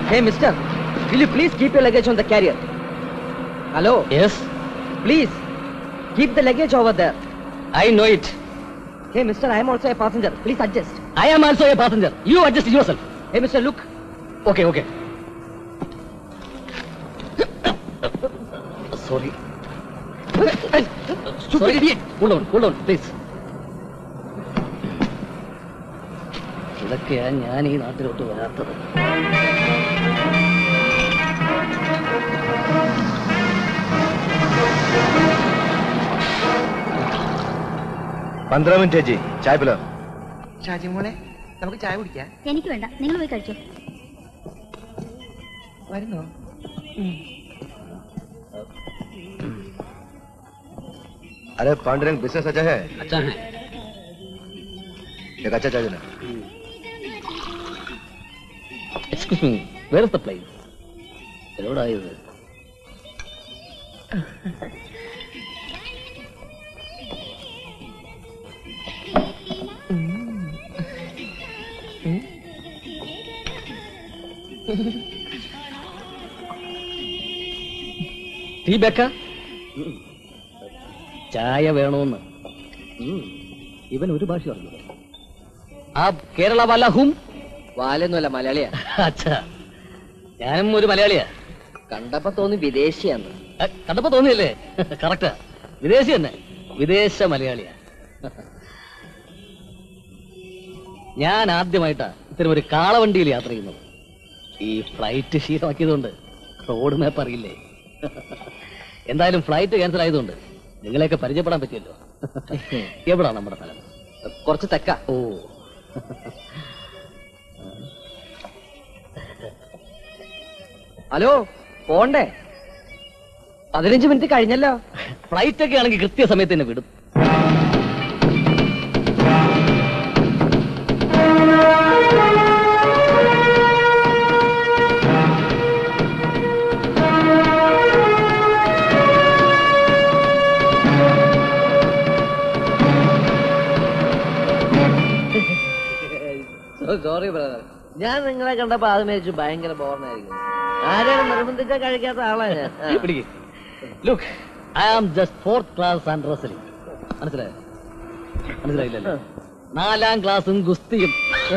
Hey, mister, will you please keep your luggage on the carrier? Hello? Yes, Please, keep the luggage over there. I know it. Hey, mister, I am also a passenger. Please adjust. I am also a passenger. You adjust yourself. Hey, mister, look. Okay, okay. Sorry. Stupid idiot. Hold on, hold on, please. ഇതൊക്കെയാ ഞാൻ ഈ നാട്ടിലോട്ട് വരാത്തത് पंद्रह minute है जी चाय पिला ഷാജി മോളെ നമുക്ക് ചായ കുടിക്കാം എനിക്ക് വേണ്ട നിങ്ങൾ പോയി കഴിച്ചോ വരുന്നോ अरे पांडुरंग बिजनेस अच्छा है അച്ഛാ एक अच्छा चाय देना excuse me where is the place എവിടായത് ടീ ബേക്ക ചായ വേണമെന്ന് ഉം. ഇവൻ ഒരു ഭാഷ അറിഞ്ഞു ആ കേരള വല്ലഹും വാലൊന്നുമല്ല മലയാളിയാ അച്ഛാ ഞാനും ഒരു മലയാളിയാ കണ്ടപ്പോ തോന്നി വിദേശിയാന്ന് അ, കണ്ടപ്പോ തോന്നിയല്ലേ കറക്റ്റാ വിദേശി തന്നെ വിദേശ മലയാളിയാ ഞാൻ ആദ്യമായിട്ടാ ഇത്തരം ഒരു കാളവണ്ടിയിൽ യാത്ര ചെയ്യുന്നത് ഈ ഫ്ലൈറ്റ് ശീലമാക്കിയതുകൊണ്ട് റോഡ് മാപ്പ് അറിയില്ലേ എന്തായാലും ഫ്ലൈറ്റ് ക്യാൻസൽ ആയതുകൊണ്ട് നിങ്ങളെയൊക്കെ പരിചയപ്പെടാൻ പറ്റിയല്ലോ എവിടാ നമ്മുടെ സ്ഥലം കുറച്ച് തെക്ക ഓ ഹലോ പോണ്ടേ പതിനഞ്ച് മിനിറ്റ് കഴിഞ്ഞല്ലോ ഫ്ലൈറ്റ് ഒക്കെ ആണെങ്കിൽ കൃത്യസമയത്ത് തന്നെ വിടും സോറി ബ്രദർ ഞാൻ നിങ്ങളെ കണ്ടപ്പോ അത് മേടിച്ചു ഭയങ്കര ബോർണായിരിക്കും ആരെയും നിർബന്ധിച്ച കഴിക്കാത്ത ആളാ ഞാൻ ആ. പിടിക്ക് look I am just fourth class and wrestling മനസ്സിലായോ മനസ്സിലായില്ലല്ലോ നാലാം ക്ലാസ്സും ഗുസ്തിയും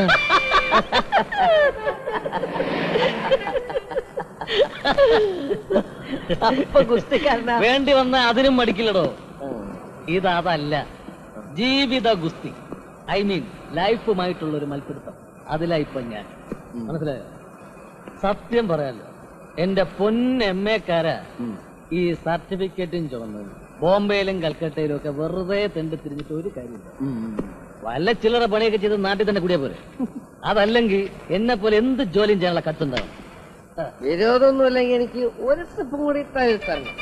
അപ്പൊ ഗുസ്തിക്കാരനാ വേണ്ടി വന്ന അതിനും മടിക്കില്ലടോ ഇത് അതല്ല ജീവിത ഗുസ്തി ഐ മീൻ ലൈഫുമായിട്ടുള്ള ഒരു മത്സരത്തം അതിലാ ഇപ്പൊ ഞാൻ മനസ്സിലായോ സത്യം പറയാലോ എന്റെ പൊന്ന് എം എക്കാരാ ഈ സർട്ടിഫിക്കറ്റും ചുമന്നത് ബോംബെയിലും കൽക്കട്ടയിലും ഒക്കെ വെറുതെ തെണ്ടി തിരിഞ്ഞിട്ട് ഒരു കാര്യമില്ല വല്ല ചില്ലറ പണിയൊക്കെ ചെയ്ത് നാട്ടിൽ തന്നെ കൂടിയാ പോരെ അതല്ലെങ്കിൽ എന്നെ പോലെ എന്ത് ജോലിയും ചെയ്യാനുള്ള കത്തുണ്ടാവും ആ. വിരോധമൊന്നും ഇല്ലെങ്കിൽ എനിക്ക് ഒരു സ്റ്റെപ്പും കൂടി താഴെ തരണം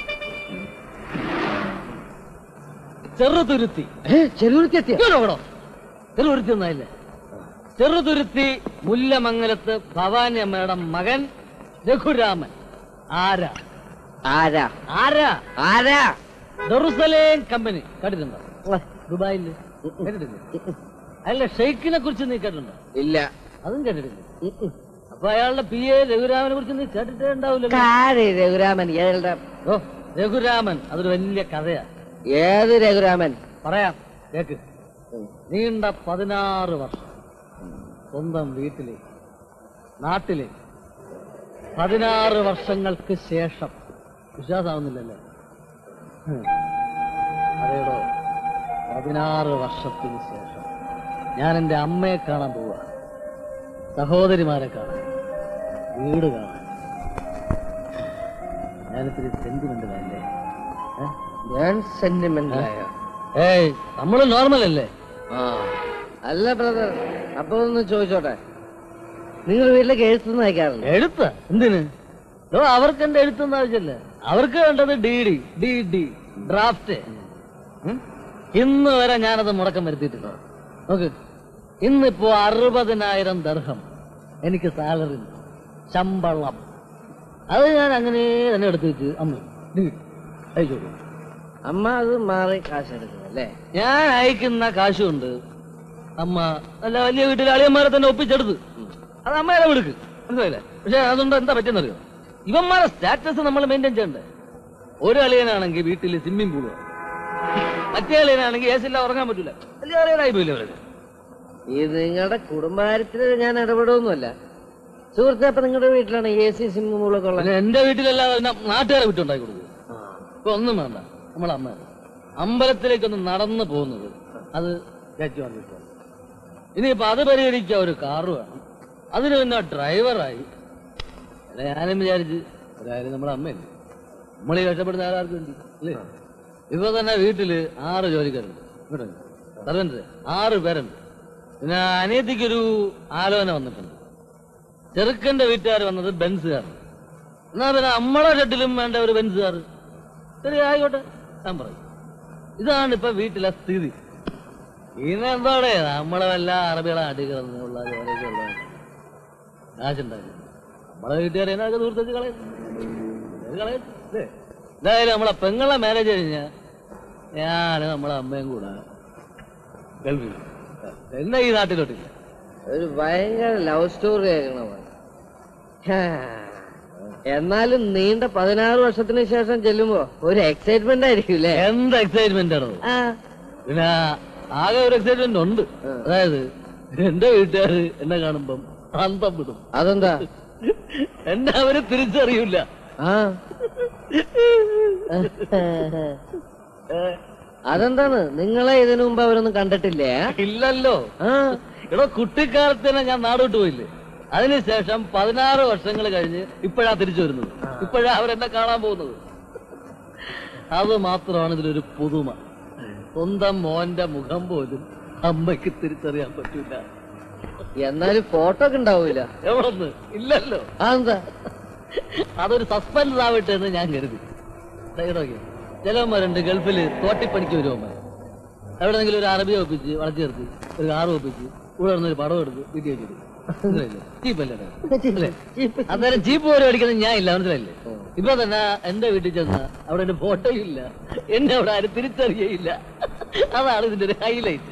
ചെറുതുരുത്തി ചെറുതെത്തിയ ഇങ്ങോട്ടോ ചെറുതുരുത്തി ഒന്നായില്ലേ ചെറുതുരുത്തി മുല്ലമംഗലത്ത് ഭവാനി അമ്മയുടെ മകൻ രഘുരാമൻ ആരാ ആരാ ആരാ ആരാ ദറുസലേം കമ്പനി കേട്ടിട്ടുണ്ടോ ദുബായില് കേട്ടിട്ടില്ലേ അല്ല ഷെയ്ഖിനെ കുറിച്ച് നീ കേട്ടിട്ടുണ്ടോ ഇല്ല അതും കേട്ടിട്ടില്ല അപ്പൊ അയാളുടെ പി എ രഘുരാമനെ കുറിച്ച് നീ കേട്ടിട്ടേ ഉണ്ടാവില്ല കാരി രഘുരാമൻ ഏഴുടെ ഓ രഘുരാമൻ അതൊരു വലിയ കഥയാ ഏത് രഘുരാമൻ പറയാം കേക്ക് നീണ്ട പതിനാറ് വർഷം സ്വന്തം വീട്ടില് നാട്ടില് പതിനാറ് വർഷങ്ങൾക്ക് ശേഷം വിശ്വാസമാവുന്നില്ലല്ലേ ഹും. അതേടോ പതിനാറ് വർഷത്തിന് ശേഷം ഞാൻ എൻ്റെ അമ്മയെ കാണാൻ പോവുക സഹോദരിമാരെ കാണാൻ വീട് കാണാൻ ഞാനിത്തിരി സെന്റിമെന്റിലല്ലേ ഏഹ് ഞാൻ സെന്റിമെന്റ് ആയോ ഏയ് നമ്മള് നോർമൽ അല്ലേ ആ അല്ല ബ്രദർ അപ്പൊ ഒന്ന് ചോദിച്ചോട്ടെ നിങ്ങൾ വീട്ടിലേക്ക് എഴുത്തുനിന്ന് അയക്കാറുണ്ട് എഴുത്ത് എന്തിന് ഓ അവർക്ക് എന്റെ എഴുത്തൊന്നും ആവശ്യമില്ല അവർക്ക് വേണ്ടത് D D D D draft ഉം? ഇന്ന് വരെ ഞാനത് മുടക്കം വരുത്തിയിട്ടില്ല നോക്ക് ഇന്നിപ്പോ അറുപതിനായിരം ദർഹം എനിക്ക് സാലറി ശമ്പളം അത് ഞാൻ അങ്ങനെ തന്നെ എടുത്തു വെച്ച് അമ്മ ഡി അയച്ചോളൂ അമ്മ അത് മാറി കാശ് എടുക്കും അല്ലേ ഞാൻ അയക്കുന്ന കാശുണ്ട് അമ്മ നല്ല വലിയ വീട്ടിലെ അളിയന്മാരെ തന്നെ ഒപ്പിച്ചെടുത്ത് അത് അമ്മയുടെ വിടുക്ക് മനസ്സിലായില്ലേ പക്ഷെ അതുകൊണ്ട് എന്താ പറ്റുന്നറിയോ ഇവന്മാരെ സ്റ്റാറ്റസ് നമ്മൾ മെയിൻറ്റെയിൻ ചെയ്യണ്ടേ ഒരു അളിയനാണെങ്കിൽ വീട്ടിൽ സ്വിമ്മിംഗ് പൂള് മറ്റേ അളിയനാണെങ്കിൽ എ സില്ല ഉറങ്ങാൻ പറ്റൂല വലിയ അളിയനായി പോയില്ലേ അവരൊക്കെ ഈ നിങ്ങളുടെ കുടുംബകാര്യത്തിൽ ഞാൻ ഇടപെടുമൊന്നുമല്ല സുഹൃത്തെ അപ്പൊ നിങ്ങളുടെ വീട്ടിലാണ് എ സി സിം മൂളൊക്കെ ഉള്ളത് പിന്നെ എന്റെ വീട്ടിലല്ലാതെ പിന്നെ നാട്ടുകാരെ വിട്ടുണ്ടാക്കി കൊടുക്കും ഇപ്പൊ ഒന്നും വേണ്ട നമ്മളെ അമ്മ അമ്പലത്തിലേക്കൊന്ന് നടന്നു പോകുന്നത് അത് ചേച്ചി വന്നിട്ട് ഇനിയിപ്പൊ അത് പരിഹരിക്കാൻ ഒരു കാറ് വേണം അതിന് പിന്നെ ഡ്രൈവറായി അല്ല ഞാനും വിചാരിച്ച് ഒരായാലും നമ്മളെ അമ്മയല്ലേ നമ്മളീ കഷ്ടപ്പെടുന്ന ആരാർക്ക് വേണ്ടി അല്ലേ ഇപ്പൊ തന്നെ വീട്ടില് ആറ് ജോലിക്കാരുണ്ട് സർവന്റ് ആറ് പേരുണ്ട് പിന്നെ അനിയത്തിക്കൊരു ആലോചന വന്നിട്ടുണ്ട് ചെറുക്കന്റെ വീട്ടുകാർ വന്നത് ബെൻസുകാർ എന്നാ പിന്നെ നമ്മളെ ഷട്ടിലും വേണ്ട ഒരു ബെൻസുകാർ ശരി ആയിക്കോട്ടെ ഞാൻ പറയും ഇതാണ് ഇപ്പൊ വീട്ടിലെ സ്ഥിതി പിന്നെ എന്താടേ നമ്മളെ വല്ല അറബികളെ അടികളെന്നുള്ള ജോലിയൊക്കെ ഉള്ള കാശുണ്ടാക്കി നമ്മളെ വീട്ടുകാരെ എന്നൊക്കെ ദൂരത്തേക്ക് കളയും ഇത് കളയും ഇല്ലേ? എന്തായാലും നമ്മളെ പെങ്ങളെ മാരേജ് കഴിഞ്ഞാ ഞാൻ നമ്മളെ അമ്മയും കൂടെ ഗൾഫിൽ എന്നെ ഈ നാട്ടിലോട്ടില്ല ഒരു ഭയങ്കര ലവ് സ്റ്റോറി കേൾക്കണ പോലെ ഹാ. എന്നാലും നീണ്ട പതിനാറ് വർഷത്തിന് ശേഷം ചെല്ലുമ്പോ ഒരു എക്സൈറ്റ്മെന്റ് ആയിരിക്കും അല്ലേ എന്ത് എക്സൈറ്റ്മെന്റ് ആണോ ആ പിന്നെ ആകെ ഒരു എക്സൈറ്റ്മെന്റ് ഉണ്ട് അതായത് എന്റെ വീട്ടുകാര് എന്നെ കാണുമ്പം അന്തം വിടും അതെന്താ എന്നെ അവര് തിരിച്ചറിയില്ല ആ അതെന്താണ് നിങ്ങളെ ഇതിനു മുമ്പ് അവരൊന്നും കണ്ടിട്ടില്ലേ ഇല്ലല്ലോ ആ എടോ കുട്ടിക്കാലത്ത് തന്നെ ഞാൻ നാടോട്ട് പോയില്ലേ അതിനുശേഷം പതിനാറ് വർഷങ്ങൾ കഴിഞ്ഞ് ഇപ്പോഴാ തിരിച്ചു വരുന്നത് ഇപ്പോഴാ അവരെന്നെ കാണാൻ പോകുന്നത് അത് മാത്രമാണ് ഇതിലൊരു പുതുമ സ്വന്തം മോന്റെ മുഖം പോലും അമ്മയ്ക്ക് തിരിച്ചറിയാൻ പറ്റൂല എന്നാലും ഫോട്ടോ ഒക്കെ ഉണ്ടാവൂല എവിടൊന്ന് ഇല്ലല്ലോ അതെന്താ അതൊരു സസ്പെൻസ് ആവട്ടെ എന്ന് ഞാൻ കരുതി ചിലവന്മാരുണ്ട് ഗൾഫില് തോട്ടിപ്പണിക്ക് വരുവന്മാർ എവിടെന്നെങ്കിലും ഒരു അറബി ഒപ്പിച്ച് വളച്ചു ചേർത്ത് ഒരു കാറ് ഒപ്പിച്ച് കൂടെ ഒരു പടം എടുത്ത് വീട്ടിൽ വെച്ചിട്ട് ചീപ്പല്ലേ അല്ലേ അന്നേരം ചീപ്പ് പോലും അടിക്കുന്നത് ഞാൻ ഇല്ല മനസ്സിലായില്ലേ ഇപ്പൊ തന്നെ എന്റെ വീട്ടിൽ ചെന്ന അവിടെ എന്റെ ഫോട്ടോയും ഇല്ല എന്നെ അവിടെ ആരും തിരിച്ചറിയയില്ല അതാണ് ഇതിന്റെ ഒരു ഹൈലൈറ്റ്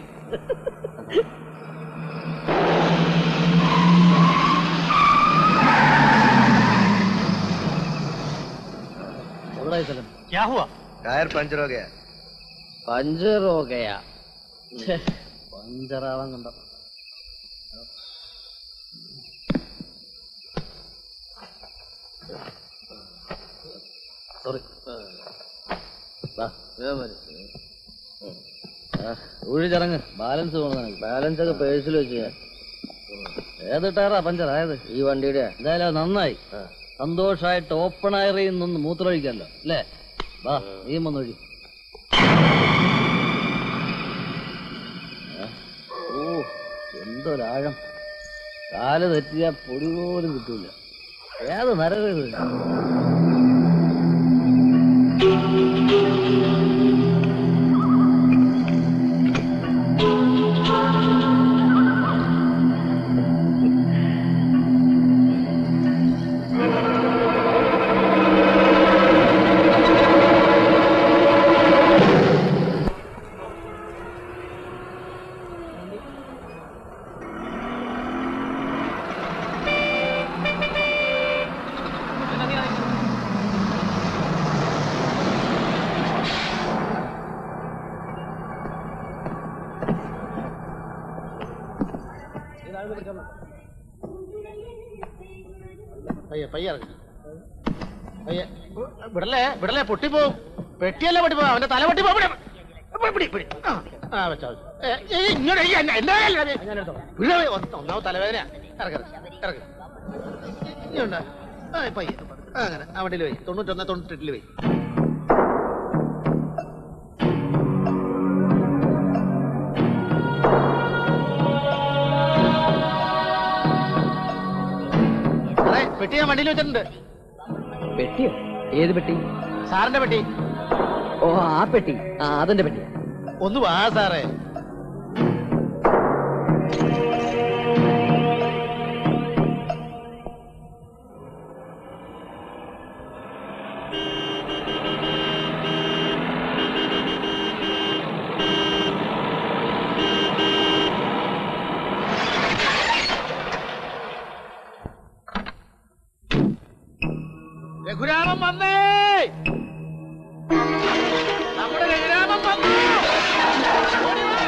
എവിടെ സ്ഥലം टायर पंचर हो गया പഞ്ചർ ഹോ ഗയാ ഛെ, പഞ്ചറാവാൻ കണ്ട സോറി ഊഴിച്ചിറങ്ങ് ബാലൻസ് പോകണം ബാലൻസ് ഒക്കെ പേഴ്സിൽ വെച്ച് ഏത് ടയറാ പഞ്ചർ ആയത് ഈ വണ്ടിയുടെ എന്തായാലും അത് നന്നായി സന്തോഷായിട്ട് ഓപ്പൺ എയറിൽ നിന്ന് മൂത്രമൊഴിക്കല്ലോ അല്ലേ വാ നീ വന്നൊഴി ഓ എന്തൊരാഴം കാല് തെറ്റിയാ പൊടി പോലും കിട്ടൂല ഏത് നരകം ഇത് പയ്യെ പയ്യെ ഇറങ്ങ്. പയ്യെ വിടലേ വിടലേ പൊട്ടിപ്പോവും പെട്ടിയല്ലേ പൊട്ടിപ്പോ അവന്റെ തല പൊട്ടിപ്പോ പിടി, പിടി, പിടി, പിടി. ആ, ആ വെച്ചാ വെച്ചാ. ഏ, ഏയ്, ഇങ്ങോട്ട് ഏയ്, എന്നെ- എന്നെ കയ്യിൽ അത് ഞാൻ എടുത്തോളാം. വിടലേ, ഒന്ന് ഒന്നാമത് തലവേദന ഇറങ്ങ ഇറങ്ങ ഇങ്ങോട്ട് ആ പയ്യെ ആ, അങ്ങനെ ആ വണ്ടിയിൽ പോയി തൊണ്ണൂറ്റൊന്ന് തൊണ്ണൂറ്റെട്ടില് പോയി അതെ പെട്ടി ഞാൻ വണ്ടിയിൽ വെച്ചിട്ടുണ്ട് പെട്ടിയോ ഏത് പെട്ടി സാറിന്റെ പെട്ടി ഓ ആ പെട്ടി ആ അതിന്റെ പെട്ടി ഒന്ന് വാ സാറേ രഘുരാമൻ വന്നേ നമ്മുടെ രഘുരാമൻ വന്നു ഓടി വാ.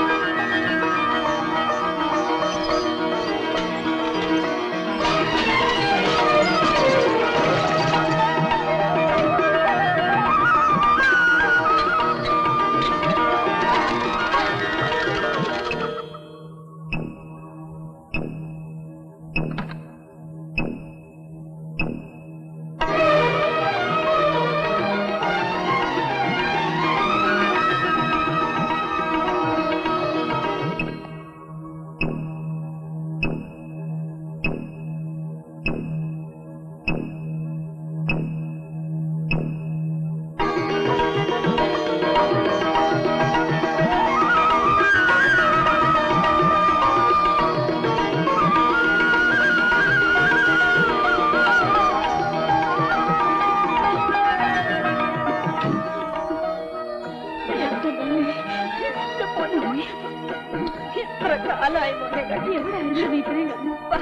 എത്ര കാലായി മോനെ കണ്ടി എവിടെയായിരുന്നു നീ ഇത്രയും കാലം? വാ.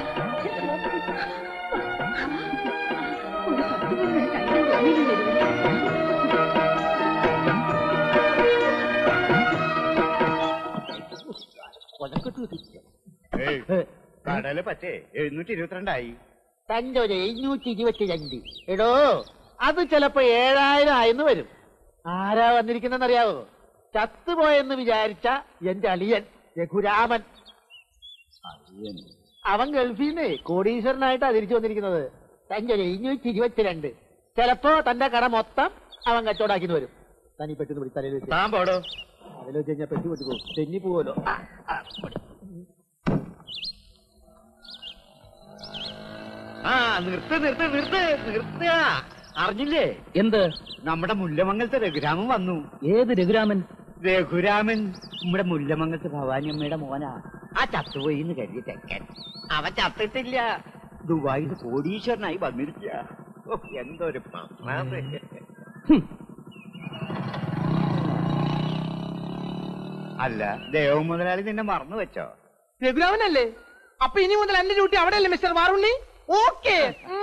ഒരു പത്ത് മണി കഴിയാൻ തോന്നിയില്ല വരുന്നത്. കടല് പറ്റേ എഴുന്നൂറ്റി ഇരുപത്തിരണ്ടായി തന്റെ ഒരു എഴുന്നൂറ്റി ഇരുപത്തി രണ്ട് എടോ അത് ചിലപ്പോ ഏഴായിരം ആയെന്ന് വരും ആരാ വന്നിരിക്കുന്നെന്നറിയാവോ ചത്തുപോയെന്ന് വിചാരിച്ച എന്റെ അളിയൻ രഘുരാമൻ അവൻ ഗൾഫിൽ നിന്ന് കോടീശ്വരനായിട്ടാ തിരിച്ചു വന്നിരിക്കുന്നത് തന്റെ ഒരു എഴുന്നൂറ്റി ഇരുപത്തിരണ്ട് ചിലപ്പോ തന്റെ കട മൊത്തം അവൻ കച്ചവടാക്കിന്ന് വരും തനി പെട്ടെന്ന് പിടി തലയിൽ വെച്ച് താൻ പോടോ അതിൽ വെച്ച് കഴിഞ്ഞാൽ പെട്ടി പൊട്ടി പോകും തെന്നി പോവല്ലോ ആ, ആ, പൊടി. ആ നിർത്ത് നിർത്ത് നിർത്ത് നിർത്തുക അറിഞ്ഞില്ലേ എന്ത് നമ്മുടെ മുല്ലമംഗലത്തെ രഘുരാമൻ വന്നു ഏത് രഘുരാമൻ രഘുരാമൻ നമ്മുടെ മുല്ലമംഗലത്തെ ഭവാനി അമ്മയുടെ മോനാ ആ ചത്തുപോയി എന്ന് കരുതി തെക്കൻ അവൻ ചത്തിട്ടില്ല ദുബായിൽ കോടീശ്വരനായി വന്നിരിക്കുക ഓ, എന്തൊരു പ്രശ്നം അല്ല ദേവ മുതലാളി നിന്നെ മറന്നു വെച്ചോ രഘുരാമനല്ലേ അപ്പൊ ഇനി മുതൽ എന്റെ ഡ്യൂട്ടി അവിടെയല്ലേ മിസ്റ്റർ മാറുണ്ണി ഓക്കെ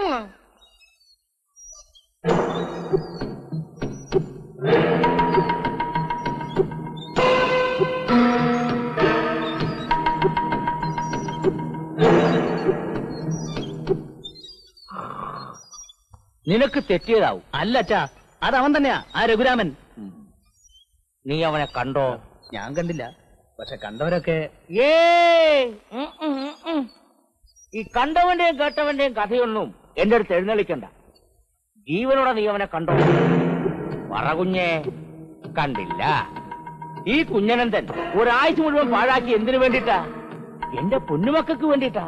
നിനക്ക് തെറ്റിയതാവും അല്ല അച്ഛാ അത് അവൻ തന്നെയാ ആ രഘുരാമൻ നീ അവനെ കണ്ടോ ഞാൻ കണ്ടില്ല പക്ഷെ കണ്ടവരൊക്കെ ഏ ഈ കണ്ടവന്റെയും കേട്ടവന്റെയും കഥയൊന്നും എന്റെ അടുത്ത് എഴുന്നള്ളിക്കണ്ട ജീവനോടെ നീ അവനെ കണ്ടോ പറകുഞ്ഞേ കണ്ടില്ല ഈ കുഞ്ഞനന്തൻ ഒരാഴ്ച മുഴുവൻ പാഴാക്കി എന്തിനു വേണ്ടിട്ടാ എന്റെ പൊന്നുമക്കൾക്ക് വേണ്ടിട്ടാ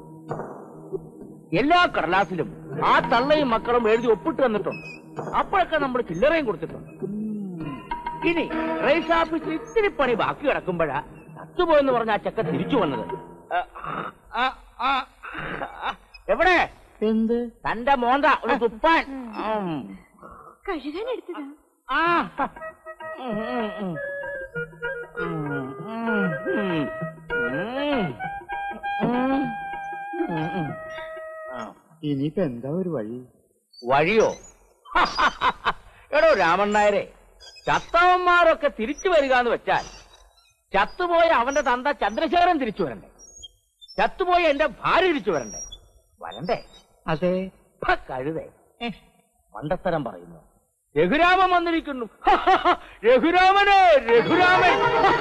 എല്ലാ കടലാസിലും ആ തള്ളയും മക്കളും എഴുതി ഒപ്പിട്ട് തന്നിട്ടുണ്ട് അപ്പോഴൊക്കെ നമ്മൾ ചില്ലറയും കൊടുത്തിട്ടുണ്ട് ഇനി റേസ് ഓഫീസിൽ ഇത്തിരി പണി ബാക്കി കിടക്കുമ്പോഴാ ചത്തുപോയെന്ന് പറഞ്ഞ ആ ചെക്ക തിരിച്ചു വന്നത് ആ, ആ, ആ, ആ, എവിടെ എന്ത് തന്റെ മോന്ത ഒരു തുപ്പാൻ ഉം. കഴുകാൻ എടുത്തതാ ആ. ഉം, ഉം, ഉം. ഉം, ഉം, ഉം. ഉം. ഉം, ഉം. ആ. ഇനിയിപ്പോ എന്താ ഒരു വഴി വഴിയോ എടോ രാമൻ നായരെ ചത്തവന്മാരൊക്കെ തിരിച്ചു വരിക എന്ന് വെച്ചാൽ ചത്തുപോയ അവന്റെ തന്ത ചന്ദ്രശേഖരൻ തിരിച്ചു വരണ്ടേ ചത്തുപോയ എന്റെ ഭാര്യ തിരിച്ചു വരണ്ടേ വരണ്ടേ അതെ ഭ, കഴുതേ മണ്ടത്തരം പറയുന്നു രഘുരാമൻ വന്നിരിക്കുന്നു രഘുരാമനെ രഘുരാമൻ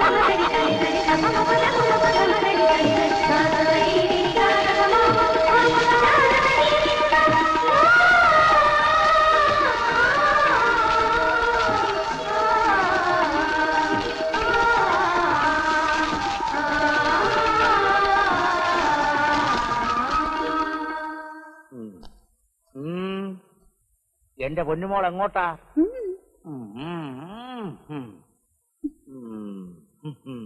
ഉം. ഉം. എന്റെ പൊന്നുമോൾ എങ്ങോട്ടാ ഉം, ഉം, ഉം, ഉം. ഉം, ഉം, ഉം.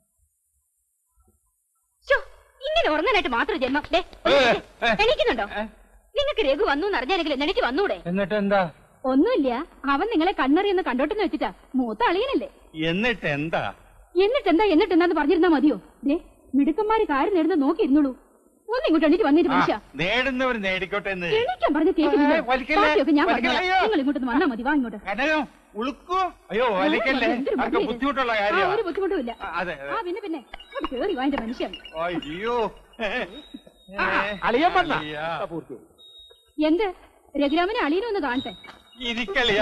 ശ്ശോ, ഇങ്ങനെ ഉറങ്ങാനായിട്ട് മാത്രം ജന്മം ദേ, എണീക്കുന്നുണ്ടോ നിങ്ങൾക്ക് രഘു വന്നു എന്നറിഞ്ഞാലെങ്കിലും എനിക്ക് വന്നൂടെ എന്നിട്ട് എന്താ ഒന്നുമില്ല അവൻ നിങ്ങളെ കണ്ണറിയെന്ന് കണ്ടോട്ടെന്ന് വെച്ചിട്ടാ മൂത്ത അളിയനല്ലേ എന്നിട്ട് എന്താ എന്നിട്ടെന്താ എന്നിട്ടെന്താന്ന് പറഞ്ഞിരുന്നാ മതിയോ ദേ മിടുക്കന്മാര് കാര്യം നേടുന്ന നോക്കിയിരുന്നുള്ളൂ ഒന്ന് ഇങ്ങോട്ട് എണീറ്റ് വന്നിട്ട് മനുഷ്യ നേടുന്നവർ നേടിക്കോട്ടെ എന്ന് എണീക്കാൻ പറഞ്ഞ കേൾക്കുന്നില്ല ഏയ്, വലിക്കല്ലേ, ബാക്കിയൊക്കെ ഞാൻ വലിക്കല്ലേ, പറഞ്ഞോളാം അയ്യോ. നിങ്ങൾ ഇങ്ങോട്ട് വന്നാ മതി വാ ഇങ്ങോട്ട് കനകം ഉളുക്കോ അയ്യോ വലിക്കല്ലേ എന്തൊരു അതൊക്കെ മടിയാ ഇത്. ബുദ്ധിമുട്ടുള്ള ആ, കാര്യമാണ് ഒരു ബുദ്ധിമുട്ടും ഇല്ല അതെ ആ പിന്നെ പിന്നെ ഇങ്ങോട്ട് കേറി വാ എന്റെ മനുഷ്യൻ അയ്യോ അളിയൻ വന്ന അളിയാ. എന്ത് രഘുരാമനെ അളിയനൊന്ന് കാണട്ടെ ഇരിക്കളിയാ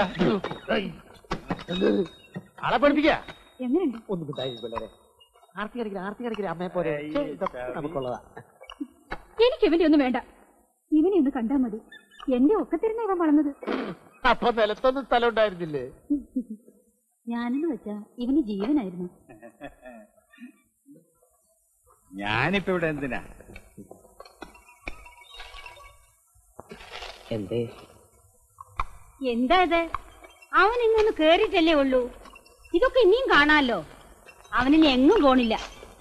ആളെ പഠിപ്പിക്ക എങ്ങനെയുണ്ട് ഒന്നും കിട്ടായി പിള്ളേരെ ആർത്തി കടിക്കില്ല ആർത്തി കടിക്കില്ല അമ്മയെ പോലെ ഛെ, ഇതൊക്കെ നമുക്കുള്ളതാ എനിക്ക് ഇവന്റെ ഒന്നും വേണ്ട ഇവനെ ഒന്ന് കണ്ടാ മതി എന്റെ ഒക്കത്തിരുന്ന ഇവൻ വളർന്നത് അപ്പൊ നിലത്തൊന്നും സ്ഥലം ഉണ്ടായിരുന്നില്ലേ ഞാനെന്ന് വെച്ചാ ഇവന് ജീവനായിരുന്നു ഞാനിപ്പോ ഇവിടെ എന്തിനാ എന്തേ എന്താ ഇത് അവൻ ഇങ്ങൊന്ന് കേറിയിട്ടല്ലേ ഉള്ളൂ ഇതൊക്കെ ഇനിയും കാണാമല്ലോ അവനിനി എങ്ങും പോണില്ല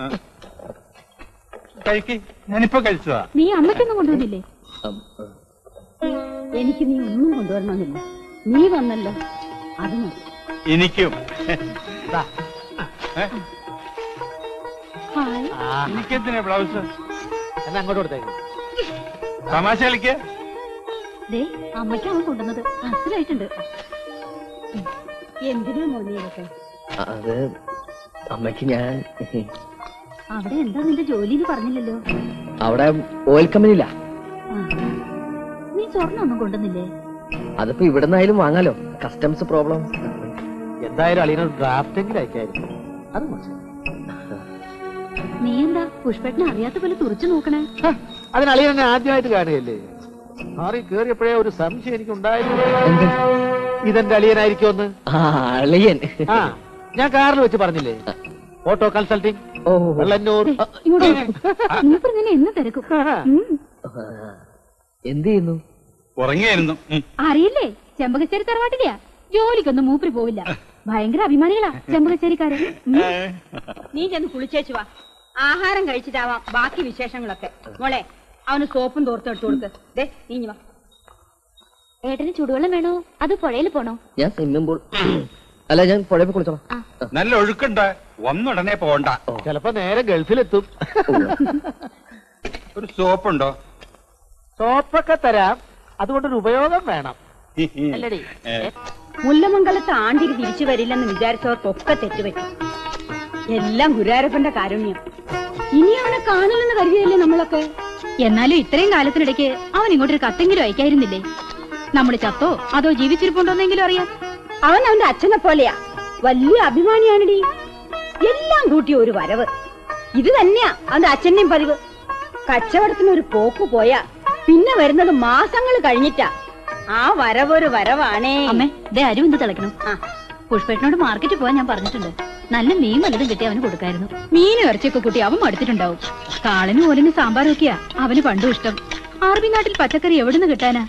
കഴിക്ക് ഞാനിപ്പോ കഴിച്ചതാ നീ അമ്മയ്ക്കൊന്നും കൊണ്ടുവന്നില്ലേ എനിക്ക് നീ ഒന്നും കൊണ്ടുവരണമെന്നില്ല നീ വന്നല്ലോ അത് മതി എനിക്കും ഹായ് എനിക്കെന്തിനാ ബ്ലൗസ് എന്നാ അങ്ങോട്ട് കൊടുത്തേക്ക് തമാശ കളിക്ക് ദേ അമ്മയ്ക്ക് അവൻ കൊണ്ടുവന്നത് അസലായിട്ടുണ്ട് എന്തിനാ മോനെ ഇതൊക്കെ അത് അമ്മയ്ക്ക് ഞാൻ അവിടെ എന്താ നിന്റെ ജോലി എന്ന് പറഞ്ഞില്ലല്ലോ അവിടെ ഓയിൽ കമ്പനിയില്ല ആ. നീ സ്വർണ്ണം ഒന്നും കൊണ്ടുവന്നില്ലേ അതിപ്പോ ഇവിടുന്നായാലും വാങ്ങാലോ കസ്റ്റംസ് പ്രോബ്ലം എന്തായാലും അളിയനൊരു ഡ്രാഫ്റ്റെങ്കിലും അയക്കായിരുന്നു അത് മോശം നീ എന്താ പുഷ്പേട്ടനെ അറിയാത്ത പോലെ തുറച്ചു നോക്കണേ ഹ, അതിന് അളിയൻ എന്നെ ആദ്യമായിട്ട് കാണുകയല്ലേ മാറി കേറിയപ്പോഴേ ഒരു സംശയം എനിക്ക് ഉണ്ടായിരുന്നു ഇതെന്റെ അളിയനായിരിക്കുമെന്ന് ആ അളിയൻ ആ ഞാൻ കാറിൽ വെച്ച് പറഞ്ഞില്ലേ ഓട്ടോ കൺസൾട്ടിങ് ഓ വെള്ളന്നൂർ ദേ, ഇങ്ങോട്ട് മൂപ്പർ നിന്നെ എന്ന് തിരക്കും ഉം. എന്ത് ചെയ്യുന്നു ഉറങ്ങിയായിരുന്നു ഉം. അറിയില്ലേ ചെമ്പകശ്ശേരി തറവാട്ടിലെയാ ജോലിക്കൊന്നും മൂപ്പര് പോവില്ല ഭയങ്കര അഭിമാനികളാ ചെമ്പകശ്ശേരിക്കാരൻ ഉം. നീ ചെന്ന് കുളിച്ചേച്ചു വാ ആഹാരം കഴിച്ചിട്ടാവാം ബാക്കി വിശേഷങ്ങളൊക്കെ മോളെ അവന് സോപ്പും തോർത്തും എടുത്തു കൊടുക്ക് ദേ നീ ഇഞ്ഞി വാ ഏട്ടന് ചുടുവെള്ളം വേണോ അത് പുഴയിൽ പോണോ ഞാൻ സ്വിമ്മിംഗ് പൂൾ അല്ല ഞാൻ പുഴയിൽ കുളിച്ചോളാം നല്ല ഒഴുക്കുണ്ട് ഒന്നുടനെ പോണ്ട ചിലപ്പോ നേരെ ഗൾഫിലെത്തും ഒരു സോപ്പുണ്ടോ സോപ്പൊക്കെ തരാം അതുകൊണ്ടൊരു ഉപയോഗം വേണം അല്ലടി ഏ, മുല്ലമംഗലത്ത് ആണ്ടിക്ക് തിരിച്ചു വരില്ലെന്ന് വിചാരിച്ചവർക്കൊക്കെ തെറ്റുപറ്റി എല്ലാം ഗുരുവായൂരപ്പന്റെ കാരുണ്യം ഇനി അവനെ കാണില്ലെന്ന് കരുതിയല്ലേ നമ്മളൊക്കെ എന്നാലും ഇത്രയും കാലത്തിനിടയ്ക്ക് അവൻ ഇങ്ങോട്ടൊരു കത്തെങ്കിലും അയക്കായിരുന്നില്ലേ നമ്മൾ ചത്തോ അതോ ജീവിച്ചിരിപ്പുണ്ടോന്നെങ്കിലും അറിയാം അവൻ അവന്റെ അച്ഛനെ പോലെയാ വലിയ അഭിമാനിയാണടി എല്ലാം കൂട്ടിയ ഒരു വരവ് ഇത് തന്നെയാ അവന്റെ അച്ഛന്റെയും പതിവ് കച്ചവടത്തിന് ഒരു പോക്ക് പോയാ പിന്നെ വരുന്നത് മാസങ്ങൾ കഴിഞ്ഞിട്ടാ ആ വരവൊരു വരവാണേ അമ്മേ ദേ അരി എന്ത് തിളക്കണം ആ. പുഷ്പേട്ടനോട് മാർക്കറ്റിൽ പോകാൻ ഞാൻ പറഞ്ഞിട്ടുണ്ട് നല്ല മീൻ വല്ലതും കിട്ടി അവന് കൊടുക്കായിരുന്നു മീനും ഇറച്ചിയൊക്കെ കൂട്ടി അവൻ മടുത്തിട്ടുണ്ടാവും കാളനും ഓലിന് സാമ്പാറും ഒക്കെയാ അവന് പണ്ടും ഇഷ്ടം ആർബി നാട്ടിൽ പച്ചക്കറി എവിടുന്ന് കിട്ടാനാ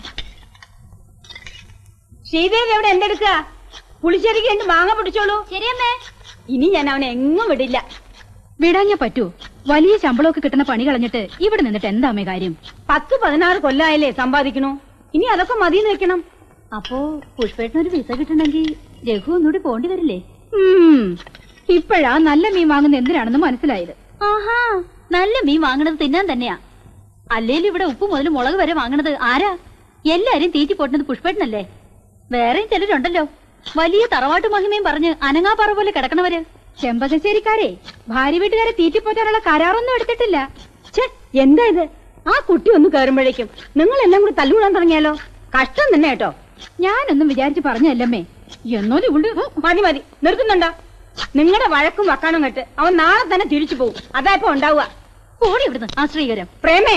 ശ്രീദേവി എവിടെ എന്തെടുക്കുക പുളിശ്ശേരിക്ക് രണ്ട് മാങ്ങ പിടിച്ചോളൂ ശരിയമ്മേ ഇനി ഞാൻ അവനെ എങ്ങും വിടില്ല വിടാഞ്ഞാ പറ്റൂ വലിയ ശമ്പളമൊക്കെ കിട്ടുന്ന പണി കളഞ്ഞിട്ട് ഇവിടെ നിന്നിട്ട് എന്താമേ കാര്യം പത്ത് പതിനാറ് കൊല്ലായല്ലേ സമ്പാദിക്കണു ഇനി അതൊക്കെ മതിയെന്ന് വെക്കണം അപ്പോ പുഷ്പേട്ടനൊരു വിസ കിട്ടണമെങ്കിൽ രഘു ഒന്നുകൂടി പോണ്ടി വരില്ലേ ഇപ്പോഴാ നല്ല മീൻ വാങ്ങുന്ന എന്തിനാണെന്ന് മനസ്സിലായത് ആഹാ നല്ല മീൻ വാങ്ങണത് തിന്നാൻ തന്നെയാ അല്ലേലും ഇവിടെ ഉപ്പ് മുതൽ മുളക് വരെ വാങ്ങണത് ആരാ എല്ലാരും തീറ്റി പൊട്ടുന്നത് പുഷ്പേട്ടനല്ലേ വേറെയും ചിലരുണ്ടല്ലോ വലിയ തറവാട്ട് മഹിമയും പറഞ്ഞ് അനങ്ങാപ്പാറ പോലെ കിടക്കണവര് ചെമ്പകശ്ശേരിക്കാരെ ഭാര്യ വീട്ടുകാരെ തീറ്റിപ്പോറ്റാനുള്ള കരാറൊന്നും എടുത്തിട്ടില്ല ഛെ, എന്താ ഇത് ആ കുട്ടി ഒന്ന് കയറുമ്പോഴേക്കും നിങ്ങൾ എല്ലാം കൂടി തല്ലുകൂടാൻ തുടങ്ങിയാലോ കഷ്ടം തന്നെ കേട്ടോ ഞാനൊന്നും വിചാരിച്ച് പറഞ്ഞല്ലമ്മേ എന്നോലും ഇവിടെ മതി മതി നിർത്തുന്നുണ്ടോ നിങ്ങളുടെ വഴക്കും വക്കാനും കെട്ട് അവൻ നാളെ തന്നെ തിരിച്ചു പോകും അതാ ഇപ്പൊ ഉണ്ടാവുക ഓടി ഇവിടുന്ന് ആ ശ്രീകരം പ്രേമേ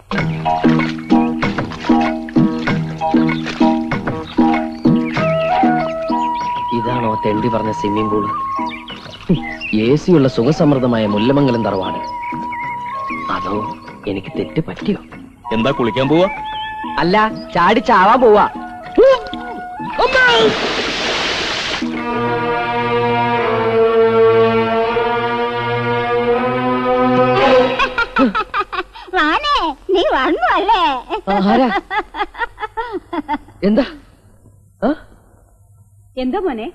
ഇതാണോ തെണ്ടി പറഞ്ഞ സ്വിമ്മിംഗ് പൂൾ എ സിയുള്ള സുഖസമൃദ്ധമായ മുല്ലമംഗലം തറവാട് അതോ എനിക്ക് തെറ്റ് പറ്റിയോ എന്താ കുളിക്കാൻ പോവാ അല്ല ചാടി ചാവാൻ പോവാ വാനേ നീ വന്നു അല്ലേ ആരാ എന്താ ആ? എന്താ മോനെ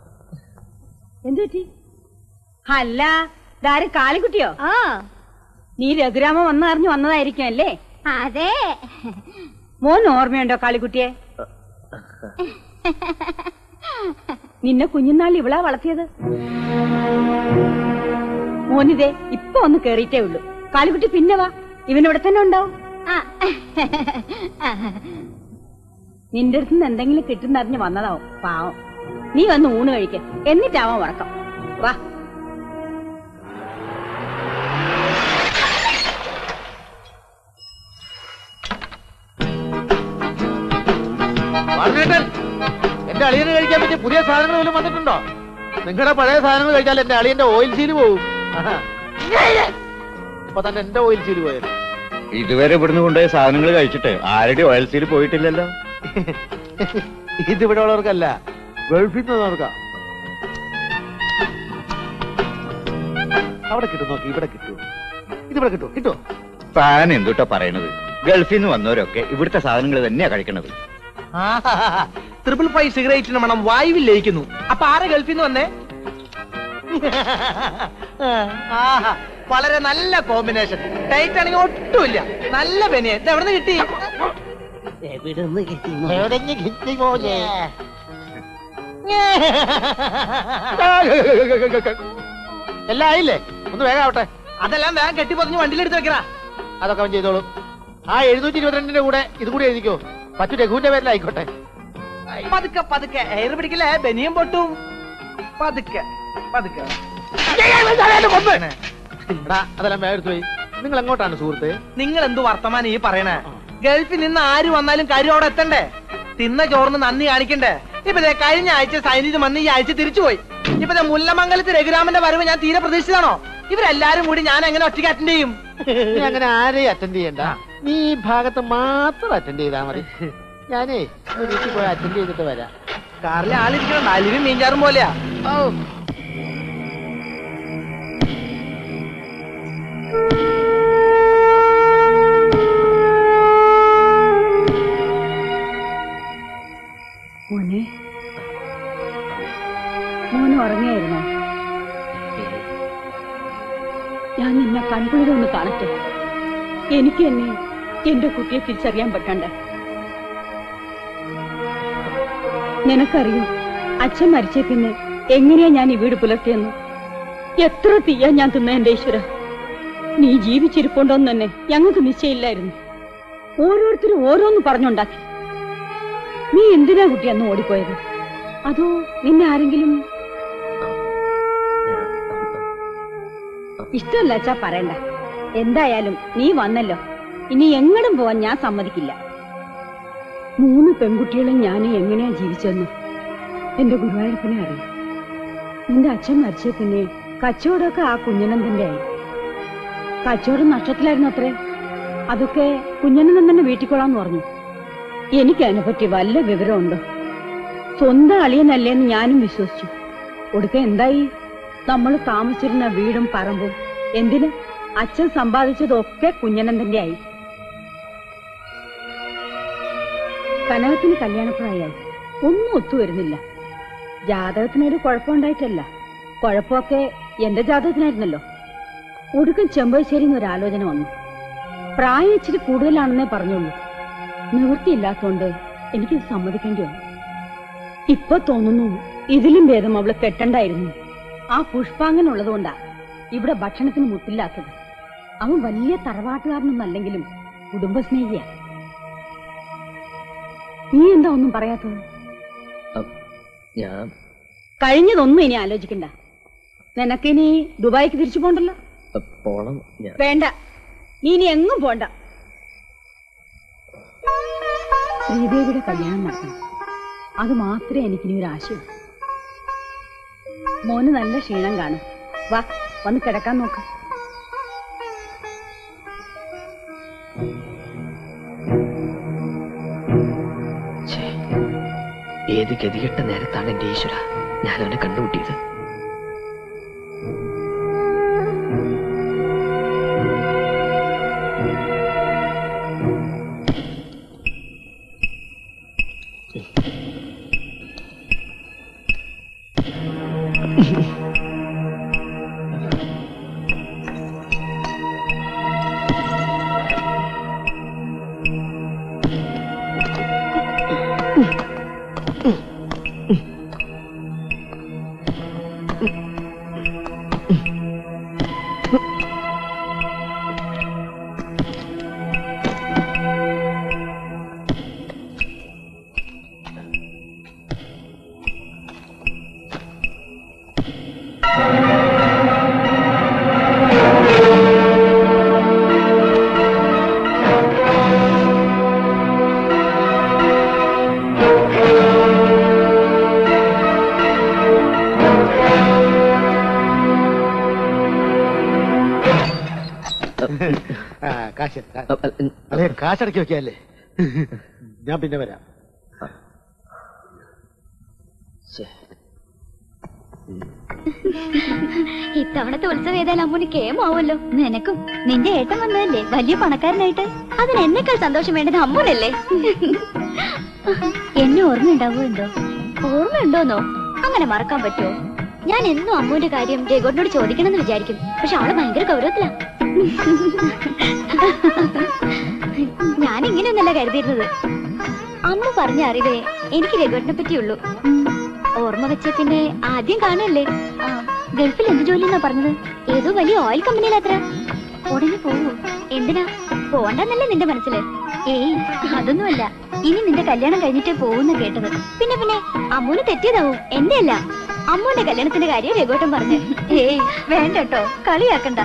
എന്തു പറ്റി അല്ല ഇതാര് കാളിക്കുട്ടിയോ ആ നീ രഘുരാമ വന്നറിഞ്ഞു വന്നതായിരിക്കും അല്ലേ അതെ മോൻ ഓർമ്മയുണ്ടോ കാളിക്കുട്ടിയെ നിന്നെ കുഞ്ഞുനാൾ ഇവളാ വളർത്തിയത് മോനിതേ ഇപ്പൊ ഒന്ന് കേറിയിട്ടേ ഉള്ളൂ കാളിക്കുട്ടി പിന്നെ വാ ഇവനിവിടെ തന്നെ ഉണ്ടാവും ആ. നിന്റെ അടുത്ത് നിന്ന് എന്തെങ്കിലും കിട്ടുന്നറിഞ്ഞ് വന്നതാവും പാവം നീ വന്ന് ഊണ് കഴിക്ക എന്നിട്ടാവാൻ ഉറക്കം വാ വാർണേട്ടൻ എന്റെ അളിയന് കഴിക്കാൻ പറ്റിയ പുതിയ സാധനങ്ങൾ പോലും വന്നിട്ടുണ്ടോ നിങ്ങളുടെ പഴയ സാധനങ്ങൾ കഴിച്ചാൽ എന്റെ അളിയന്റെ ഓയിൽ സീല് പോവും ആഹാ. ഇപ്പൊ തന്നെ എന്റെ ഓയിൽ സീല് പോയത് ഇതുവരെ ഇവിടുന്ന് കൊണ്ടുപോയ സാധനങ്ങൾ കഴിച്ചിട്ട് ആരുടെ ഓയിൽ സീൽ പോയിട്ടില്ലല്ലോ ഇത് ഇവിടെ ഉള്ളവർക്കല്ല ഗൾഫിൽ നിന്നവർക്കാ അവിടെ കിട്ടും നോക്കി ഇവിടെ കിട്ടും ഇതിവിടെ കിട്ടും കിട്ടുമോ താൻ എന്തുട്ടാ പറയണത് ഗൾഫിൽ നിന്ന് വന്നവരൊക്കെ ഇവിടുത്തെ സാധനങ്ങൾ തന്നെയാ കഴിക്കണത് ട്രിപ്പിൾ ഫൈവ് സിഗരറ്റിന് മണം വായുവിൽ ലയിക്കുന്നു അപ്പൊ ആരെ ഗൾഫിൽ നിന്ന് വന്നേ ആഹാ, വളരെ നല്ല കോമ്പിനേഷൻ ടൈറ്റ് ആണെങ്കിൽ ഒട്ടുമില്ല നല്ല ബനിയൻ ഇത് എവിടെ നിന്ന് കിട്ടി എല്ലാം ആയില്ലേ ഒന്ന് വേഗം ആവട്ടെ അതെല്ലാം വേഗം കെട്ടിപ്പൊതിഞ്ഞ് വണ്ടിയിലെടുത്ത് വെക്കറാ അതൊക്കെ അവൻ ചെയ്തോളും ആ എഴുന്നൂറ്റി ഇരുപത്തിരണ്ടിന്റെ കൂടെ ഇത് കൂടി എഴുതിക്കോ മറ്റു രഘുവിന്റെ പേരിലായിക്കോട്ടെ പതുക്കെ പതുക്കെ എയർ പിടിക്കില്ലേ ബനിയും പൊട്ടും പതുക്കെ പതുക്കെ എടാ അതെല്ലാം വേഗം എടുത്തു പോയി നിങ്ങൾ എങ്ങോട്ടാണ് സുഹൃത്ത് നിങ്ങൾ എന്ത് വർത്തമാനം ഈ പറയണേ ഗൾഫിൽ നിന്ന് ആര് വന്നാലും കാര്യം അവിടെ എത്തണ്ടേ തിന്ന ചോറിന് നന്ദി കാണിക്കണ്ടേ ഇപ്പൊ ദേ കഴിഞ്ഞ ആഴ്ച സൈനിക വന്ന് ഈ ആഴ്ച തിരിച്ചുപോയി ഇപ്പൊ ദേ മുല്ലമംഗലത്ത് രഘുരാമന്റെ വരവ് ഞാൻ തീരെ പ്രതീക്ഷിച്ചതാണോ ഇവരെല്ലാരും കൂടി ഞാൻ എങ്ങനെ ഒറ്റയ്ക്ക് അറ്റൻഡ് ചെയ്യും നീ അങ്ങനെ ആരെയും അറ്റൻഡ് ചെയ്യണ്ട നീ ഈ ഭാഗത്ത് മാത്രം അറ്റൻഡ് ചെയ്താൽ മതി ഞാനേ ഒന്ന് വീട്ടിൽ പോയി അറ്റൻഡ് ചെയ്തിട്ട് വരാം കാറിൽ ആളിരിക്കണം അലിവും മീൻചാറും പോലെയാ മോനെ മോന് ഉറങ്ങിയായിരുന്നോ ഞാൻ നിന്നെ കൺകുളിരൊന്ന് കാണട്ടെ എനിക്ക് എന്നെ എന്റെ കുട്ടിയെ തിരിച്ചറിയാൻ പറ്റണ്ട നിനക്കറിയോ അച്ഛൻ മരിച്ച പിന്നെ എങ്ങനെയാ ഞാൻ ഈ വീട് പുലർത്തിയെന്ന് എത്ര തീയാ ഞാൻ തിന്ന എന്റെ ഈശ്വര നീ ജീവിച്ചിരിപ്പുണ്ടോന്ന് തന്നെ ഞങ്ങൾക്ക് നിശ്ചയില്ലായിരുന്നു ഓരോരുത്തരും ഓരോന്ന് പറഞ്ഞുണ്ടാക്കി നീ എന്തിനാ കുട്ടി അന്ന് ഓടിപ്പോയത് അതോ നിന്നെ ആരെങ്കിലും ഇഷ്ടമല്ല അച്ഛാ പറയണ്ട എന്തായാലും നീ വന്നല്ലോ ഇനി എങ്ങടും പോവാൻ ഞാൻ സമ്മതിക്കില്ല മൂന്ന് പെൺകുട്ടികളും ഞാൻ എങ്ങനെയാ ജീവിച്ചെന്ന് എന്റെ ഗുരുവായൂരപ്പനെ അറിയാം നിന്റെ അച്ഛൻ മരിച്ച പിന്നെ കച്ചവടമൊക്കെ ആ കുഞ്ഞനന്ദന്റെ ആയി കച്ചവടം നഷ്ടത്തിലായിരുന്നു അത്രേ അതൊക്കെ കുഞ്ഞനന്ദൻ തന്നെ വീട്ടിക്കൊള്ളാന്ന് പറഞ്ഞു എനിക്ക് അതിനെപ്പറ്റി വല്ല വിവരമുണ്ടോ സ്വന്തം അളിയനല്ലേന്ന് ഞാനും വിശ്വസിച്ചു ഒടുക്ക എന്തായി നമ്മൾ താമസിച്ചിരുന്ന വീടും പറമ്പും എന്തിന് അച്ഛൻ സമ്പാദിച്ചതൊക്കെ കുഞ്ഞനന്ദന്റെ ആയി കനകത്തിന് കല്യാണപ്രായായി ഒന്നും ഒത്തുവരുന്നില്ല ജാതകത്തിനൊരു കുഴപ്പമുണ്ടായിട്ടല്ല കുഴപ്പമൊക്കെ എന്റെ ജാതകത്തിനായിരുന്നല്ലോ ഒടുക്കം ചെമ്പശ്ശേരി ഒരു ആലോചന വന്നു പ്രായം ഇച്ചിരി കൂടുതലാണെന്നേ പറഞ്ഞുള്ളൂ നിവൃത്തിയില്ലാത്തോണ്ട് എനിക്ക് സമ്മതിക്കേണ്ടി വന്നു ഇപ്പൊ തോന്നുന്നു ഇതിലും ഭേദം അവള് കെട്ടണ്ടായിരുന്നു ആ പുഷ്പാങ്കൻ ഉള്ളതുകൊണ്ടാ ഇവിടെ ഭക്ഷണത്തിന് മുട്ടില്ലാത്തത് അവൻ വലിയ തറവാട്ടുകാരനൊന്നും അല്ലെങ്കിലും കുടുംബസ്നേഹിയാ നീ എന്താ ഒന്നും പറയാത്തത് ഞാൻ കഴിഞ്ഞതൊന്നും ഇനി ആലോചിക്കണ്ട നിനക്കിനി ദുബായിക്ക് തിരിച്ചു പോണ്ടല്ലോ പോണം ഞാൻ വേണ്ട നീ ഇനി എങ്ങും പോണ്ട ശ്രീദേവിയുടെ കല്യാണം നടത്തണം അത് മാത്രമേ എനിക്കിനി ഒരു ആശയമുള്ളൂ മോന് നല്ല ക്ഷീണം കാണും വാ വന്ന് കിടക്കാൻ നോക്ക് ഏത് ഗതികെട്ട നേരത്താണ് എന്റെ ഈശ്വര ഞാൻ അവനെ കണ്ടുമുട്ടിയത് ആ, കാശ് കാ- അതെ കാശടക്കി വെക്കല്ലേ ഞാൻ പിന്നെ വരാം ഇത്തവണത്തെ ഉത്സവം ഏതായാലും അമ്മൂന് കേമാവുമല്ലോ നിനക്കും നിന്റെ ഏട്ടൻ വന്നതല്ലേ വലിയ പണക്കാരനായിട്ട് അതിന് എന്നെക്കാൾ സന്തോഷം വേണ്ടത് അമ്മൂനല്ലേ എന്നെ ഓർമ്മയുണ്ടാവോ എന്തോ ഓർമ്മയുണ്ടോന്നോ അങ്ങനെ മറക്കാൻ പറ്റുമോ ഞാൻ എന്നും അമ്മൂന്റെ കാര്യം ജയഗോടിനോട് ചോദിക്കണമെന്ന് വിചാരിക്കും പക്ഷെ ആള് ഭയങ്കര ഗൗരവത്തിലാ ഞാൻ ഇങ്ങനെയൊന്നല്ല കരുതിയിരുന്നത് അമ്മ പറഞ്ഞ അറിവേ എനിക്ക് രഘുവിനെ പറ്റിയുള്ളൂ ഉം. ഓർമ്മ വെച്ച പിന്നെ ആദ്യം കാണല്ലേ ആ, ഗൾഫിൽ എന്ത് ജോലി എന്നാ പറഞ്ഞത് ഏതോ വലിയ ഓയിൽ കമ്പനിയിലത്ര ഉടനെ പോവൂ എന്തിനാ പോണ്ടെന്നല്ലേ നിന്റെ മനസ്സില് ഏയ് അതൊന്നുമല്ല ഇനി നിന്റെ കല്യാണം കഴിഞ്ഞിട്ടേ പോകുന്ന കേട്ടത് പിന്നെ പിന്നെ അമ്മൂന് തെറ്റിയതാവും എന്റെ അല്ല അമ്മൂന്റെ കല്യാണത്തിന്റെ കാര്യം രഘുവട്ടം പറഞ്ഞു ഏയ് വേണ്ട കേട്ടോ കളിയാക്കണ്ട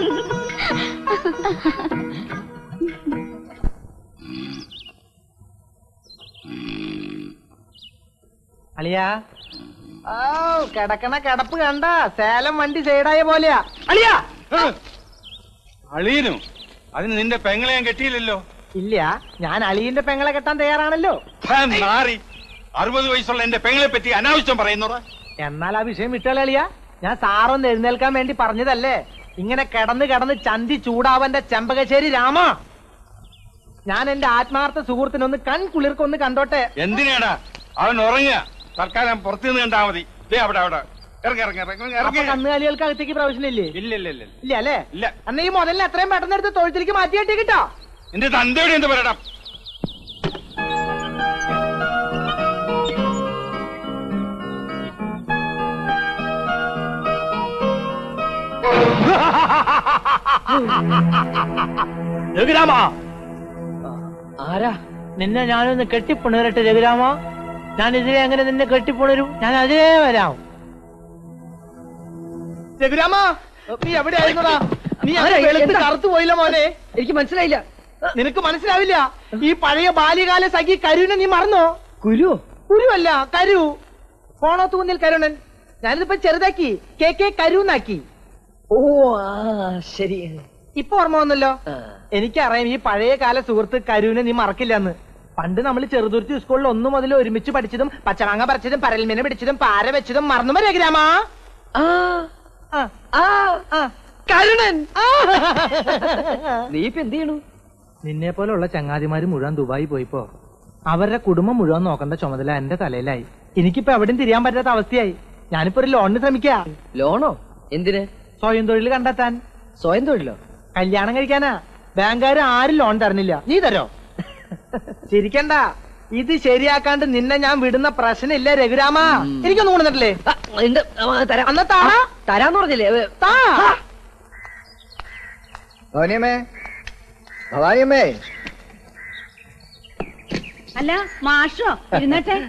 അളിയാ ഓ കിടക്കണ കിടപ്പ് കണ്ട സേലം വണ്ടി സൈഡായ പോലെയാ അളിയാ അളിയനു അതിന് നിന്റെ പെങ്ങളെ ഞാൻ കെട്ടിയില്ലല്ലോ ഇല്ല ഞാൻ അളിയന്റെ പെങ്ങളെ കെട്ടാൻ തയ്യാറാണല്ലോ ഹാ, നാറി അറുപത് വയസ്സുള്ള എന്റെ പെങ്ങളെ പറ്റി അനാവശ്യം പറയുന്നോടാ എന്നാൽ ആ വിഷയം വിട്ടുകളി അളിയാ ഞാൻ സാറൊന്ന് എഴുന്നേൽക്കാൻ വേണ്ടി പറഞ്ഞതല്ലേ ഇങ്ങനെ കിടന്ന് കിടന്ന് ചന്തി ചൂടാവന്റെ ചെമ്പകശ്ശേരി രാമ ഞാൻ എന്റെ ആത്മാർത്ഥ സുഹൃത്തിനൊന്ന് കൺ കുളിർക്കൊന്ന് കണ്ടോട്ടെ എന്തിനാടാ അവൻ ഉറങ്ങുക തൽക്കാലം പുറത്തു നിന്ന് കണ്ടാ മതി ദേ അവിടെ അവിടെ ഇറങ്ങി ഇറങ്ങി ഇറങ്ങി അപ്പൊ ഇറങ്ങി കന്നുകാലികൾക്ക് അകത്തേക്ക് പ്രവേശനമില്ലേ ഇല്ല ഇല്ല ഇല്ല ഇല്ല അല്ലേ ഇല്ല അന്ന് ഈ മുതലിനെ എത്രയും പെട്ടെന്ന് എടുത്ത് തൊഴുത്തിലേക്ക് മാറ്റി കെട്ടി കിട്ടോ എന്റെ തന്തയോട് എന്ത് പറയടാ രഘുരാമ ആരാ നിന്നെ ഞാനൊന്ന് കെട്ടിപ്പുണരട്ടെ രഘുരാമ ഞാൻ ഇതിലെ എങ്ങനെ നിന്നെ കെട്ടിപ്പുണരും ഞാൻ അതിലേ വരാം രഘുരാമ നീ എവിടെയായിരുന്നടാ നീ അങ്ങനെ വെളുത്ത് കറുത്തു പോയില്ല മോനെ എനിക്ക് മനസ്സിലായില്ല നിനക്ക് മനസ്സിലാവില്ല ഈ പഴയ ബാല്യകാല സഖി കരുവിനെ നീ മറന്നോ കുരു കുരുവല്ല കരു ഫോണോ തൂന്നിൽ കരുണൻ ഞാനിതിപ്പോ ചെറുതാക്കി കെ കെ കരുന്നാക്കി ഓ ആ ശരി ഇപ്പൊ ഓർമ്മ വന്നല്ലോ എനിക്കറിയാം ഈ പഴയ കാല സുഹൃത്ത് കരുവിനെ നീ മറക്കില്ലെന്ന് പണ്ട് നമ്മൾ ചെറുതുരുത്തി സ്കൂളിൽ ഒന്നു മുതൽ ഒരുമിച്ച് പഠിച്ചതും പച്ചമാങ്ങ പറിച്ചതും പരൽമീനെ പിടിച്ചതും പാര വെച്ചതും മറന്നു രഘുരാമ ആ ആ, ആ ആ. കരുണൻ നീ ഇപ്പൊ എന്ത് ചെയ്യണു നിന്നെ പോലുള്ള ചങ്ങാതിമാര് മുഴുവൻ ദുബായി പോയിപ്പോ അവരുടെ കുടുംബം മുഴുവൻ നോക്കേണ്ട ചുമതല എന്റെ തലയിലായി എനിക്കിപ്പോ എവിടെയും തിരിയാൻ പറ്റാത്ത അവസ്ഥയായി ഞാനിപ്പോ ഒരു ലോണിന് ശ്രമിക്കാ ലോണോ എന്തിന് സ്വയം തൊഴിൽ കണ്ടെത്താൻ സ്വയം തൊഴിലോ കല്യാണം കഴിക്കാനാ ബാങ്കുകാർ ആരും ലോൺ തരണില്ല നീ തരോ ചിരിക്കണ്ട ഇത് ശരിയാക്കാണ്ട് നിന്നെ ഞാൻ വിടുന്ന പ്രശ്നമില്ല രഘുരാമ എനിക്കൊന്നും കൊണ്ടുവന്നിട്ടില്ലേ ആ, ഉണ്ട്. ആ, തരാം അന്നാ താടാ തരാന്ന് പറഞ്ഞില്ലേ ഏ, താ ഭവാനിയമ്മേ ഭവാനിയമ്മേ അല്ല മാഷോ ഇരുന്നട്ടെ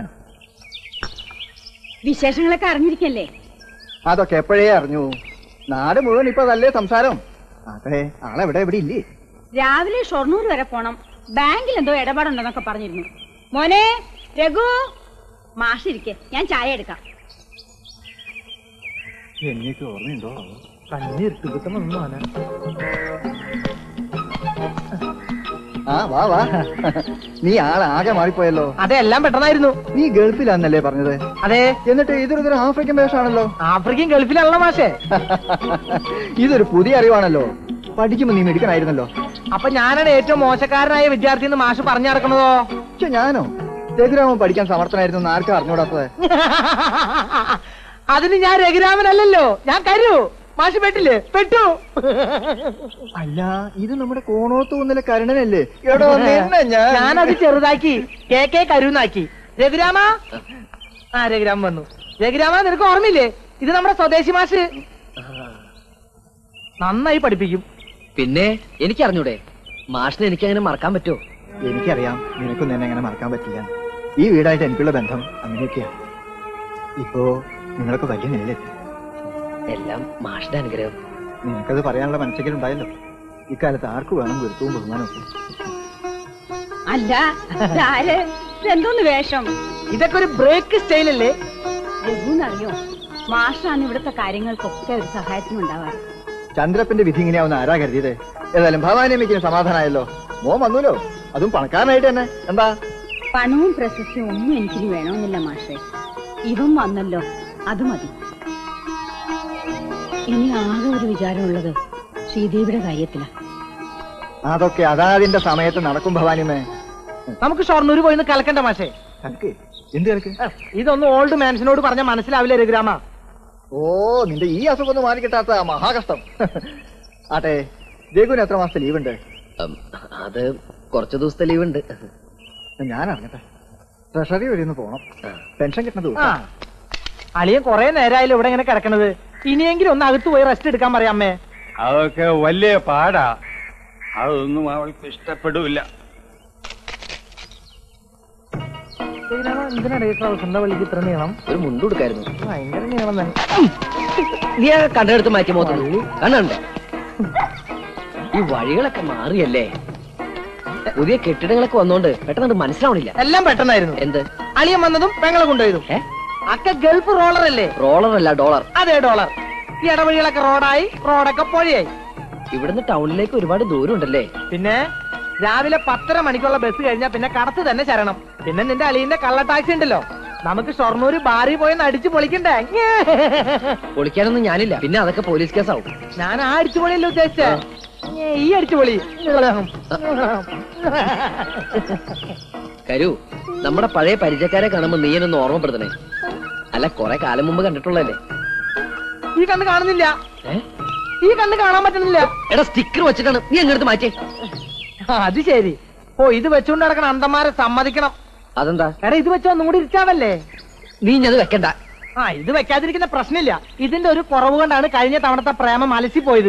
വിശേഷങ്ങളൊക്കെ അറിഞ്ഞിരിക്കല്ലേ അതൊക്കെ എപ്പോഴേ അറിഞ്ഞു നാട് മുഴുവൻ ഇപ്പൊ അതല്ലേ സംസാരം അതെ ആളെവിടെ ഇവിടെ ഇല്ലേ രാവിലെ ഷൊർണൂർ വരെ പോണം ബാങ്കിൽ എന്തോ ഇടപാടുണ്ടെന്നൊക്കെ പറഞ്ഞിരുന്നു മോനെ രഘു മാഷിരിക്കെ ഞാൻ ചായ എടുക്കാം എനിക്ക് ഓർമ്മയുണ്ടോ കണ്ണീർ ഇട്ടുകിട്ടും ഒന്നും ആന ആ വാ വാ നീ ആളാകെ മാറിപ്പോയല്ലോ അതെ എല്ലാം പെട്ടെന്നായിരുന്നു നീ ഗൾഫിലാന്നല്ലേ പറഞ്ഞത് അതെ എന്നിട്ട് ഇതൊരു ആഫ്രിക്കൻ വേഷമാണല്ലോ ആഫ്രിക്കൻ ഗൾഫിലുള്ള മാഷേ ഇതൊരു പുതിയ അറിവാണല്ലോ പഠിക്കുമ്പോ നീ മിടുക്കനായിരുന്നല്ലോ അപ്പൊ ഞാനാണ് ഏറ്റവും മോശക്കാരനായ വിദ്യാർത്ഥി എന്ന് മാഷ് പറഞ്ഞു നടക്കണതോ പക്ഷെ ഞാനോ രഘുരാമൻ പഠിക്കാൻ സമർത്ഥനായിരുന്നു എന്ന് ആർക്കും അറിഞ്ഞൂടാത്തത് അതിന് ഞാൻ രഘുരാമനല്ലല്ലോ ഞാൻ കരു മാഷ് പെട്ടില്ലേ പെട്ടു അല്ല ഇത് നമ്മുടെ കോണോത്ത് കുന്നിലെ കരുണനല്ലേ എടോ നിന്നെ ഞാൻ ഞാനത് ചെറുതാക്കി കെ കെ കരുന്നാക്കി രഘുരാമ ആ രഘുരാമൻ വന്നു രഘുരാമ നിനക്ക് ഓർമ്മയില്ലേ ഇത് നമ്മുടെ സ്വദേശി മാഷ് നന്നായി പഠിപ്പിക്കും പിന്നെ എനിക്കറിഞ്ഞൂടെ മാഷിനെ എനിക്ക് അങ്ങനെ മറക്കാൻ പറ്റുമോ എനിക്കറിയാം നിനക്കൊന്നും എന്നെ അങ്ങനെ മറക്കാൻ പറ്റില്ല ഈ വീടായിട്ട് എനിക്കുള്ള ബന്ധം അങ്ങനെയൊക്കെയാ ഇപ്പോ നിങ്ങളൊക്കെ വലിയ നിലയിലെത്തി എല്ലാം മാഷിന്റെ അനുഗ്രഹം നിനക്കത് പറയാനുള്ള മനസ്സെങ്കിലും ഉണ്ടായല്ലോ ഇക്കാലത്ത് ആർക്ക് വേണം ഗുരുത്വവും ബഹുമാനവും അല്ല ഇതാര്? ഇതെന്തോന്ന് വേഷം ഇതൊക്കെ ഒരു ബ്രേക്ക് സ്റ്റൈലല്ലേ രഘുന്നറിയോ മാഷാണ് ഇവിടുത്തെ കാര്യങ്ങൾക്കൊക്കെ ഒരു സഹായത്തിനുണ്ടാവാറ് ചന്ദ്രപ്പന്റെ വിധി ഇങ്ങനെയാവുന്ന ആരാ കരുതിയത് ഏതായാലും ഭവാനിയമ്മയ്ക്ക് സമാധാനമായല്ലോ മോൻ വന്നൂലോ അതും പണക്കാരനായിട്ട് തന്നെ എന്താ പണവും പ്രശസ്തിയും ഒന്നും എനിക്കിനി വേണമെന്നില്ല മാഷെ ഇവൻ വന്നല്ലോ അത് മതി ഇനി ആകെ ഒരു വിചാരമുള്ളത് ശ്രീദേവിയുടെ കാര്യത്തിലാ അതൊക്കെ അതാതിന്റെ സമയത്ത് നടക്കും ഭവാനിയമ്മേ നമുക്ക് ഷൊർണൂര് പോയിന്ന് കലക്കണ്ട മാഷേ കണക്ക് എന്ത് കണക്ക് ഇതൊന്നും ഓൾഡ് മാൻസിനോട് പറഞ്ഞാൽ മനസ്സിലാവില്ല രഘുരാമ ഓ നിന്റെ ഈ അസുഖം ഒന്നും മാറിക്കിട്ടാത്ത മഹാകഷ്ടം ആട്ടെ രഘുവിന് എത്ര മാസത്തെ ലീവ് ഉണ്ട് അത് കുറച്ച് ദിവസത്തെ ലീവ് ഉണ്ട് ഞാൻ അറിഞ്ഞട്ടെ ട്രഷറി വഴി ഒന്ന് പോണം പെൻഷൻ കിട്ടുന്ന ആ ദിവസം അളിയൻ കൊറേ നേരമായാലും ഇവിടെ ഇങ്ങനെ കിടക്കണത് ഇനിയെങ്കിലും ഒന്ന് അകത്ത് പോയി റെസ്റ്റ് എടുക്കാൻ പറയാം അമ്മേ അതൊക്കെ വലിയ പാടാ അതൊന്നും അവൾക്ക് ഇഷ്ടപ്പെടില്ല എന്തിനാണ് ഈ ട്രൗസറിന്റെ വള്ളിക്ക് ഇത്ര നീളം ഒരു മുണ്ട് കൊടുക്കായിരുന്നു ഭയങ്കര നീളം തന്നെ നീ ആ കണ്ണെടുത്ത് മാറ്റി മോത്തുള്ളൂ കണ്ണുണ്ട് ഈ വഴികളൊക്കെ മാറിയല്ലേ പുതിയ കെട്ടിടങ്ങളൊക്കെ വന്നോണ്ട് പെട്ടെന്ന് മനസ്സിലാവണില്ല എല്ലാം പെട്ടെന്നായിരുന്നു എന്ത് അളിയൻ വന്നതും പെങ്ങളെ കൊണ്ടുപോയതും ഏ അക്ക ഗൾഫ് റോളർ അല്ലേ റോളർ അല്ല ഡോളർ അതെ ഡോളർ ഈ ഇടവഴികളൊക്കെ റോഡായി റോഡൊക്കെ പുഴയായി ഇവിടുന്ന് ടൗണിലേക്ക് ഒരുപാട് ദൂരം ഉണ്ടല്ലേ പിന്നെ രാവിലെ പത്തര മണിക്കുള്ള ബസ് കഴിഞ്ഞാൽ പിന്നെ കടത്ത് തന്നെ ചരണം പിന്നെ നിന്റെ അളിയന്റെ കള്ള ടാക്സി ഉണ്ടല്ലോ നമുക്ക് ഷൊർണൂര് ബാറി പോയി അടിച്ചു പൊളിക്കണ്ടേ പൊളിക്കാനൊന്നും ഞാനില്ല പിന്നെ അതൊക്കെ പോലീസ് കേസാവും ഞാൻ ആ അടിച്ചു പൊളിയല്ലോ ഉദ്ദേശിച്ചേ ഈ അടിച്ചു പൊളി കരു നമ്മുടെ പഴയ പരിചയക്കാരെ കാണുമ്പോ നീ എന്നൊന്ന് ഓർമ്മപ്പെടുത്തണേ അല്ല കൊറേ കാലം മുമ്പ് കണ്ടിട്ടുള്ളല്ലേ ഈ കണ്ണ് കാണുന്നില്ല ഏ? ഈ കണ്ണ് കാണാൻ പറ്റുന്നില്ല എടാ സ്റ്റിക്കർ വെച്ചിട്ടാണ് നീ എങ്ങടുത്ത് മാറ്റിയേ ആ, അത് ശരി ഓ ഇത് വെച്ചുകൊണ്ട് നടക്കണ അന്തന്മാരെ സമ്മതിക്കണം അതെന്താ എടാ ഇത് വെച്ച് ഒന്നും കൂടി ഇരിക്കാവല്ലേ നീ ഇനി അത് വെക്കണ്ട ആ ഇത് വെക്കാതിരിക്കുന്ന പ്രശ്നമില്ല ഇതിന്റെ ഒരു കുറവ് കൊണ്ടാണ് കഴിഞ്ഞ തവണത്തെ പ്രേമം അലസി പോയത്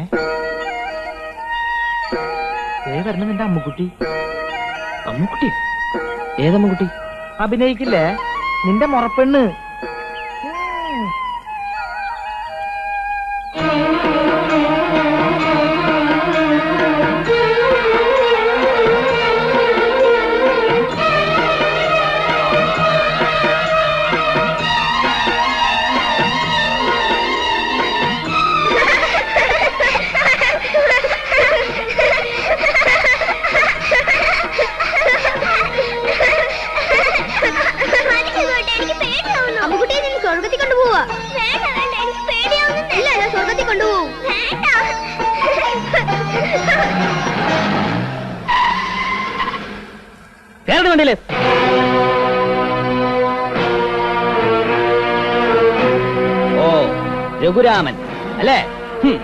വരണം നിന്റെ അമ്മുക്കുട്ടി അമ്മുക്കുട്ടി ഏതമ്മുക്കുട്ടി അഭിനയിക്കില്ലേ നിന്റെ മുറപ്പെണ്ണ് ഉം. അമ്മുകുട്ടിയെ നിന്ന് സ്വർഗത്തിൽ കൊണ്ടുപോവാ വേണ്ട വേണ്ട എനിക്ക് പേടിയാവുന്നു ഇല്ല ഞാൻ സ്വർഗത്തിൽ കൊണ്ടുപോകും വേണ്ട കേരള വണ്ടിയില് ഓ രഘുരാമൻ അല്ലേ ഹും.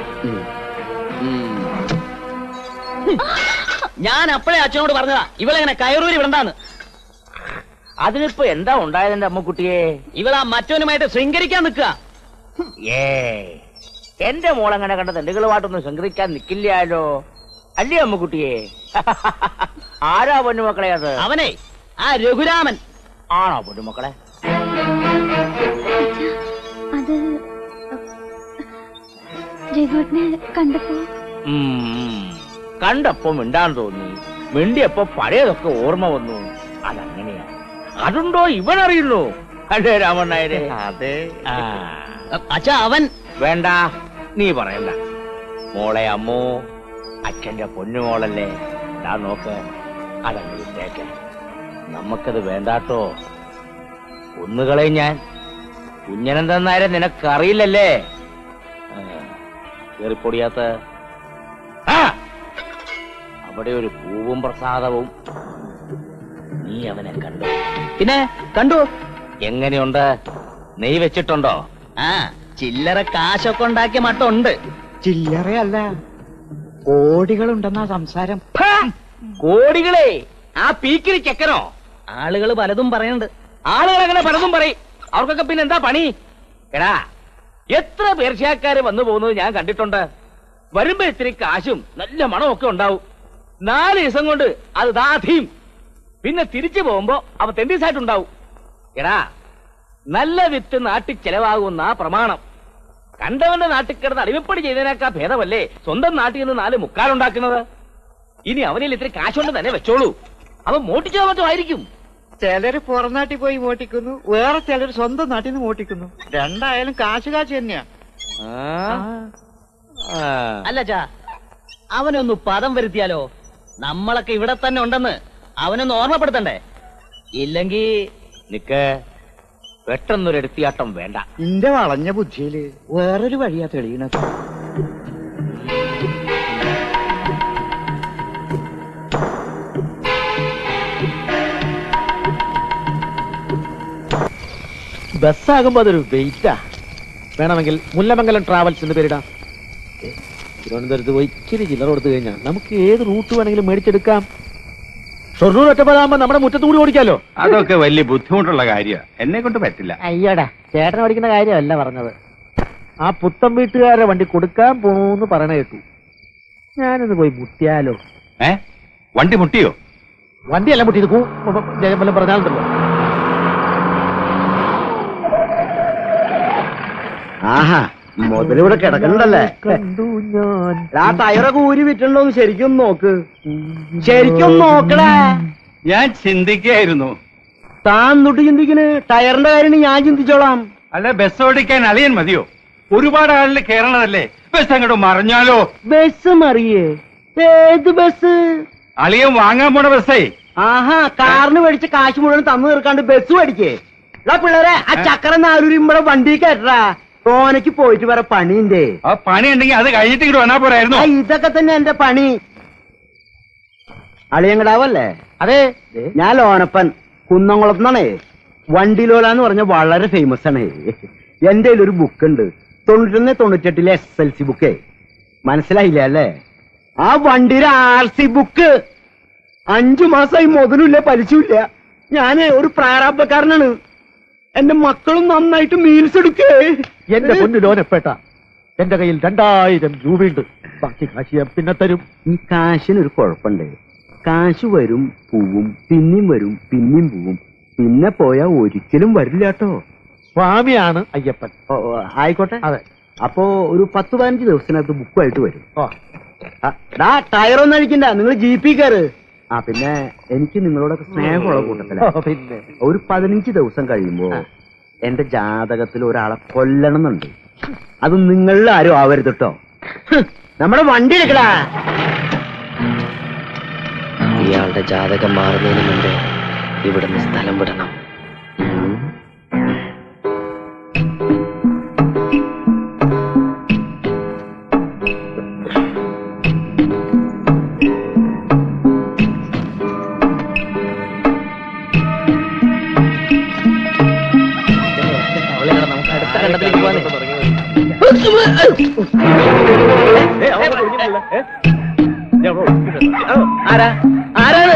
ഞാൻ അപ്പഴേ അച്ഛനോട് പറഞ്ഞതാ ഇവളെങ്ങനെ കയറൂരി വിടണ്ടാന്ന് അതിനിപ്പോ എന്താ ഉണ്ടായതെന്റെ അമ്മക്കുട്ടിയെ ഇവളാ മറ്റവനുമായിട്ട് ശൃംഗരിക്കാൻ നിൽക്കുക ഏ എന്റെ മോളങ്ങനെ കണ്ട തെണ്ടുകളുമായിട്ടൊന്നും ശൃംഖരിക്കാൻ നിക്കില്ലാലോ അല്ലേ അമ്മക്കുട്ടിയെ ആരാ പൊന്നുമക്കളെ അത് അവനെ ആ രഘുരാമൻ ആണോ പൊന്നുമക്കളെ അത് രഘുവിനെ കണ്ടപ്പോ ഉം. കണ്ടപ്പോ മിണ്ടാൻ തോന്നി മിണ്ടിയപ്പോ പഴയതൊക്കെ ഓർമ്മ വന്നു അതങ്ങനെയാ അതുണ്ടോ ഇവൻ അറിയുന്നു അല്ലേ രാമണ്ണായരെ അതെ ആ അച്ഛാ അവൻ വേണ്ട നീ പറയണ്ട മോളെ അമ്മോ അച്ഛന്റെ പൊന്നുമോളല്ലേ ദാ നോക്ക് അതങ്ങ് വിട്ടേക്ക് നമുക്കത് വേണ്ടാട്ടോ ഒന്നുകളയും ഞാൻ കുഞ്ഞനന്തെന്നാരെ നിനക്കറിയില്ലല്ലേ ആ, കേറിപ്പൊടിയാത്ത ആ അവിടെ ഒരു പൂവും പ്രസാദവും നീ അവനെ കണ്ടു പിന്നെ കണ്ടു എങ്ങനെയുണ്ട് നെയ് വെച്ചിട്ടുണ്ടോ ആ ചില്ലറ കാശൊക്കെ ഉണ്ടാക്കിയ മട്ടുണ്ട് ചില്ലറയല്ല കോടികളുണ്ടെന്നാ സംസാരം കോടികളെ ആ പീക്കിരി ചെക്കനോ ആളുകൾ പലതും പറയുന്നുണ്ട് ആളുകൾ അങ്ങനെ പലതും പറയും അവർക്കൊക്കെ പിന്നെ എന്താ പണി എടാ എത്ര പേർഷ്യക്കാര് വന്നു പോകുന്നത് ഞാൻ കണ്ടിട്ടുണ്ട് വരുമ്പോ ഇത്തിരി കാശും നല്ല മണമൊക്കെ ഉണ്ടാവും നാല് ദിവസം കൊണ്ട് അത് ദാധിയും പിന്നെ തിരിച്ചു പോകുമ്പോ അവ തെണ്ടീസായിട്ടുണ്ടാവും എടാ നല്ല വിത്ത് നാട്ടിൽ ചെലവാകുന്ന പ്രമാണം കണ്ടവന്റെ നാട്ടിൽ കിടന്ന് അടിമപ്പണി ചെയ്തതിനേക്കാ ഭേദമല്ലേ സ്വന്തം നാട്ടിൽ നിന്ന് നാല് മുക്കാലുണ്ടാക്കുന്നത് ഇനി അവനിൽ ഇത്തിരി കാശുകൊണ്ട് തന്നെ വെച്ചോളൂ അവൻ മോട്ടിച്ചോ മറ്റോ ആയിരിക്കും ചിലര് പുറം നാട്ടിൽ പോയി മോട്ടിക്കുന്നു വേറെ ചിലർ സ്വന്തം നാട്ടിൽ നിന്ന് മോട്ടിക്കുന്നു രണ്ടായാലും കാശ് കാശ് തന്നെയാ ആ. ആ. അല്ല ചാ അവനൊന്ന് പദം വരുത്തിയാലോ നമ്മളൊക്കെ ഇവിടെ തന്നെ ഉണ്ടെന്ന് അവനൊന്ന് ഓർമ്മപ്പെടുത്തണ്ടേ ഇല്ലെങ്കി നിക്ക് പെട്ടെന്നൊരു എടുത്തിയാട്ടം വേണ്ട നിന്റെ വളഞ്ഞ ബുദ്ധിയില് വേറൊരു വഴിയാ തെളിയണത് ബസ്സാകുമ്പോ അതൊരു വെയിറ്റാ വേണമെങ്കിൽ മുല്ലമംഗലം ട്രാവൽസ് എന്ന് പേരിടാം ഏ, തിരുവനന്തപുരത്ത് പോയി ഇച്ചിരി ചില്ലറ കൊടുത്തു കഴിഞ്ഞാൽ നമുക്ക് ഏത് റൂട്ട് വേണമെങ്കിലും മേടിച്ചെടുക്കാം ഷൊർണൂർ ഒറ്റപ്പാടാകുമ്പോ നമ്മുടെ മുറ്റത്തുകൂടി ഓടിക്കാലോ അതൊക്കെ വലിയ ബുദ്ധിമുട്ടുള്ള കാര്യമാണ് എന്നെ കൊണ്ട് പറ്റില്ല അയ്യടാ ചേട്ടൻ ഓടിക്കുന്ന കാര്യമല്ല പറഞ്ഞത് ആ പുത്തൻ വീട്ടുകാരെ വണ്ടി കൊടുക്കാൻ പോണൂന്ന് പറയണ കേട്ടു ഞാനൊന്ന് പോയി മുട്ടിയാലോ ഏ വണ്ടി മുട്ടിയോ വണ്ടിയല്ല മുട്ടി ഇത് ജയമല്ലം പറഞ്ഞാലുണ്ടല്ലോ ആഹാ മുതലിവിടെ കിടക്കണ്ടല്ലേ കണ്ടു ഞാൻ ആ ടയറൊക്കെ ഊരി വിറ്റുണ്ടോന്ന് ശരിക്കും നോക്ക് ശരിക്കും നോക്കടേ ഞാൻ ചിന്തിക്കായിരുന്നു താൻ തൊട്ട് ചിന്തിക്കണ് ടയറിന്റെ കാര്യം ഞാൻ ചിന്തിച്ചോളാം അല്ല ബസ് ഓടിക്കാൻ അളിയൻ മതിയോ ഒരുപാട് ആളിൽ കയറണതല്ലേ ബസ് അങ്ങോട്ട് മറിഞ്ഞാലോ ബസ് മറിയേ ഏത് ബസ് അളിയൻ വാങ്ങാൻ പോണ ബസ്സേ ആഹാ കാറിന് മേടിച്ച കാശ് മുഴുവൻ തന്നു തീർക്കാണ്ട് ബസ് മേടിക്കേ എടാ പിള്ളേരെ ആ ചക്കര നാലൂരി ഇവിടെ വണ്ടി കയറ്റാ തോനക്ക് പോയിട്ട് വേറെ പണിയുണ്ടേ ആ പണി ഉണ്ടെങ്കിൽ അത് കഴിഞ്ഞിട്ട് ഇങ്ങോട്ട് വന്നാ പോരായിരുന്നു ആ, ഇതൊക്കെ തന്നെ എന്റെ പണി അളിയങ്കടാവല്ലേ അതെ ഞാൻ ലോനപ്പൻ കുന്നംകുളത്തുനിന്നാണേ വണ്ടിലോല എന്ന് പറഞ്ഞ വളരെ ഫേമസ് ആണ് എന്റെ ഒരു ബുക്ക് ഉണ്ട് തൊണ്ണൂറ്റൊന്ന് തൊണ്ണൂറ്റെട്ടിലെ എസ് എൽ സി ബുക്കേ മനസ്സിലായില്ല അല്ലേ ആ വണ്ടിയുടെ ആർ സി ബുക്ക് അഞ്ചു മാസമായി മുതലില്ല പലിശയില്ല ഞാന് ഒരു പ്രാരാബ്ധക്കാരനാണ് എന്റെ മക്കളും നന്നായിട്ട് മീൽസ് എടുക്കേ എന്റെ പൊന്നു ലോനപ്പേട്ട എന്റെ കയ്യിൽ രണ്ടായിരം രൂപയുണ്ട് ബാക്കി കാശ് ഞാൻ പിന്നെ തരും ഈ കാശിനൊരു കുഴപ്പമുണ്ട് കാശ് വരും പോവും പിന്നെയും വരും പിന്നെയും പോവും പിന്നെ പോയാ ഒരിക്കലും വരില്ല കേട്ടോ സ്വാമിയാണ് അയ്യപ്പൻ ഓ, ഓ, ആയിക്കോട്ടെ അതെ അപ്പോ ഒരു പത്ത് പതിനഞ്ച് ദിവസത്തിനകത്ത് ബുക്കുമായിട്ട് വരും ഓ ആ, ഡാ ടയർ ഒന്നും അടിക്കണ്ട നിങ്ങൾ ജി പി കയറ് ആ പിന്നെ എനിക്ക് നിങ്ങളോടൊക്കെ സ്നേഹമുള്ള കൂട്ടത്തില ഓ, പിന്നെ ഒരു പതിനഞ്ച് ദിവസം കഴിയുമ്പോ എന്റെ ജാതകത്തിൽ ഒരാളെ കൊല്ലണം എന്നുണ്ട് അത് നിങ്ങളിൽ ആരും ആവരുത് കേട്ടോ ഹ്, നമ്മുടെ വണ്ടി എടുക്കടാ ഇയാളുടെ ജാതകം മാറുന്നതിന് മുമ്പ് ഇവിടുന്ന് സ്ഥലം വിടണം ഉം. നമുക്ക് അടുത്ത കണ്ടത്തിലേക്ക് പോകാൻ ആരാ ആരാണ്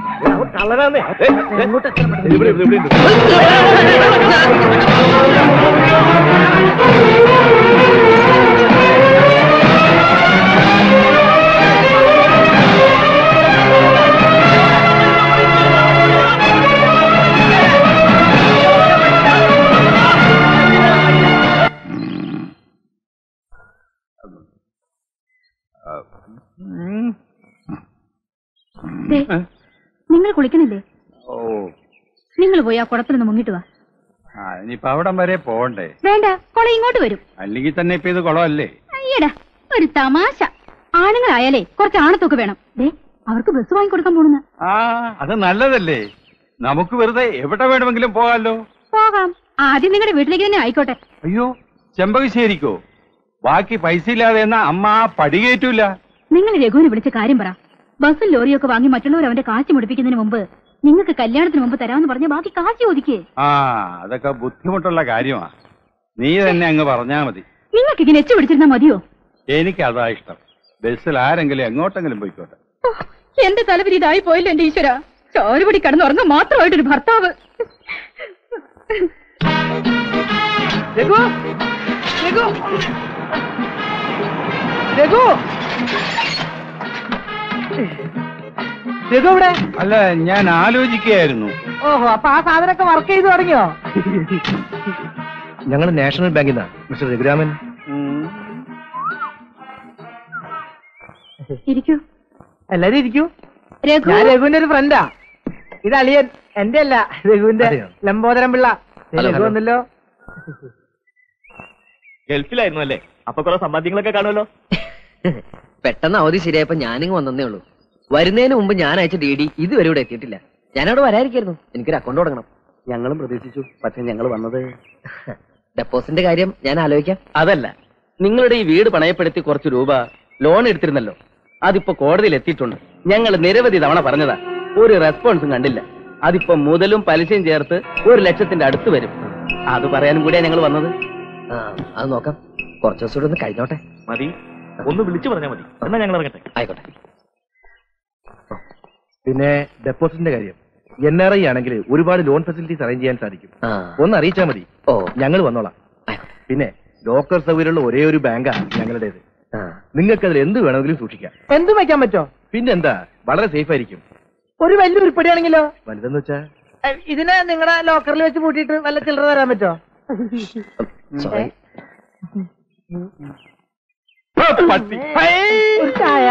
ദേ, നിങ്ങൾ കുളിക്കണില്ലേ ഓ നിങ്ങൾ പോയി ആ കുളത്തിലൊന്ന് മുങ്ങിട്ട് വാ ആ ഇനിയിപ്പൊ അവിടം വരെ പോകണ്ടേ വേണ്ട കുളം ഇങ്ങോട്ട് വരും അല്ലെങ്കിൽ തന്നെ ഇപ്പൊ ഇത് കുളമല്ലേ അയ്യടാ ഒരു തമാശ ആണുങ്ങളായാലേ കുറച്ച് ആണത്തൊക്കെ വേണം ദേ അവർക്ക് ബസ് വാങ്ങിക്കൊടുക്കാൻ പോണെന്ന് ആ അത് നല്ലതല്ലേ നമുക്ക് വെറുതെ എവിടെ വേണമെങ്കിലും പോകാമല്ലോ പോകാം ആദ്യം നിങ്ങളുടെ വീട്ടിലേക്ക് തന്നെ ആയിക്കോട്ടെ അയ്യോ ചെമ്പകശ്ശേരിക്കോ ബാക്കി പൈസ ഇല്ലാതെ എന്നാ അമ്മ ആ പടി കയറ്റൂല നിങ്ങൾ രഘുവിനെ വിളിച്ച കാര്യം പറ ബസ്സും ലോറിയൊക്കെ വാങ്ങി മറ്റുള്ളവർ അവന്റെ കാശ് മുടിപ്പിക്കുന്നതിന് മുമ്പ് നിങ്ങൾക്ക് കല്യാണത്തിന് മുമ്പ് തരാമെന്ന് പറഞ്ഞ ബാക്കി കാശ് ചോദിക്കേ ആ അതൊക്കെ ബുദ്ധിമുട്ടുള്ള കാര്യമാ നീ തന്നെ അങ്ങ് പറഞ്ഞാ മതി നിങ്ങൾക്ക് ഇങ്ങനെ എച്ചു പിടിച്ചിരുന്നാ മതിയോ എനിക്ക് അതാ ഇഷ്ടം ബസ്സിൽ ആരെങ്കിലും എങ്ങോട്ടെങ്കിലും പോയിക്കോട്ടെ ഓ, എന്റെ തലവിരി ഇതായി പോയില്ല എന്റെ ഈശ്വര ചോരുപടി കടന്നുറങ്ങാൻ മാത്രമായിട്ടൊരു ഭർത്താവ് രഘു രഘു രഘു രഘു ഇവിടെ അല്ല ഞാൻ ആലോചിക്കുകയായിരുന്നു ഓഹോ അപ്പൊ ആ സാധനമൊക്കെ വർക്ക് ചെയ്ത് തുടങ്ങിയോ ഞങ്ങൾ നാഷണൽ ബാങ്കിൽ നിന്നാണ് മിസ്റ്റർ രഘുരാമൻ ഇരിക്കൂ എല്ലാരും ഇരിക്കൂ രഘു ഞാൻ രഘുവിന്റെ ഒരു ഫ്രണ്ടാ ഇത് അളിയൻ എന്റെ അല്ല രഘുവിന്റെ അതെയോ? ലംബോദരം പിള്ള ദേ ഹലോ, രഘു ഹലോ. വന്നല്ലോ ഗൾഫിലായിരുന്നു അല്ലേ അപ്പൊ കുറെ സമ്പാദ്യങ്ങളൊക്കെ കാണുമല്ലോ പെട്ടെന്ന് അവധി ശരിയായപ്പോ ഞാനിങ്ങ് വന്നേ ഉള്ളൂ വരുന്നതിന് മുമ്പ് ഞാൻ അയച്ച ഡി ഡി ഇതുവരെ ഇവിടെ എത്തിയിട്ടില്ല ഞാനവിടെ വരാതിരിക്കായിരുന്നു എനിക്കൊരു അക്കൗണ്ട് തുടങ്ങണം ഞങ്ങളും പ്രതീക്ഷിച്ചു പക്ഷെ ഞങ്ങൾ വന്നത് ഡെപ്പോസിറ്റിന്റെ കാര്യം ഞാൻ ആലോചിക്കാം അതല്ല നിങ്ങളുടെ ഈ വീട് പണയപ്പെടുത്തി കുറച്ച് രൂപ ലോൺ എടുത്തിരുന്നല്ലോ അതിപ്പോ കോടതിയിൽ എത്തിയിട്ടുണ്ട് ഞങ്ങൾ നിരവധി തവണ പറഞ്ഞതാ ഒരു റെസ്പോൺസും കണ്ടില്ല അതിപ്പോ മുതലും പലിശയും ചേർത്ത് ഒരു ലക്ഷത്തിന്റെ അടുത്ത് വരും അത് പറയാനും കൂടിയാ ഞങ്ങൾ വന്നത് ആ, അത് നോക്കാം കുറച്ച് ദിവസം കൂടെ ഒന്ന് കഴിഞ്ഞോട്ടെ മതി ഒന്ന് വിളിച്ചു പറഞ്ഞാൽ മതി എന്നാ ഞങ്ങൾ ഇറങ്ങട്ടെ ആയിക്കോട്ടെ പിന്നെ ഡെപ്പോസിറ്റിന്റെ കാര്യം എൻ ആർ ഐ ആണെങ്കിൽ ഒരുപാട് ലോൺ ഫെസിലിറ്റീസ് അറേഞ്ച് ചെയ്യാൻ സാധിക്കും ആ ഒന്ന് അറിയിച്ചാൽ മതി ഓ ഞങ്ങൾ വന്നോളാം ആയിക്കോട്ടെ. പിന്നെ ലോക്കർ സൗകര്യമുള്ള ഒരേ ഒരു ബാങ്കാ ഞങ്ങളുടേത് ആ നിങ്ങൾക്ക് അതിൽ എന്ത് വേണമെങ്കിലും സൂക്ഷിക്കാം എന്തും വെക്കാൻ പറ്റോ പിന്നെന്താ വളരെ സേഫ് ആയിരിക്കും ഒരു വലിയ ഉരുപ്പടിയാണെങ്കിലോ വലുതെന്ന് വെച്ചാ ഏ, ഇതിനെ നിങ്ങളുടെ ലോക്കറിൽ വെച്ച് പൂട്ടിയിട്ട് വല്ല ചില്ലറ തരാൻ പറ്റോ സോറി പട്ടി ഒരു ചായ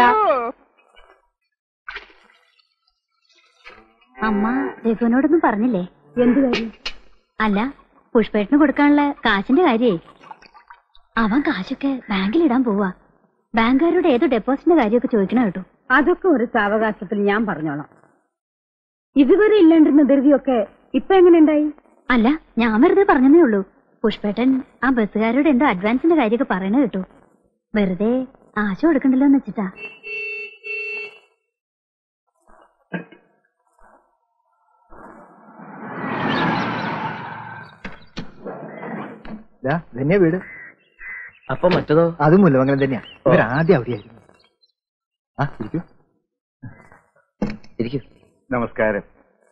അമ്മ രഘുവിനോടൊന്നും പറഞ്ഞില്ലേ എന്ത് കാര്യം അല്ല പുഷ്പേട്ടന് കൊടുക്കാനുള്ള കാശിന്റെ കാര്യേ അവൻ കാശൊക്കെ ബാങ്കിലിടാൻ പോവാ ബാങ്കുകാരോട് ഏതോ ഡെപ്പോസിറ്റിന്റെ കാര്യമൊക്കെ ചോദിക്കണ കേട്ടു അതൊക്കെ ഒരു സാവകാശത്തിൽ ഞാൻ പറഞ്ഞോളാം ഇതുവരെ ഇല്ലാണ്ടിരുന്ന ധൃതിയൊക്കെ ഇപ്പൊ എങ്ങനെയുണ്ടായി അല്ല ഞാൻ വെറുതെ പറഞ്ഞതേ ഉള്ളൂ പുഷ്പേട്ടൻ ആ ബസ്സുകാരോട് എന്തോ അഡ്വാൻസിന്റെ കാര്യമൊക്കെ പറയണ കേട്ടു വെറുതെ ആശ കൊടുക്കണ്ടല്ലോ എന്ന് വെച്ചിട്ടാ ധന്യ വീട് അപ്പൊ മറ്റതോ അതും മുല്ലമംഗലം തന്നെയാ ഇവരാദ്യം അവിടെയായിരുന്നു ആ ഇരിക്കൂ ഇരിക്കും നമസ്കാരം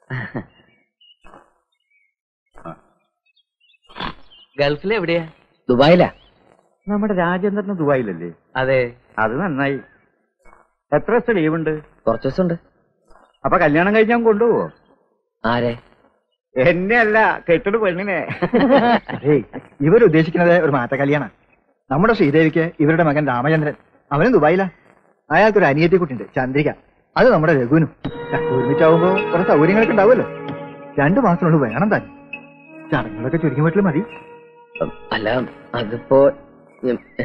ഗൾഫിൽ എവിടെയാ ദുബായിലാ നമ്മുടെ രാജേന്ദ്രന് ദുബായിലല്ലേ അതെ അത് നന്നായി എത്ര ദിവസം ലീവുണ്ട് കുറച്ച് ദിവസം ഉണ്ട് അപ്പൊ കല്യാണം കഴിച്ചാൽ കൊണ്ടുപോവോ ആരെ എന്നെ അല്ല കെട്ടിട് പെണ്ണിനെ ഏയ് ഇവരുദ്ദേശിക്കുന്നത് ഒരു മാറ്റ കല്യാണ നമ്മുടെ ശ്രീദേവിക്ക് ഇവരുടെ മകൻ രാമചന്ദ്രൻ അവനും ദുബായിലാ അയാൾക്കൊരു അനിയത്തി കുട്ടിയുണ്ട് ചന്ദ്രിക അത് നമ്മുടെ രഘുവിനും രണ്ടും ഒരുമിച്ചാവുമ്പോ കുറെ സൗകര്യങ്ങളൊക്കെ ഉണ്ടാവുമല്ലോ രണ്ടു മാസത്തിനുള്ളിൽ വേണം താൻ ചടങ്ങുകളൊക്കെ ചുരുക്കി വീട്ടിൽ മതി അല്ല അതിപ്പോ ഉം, എ,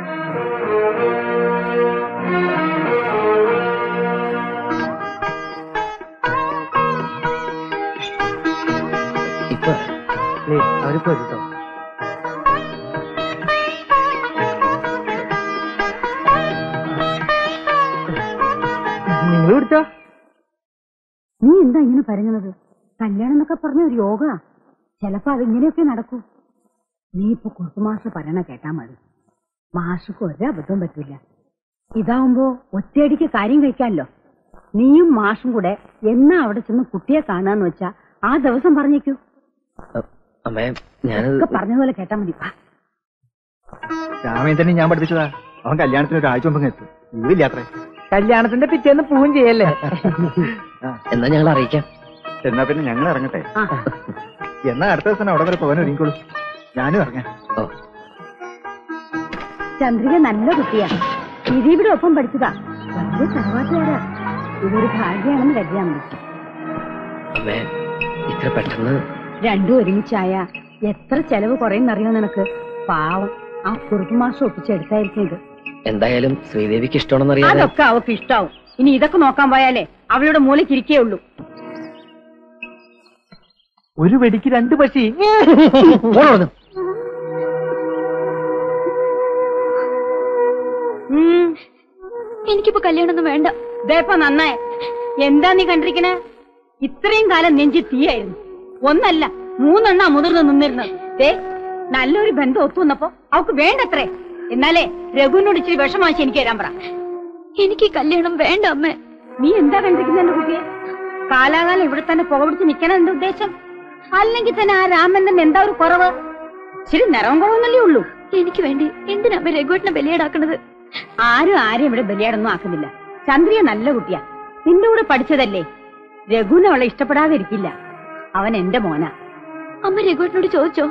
ഇപ്പൊ അവരിപ്പോ കേട്ടോ നിങ്ങൾ പിടിച്ചോ നീ എന്താ ഇങ്ങനെ പറയുന്നത് കല്യാണം എന്നൊക്കെ പറഞ്ഞ ഒരു യോഗ ചിലപ്പോ അതിങ്ങനെയൊക്കെ നടക്കൂ നീ ഇപ്പൊ കുറുത്തുമാഷ പറയണ കേട്ടാ മതി മാഷക്ക് ഒരബദ്ധവും പറ്റില്ല ഇതാവുമ്പോ ഒറ്റയടിക്ക് കാര്യം കഴിക്കാമല്ലോ നീയും മാഷും കൂടെ എന്നാ അവിടെ ചെന്ന് കുട്ടിയെ കാണാന്ന് വെച്ചാ ആ ദിവസം പറഞ്ഞേക്കൂ അമ്മേ ഞാനത് ഒക്കെ പറഞ്ഞതുപോലെ കേട്ടാ മതി വാ. രാമേന്ദ്രനെ ഞാൻ പഠിപ്പിച്ചതാ അവൻ കല്യാണത്തിന് ഒരാഴ്ച മുമ്പ് എത്തും ലീവില്ലാത്രേ കല്യാണത്തിന്റെ പിറ്റേന്ന് പൂവും ചെയ്യല്ലേ എന്നാ ഞങ്ങൾ അറിയിക്കാം എന്നാ പിന്നെ ഞങ്ങൾ ഇറങ്ങട്ടെ ആ എന്നാ അടുത്ത ദിവസം അവിടെ വരെ പോകാൻ ഒരുങ്ങിക്കോളൂ ഞാനും ഇറങ്ങാം ഓ ചന്ദ്രിക നല്ല കുട്ടിയാ ഇതിവിടെ ഒപ്പം പഠിച്ചതാ വലിയ തറവാട്ടുകാരാ ഇതൊരു ഭാഗ്യാണെന്ന് കരുതിയാ മതി അമ്മേ ഇത്ര പെട്ടെന്ന് രണ്ടും ഒരുമിച്ചായ എത്ര ചെലവ് കുറയുന്നറിയോ നിനക്ക് പാവം ആ കുറുക്കുമാസം ഒപ്പിച്ചെടുത്തായിരിക്കും ഇത് എന്തായാലും ശ്രീദേവിക്ക് ഇഷ്ടമാണെന്ന് അറിയാതെ അതൊക്കെ അവക്ക് ഇഷ്ടാവും ഇനി ഇതൊക്കെ നോക്കാൻ പോയാലേ അവളുടെ മൂലയ്ക്ക് ഇരിക്കേ ഉള്ളൂ ഒരു വെടിക്ക് രണ്ട് പശി ഉം, എനിക്കിപ്പോ കല്യാണമൊന്നും വേണ്ട ദേപ്പ നന്നായി എന്താ നീ കണ്ടിരിക്കണേ ഇത്രയും കാലം നെഞ്ചി തീയായിരുന്നു ഒന്നല്ല മൂന്നെണ്ണ മുതിർന്ന് നിന്നിരുന്നത് ദേ നല്ലൊരു ബന്ധം ഒത്തു വന്നപ്പോ അവക്ക് വേണ്ടത്രേ എന്നാലേ രഘുവിനോട് ഇച്ചിരി വിഷമാശി എനിക്ക് തരാൻ പറ എനിക്ക് ഈ കല്യാണം വേണ്ട അമ്മേ നീ എന്താ കണ്ടിരിക്കുന്ന എന്റെ കുട്ടിയെ കാലാകാലം ഇവിടെ തന്നെ പുക പിടിച്ച് നിക്കണം എന്റെ ഉദ്ദേശം അല്ലെങ്കിൽ തന്നെ ആ രാമൻ എന്താ ഒരു കുറവ് ഇച്ചിരി നിറവും കുറവെന്നല്ലേ ഉള്ളൂ എനിക്ക് വേണ്ടി എന്തിനാ അമ്മ രഘുവേട്ടനെ ബലിയാടാക്കണത് ആരും ആരെയും ഇവിടെ ബലിയാടൊന്നും ആക്കുന്നില്ല ചന്ദ്രിയ നല്ല കുട്ടിയാ നിന്റെ കൂടെ പഠിച്ചതല്ലേ രഘുവിനെ അവളെ ഇഷ്ടപ്പെടാതെ ഇരിക്കില്ല അവൻ എന്റെ മോനാ അമ്മ രഘുവേട്ടനോട് ചോദിച്ചോ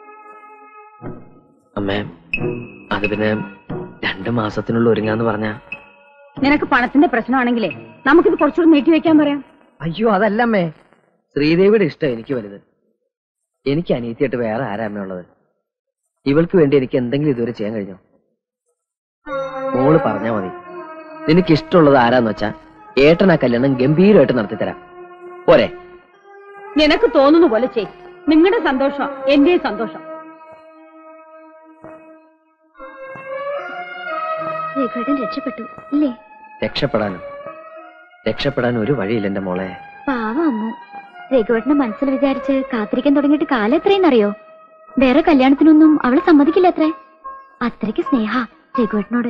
അമ്മേ അത് പിന്നെ രണ്ടു മാസത്തിനുള്ളിൽ ഒരുങ്ങാന്ന് പറഞ്ഞ നിനക്ക് പണത്തിന്റെ പ്രശ്നമാണെങ്കിലേ നമുക്കിത് കുറച്ചുകൂടി നീട്ടി വെക്കാൻ പറയാം അയ്യോ അതല്ലമ്മേ ശ്രീദേവിയുടെ ഇഷ്ടം എനിക്ക് വലുത് എനിക്ക് അനീതിയായിട്ട് വേറെ ആരാ അമ്മ ഉള്ളത് ഇവൾക്ക് വേണ്ടി എനിക്ക് എന്തെങ്കിലും ഇതുവരെ ചെയ്യാൻ കഴിഞ്ഞോ മോള് പറഞ്ഞാ മതി നിനക്ക് ഇഷ്ടമുള്ളത് ആരാന്ന് വെച്ചാ ഏട്ടൻ ആ കല്യാണം ഗംഭീരമായിട്ട് നടത്തി തരാം പോരെ നിനക്ക് തോന്നുന്ന പോലെ ചെയ് നിങ്ങളുടെ സന്തോഷം എന്റെ സന്തോഷം രഘുവേട്ടൻ രക്ഷപ്പെട്ടു ഇല്ലേ രക്ഷപ്പെടാനും രക്ഷപ്പെടാൻ ഒരു വഴിയില്ല എന്റെ മോളെ പാവ അമ്മു രഘുവേട്ടനെ മനസ്സിൽ വിചാരിച്ച് കാത്തിരിക്കാൻ തുടങ്ങിയിട്ട് കാലം എത്രയെന്നറിയോ വേറെ കല്യാണത്തിനൊന്നും അവള് സമ്മതിക്കില്ല അത്രേ അത്രയ്ക്ക് സ്നേഹ രഘുവേട്ടനോട്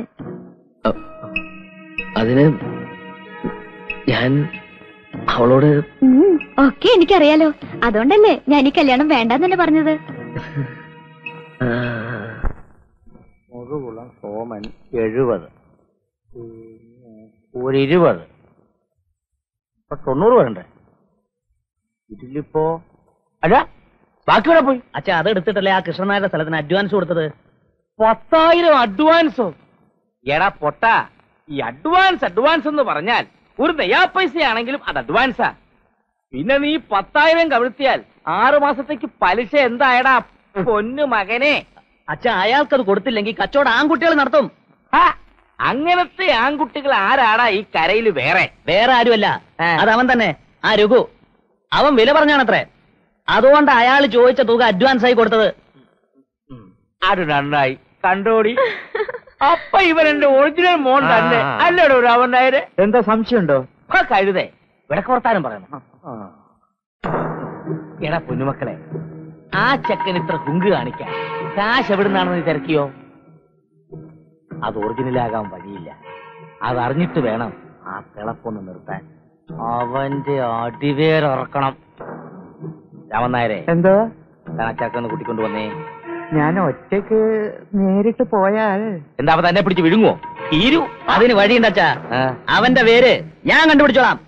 അതിന് ഞാൻ അവളോട് ഉം, ഒക്കെ എനിക്കറിയാലോ അതുകൊണ്ടല്ലേ ഞാൻ ഈ കല്യാണം വേണ്ടെന്ന് തന്നെ പറഞ്ഞത് ആ, മുഴുകുളം സോമൻ എഴുപത് ഒരു ഇരുപത് ഇപ്പൊ തൊണ്ണൂറ് വേണ്ടേ ഇതിലിപ്പോ അല്ല ബാക്കിയോടെ പോയി അച്ഛാ അത് എടുത്തിട്ടല്ലേ ആ കൃഷ്ണനായരുടെ സ്ഥലത്തിന് അഡ്വാൻസ് കൊടുത്തത് പത്തായിരം അഡ്വാൻസോ എടാ പൊട്ട ഈ അഡ്വാൻസ് അഡ്വാൻസ് എന്ന് പറഞ്ഞാൽ ഒരു നയാ പൈസ ആണെങ്കിലും അത് അഡ്വാൻസാ പിന്നെ നീ പത്തായിരം കവിഴ്ത്തിയാൽ ആറു മാസത്തേക്ക് പലിശ എന്തായടാ പൊന്നു മകനെ അച്ഛാ അയാൾക്കത് കൊടുത്തില്ലെങ്കിൽ കച്ചവടം ആൺകുട്ടികൾ നടത്തും ഹാ, അങ്ങനത്തെ ആൺകുട്ടികൾ ആരാടാ ഈ കരയിൽ വേറെ വേറെ ആരുമല്ല അത് അവൻ തന്നെ ആ രഘു അവൻ വില പറഞ്ഞാണത്രേ അതുകൊണ്ട് അയാൾ ചോദിച്ച തുക അഡ്വാൻസ് ആയി കൊടുത്തത് അത് നന്നായി കണ്ടോടി അപ്പൊ ഇവൻ എന്റെ ഒറിജിനൽ മോൻ തന്നെ ആ. അല്ലേടോ രാവൻ നായര് എന്താ സംശയമുണ്ടോ ഒക്കെ കഴുതേ വിടക്ക് വർത്താനം പറയണം എടാ പൊന്നുമക്കളെ ആ ചെക്കൻ ഇത്ര കുങ്ക് കാണിക്കാൻ കാശ് എവിടുന്നാണെന്ന് നീ തിരക്കിയോ അത് ഒറിജിനലാകാൻ വഴിയില്ല അതറിഞ്ഞിട്ട് വേണം ആ തിളപ്പൊന്ന് നിർത്താൻ അവന്റെ അടിവേറിറക്കണം രാമൻ നായരെ എന്തോ ആ ചെക്കന്ന് കൂട്ടിക്കൊണ്ട് വന്നേ ഞാൻ ഒറ്റയ്ക്ക് നേരിട്ട് പോയാൽ എന്താ അവൻ തന്നെ പിടിച്ച് വിഴുങ്ങുവോ തീരു അതിന് വഴിയുണ്ട് അച്ഛാ ആ. അവന്റെ പേര് ഞാൻ കണ്ടുപിടിച്ചോളാം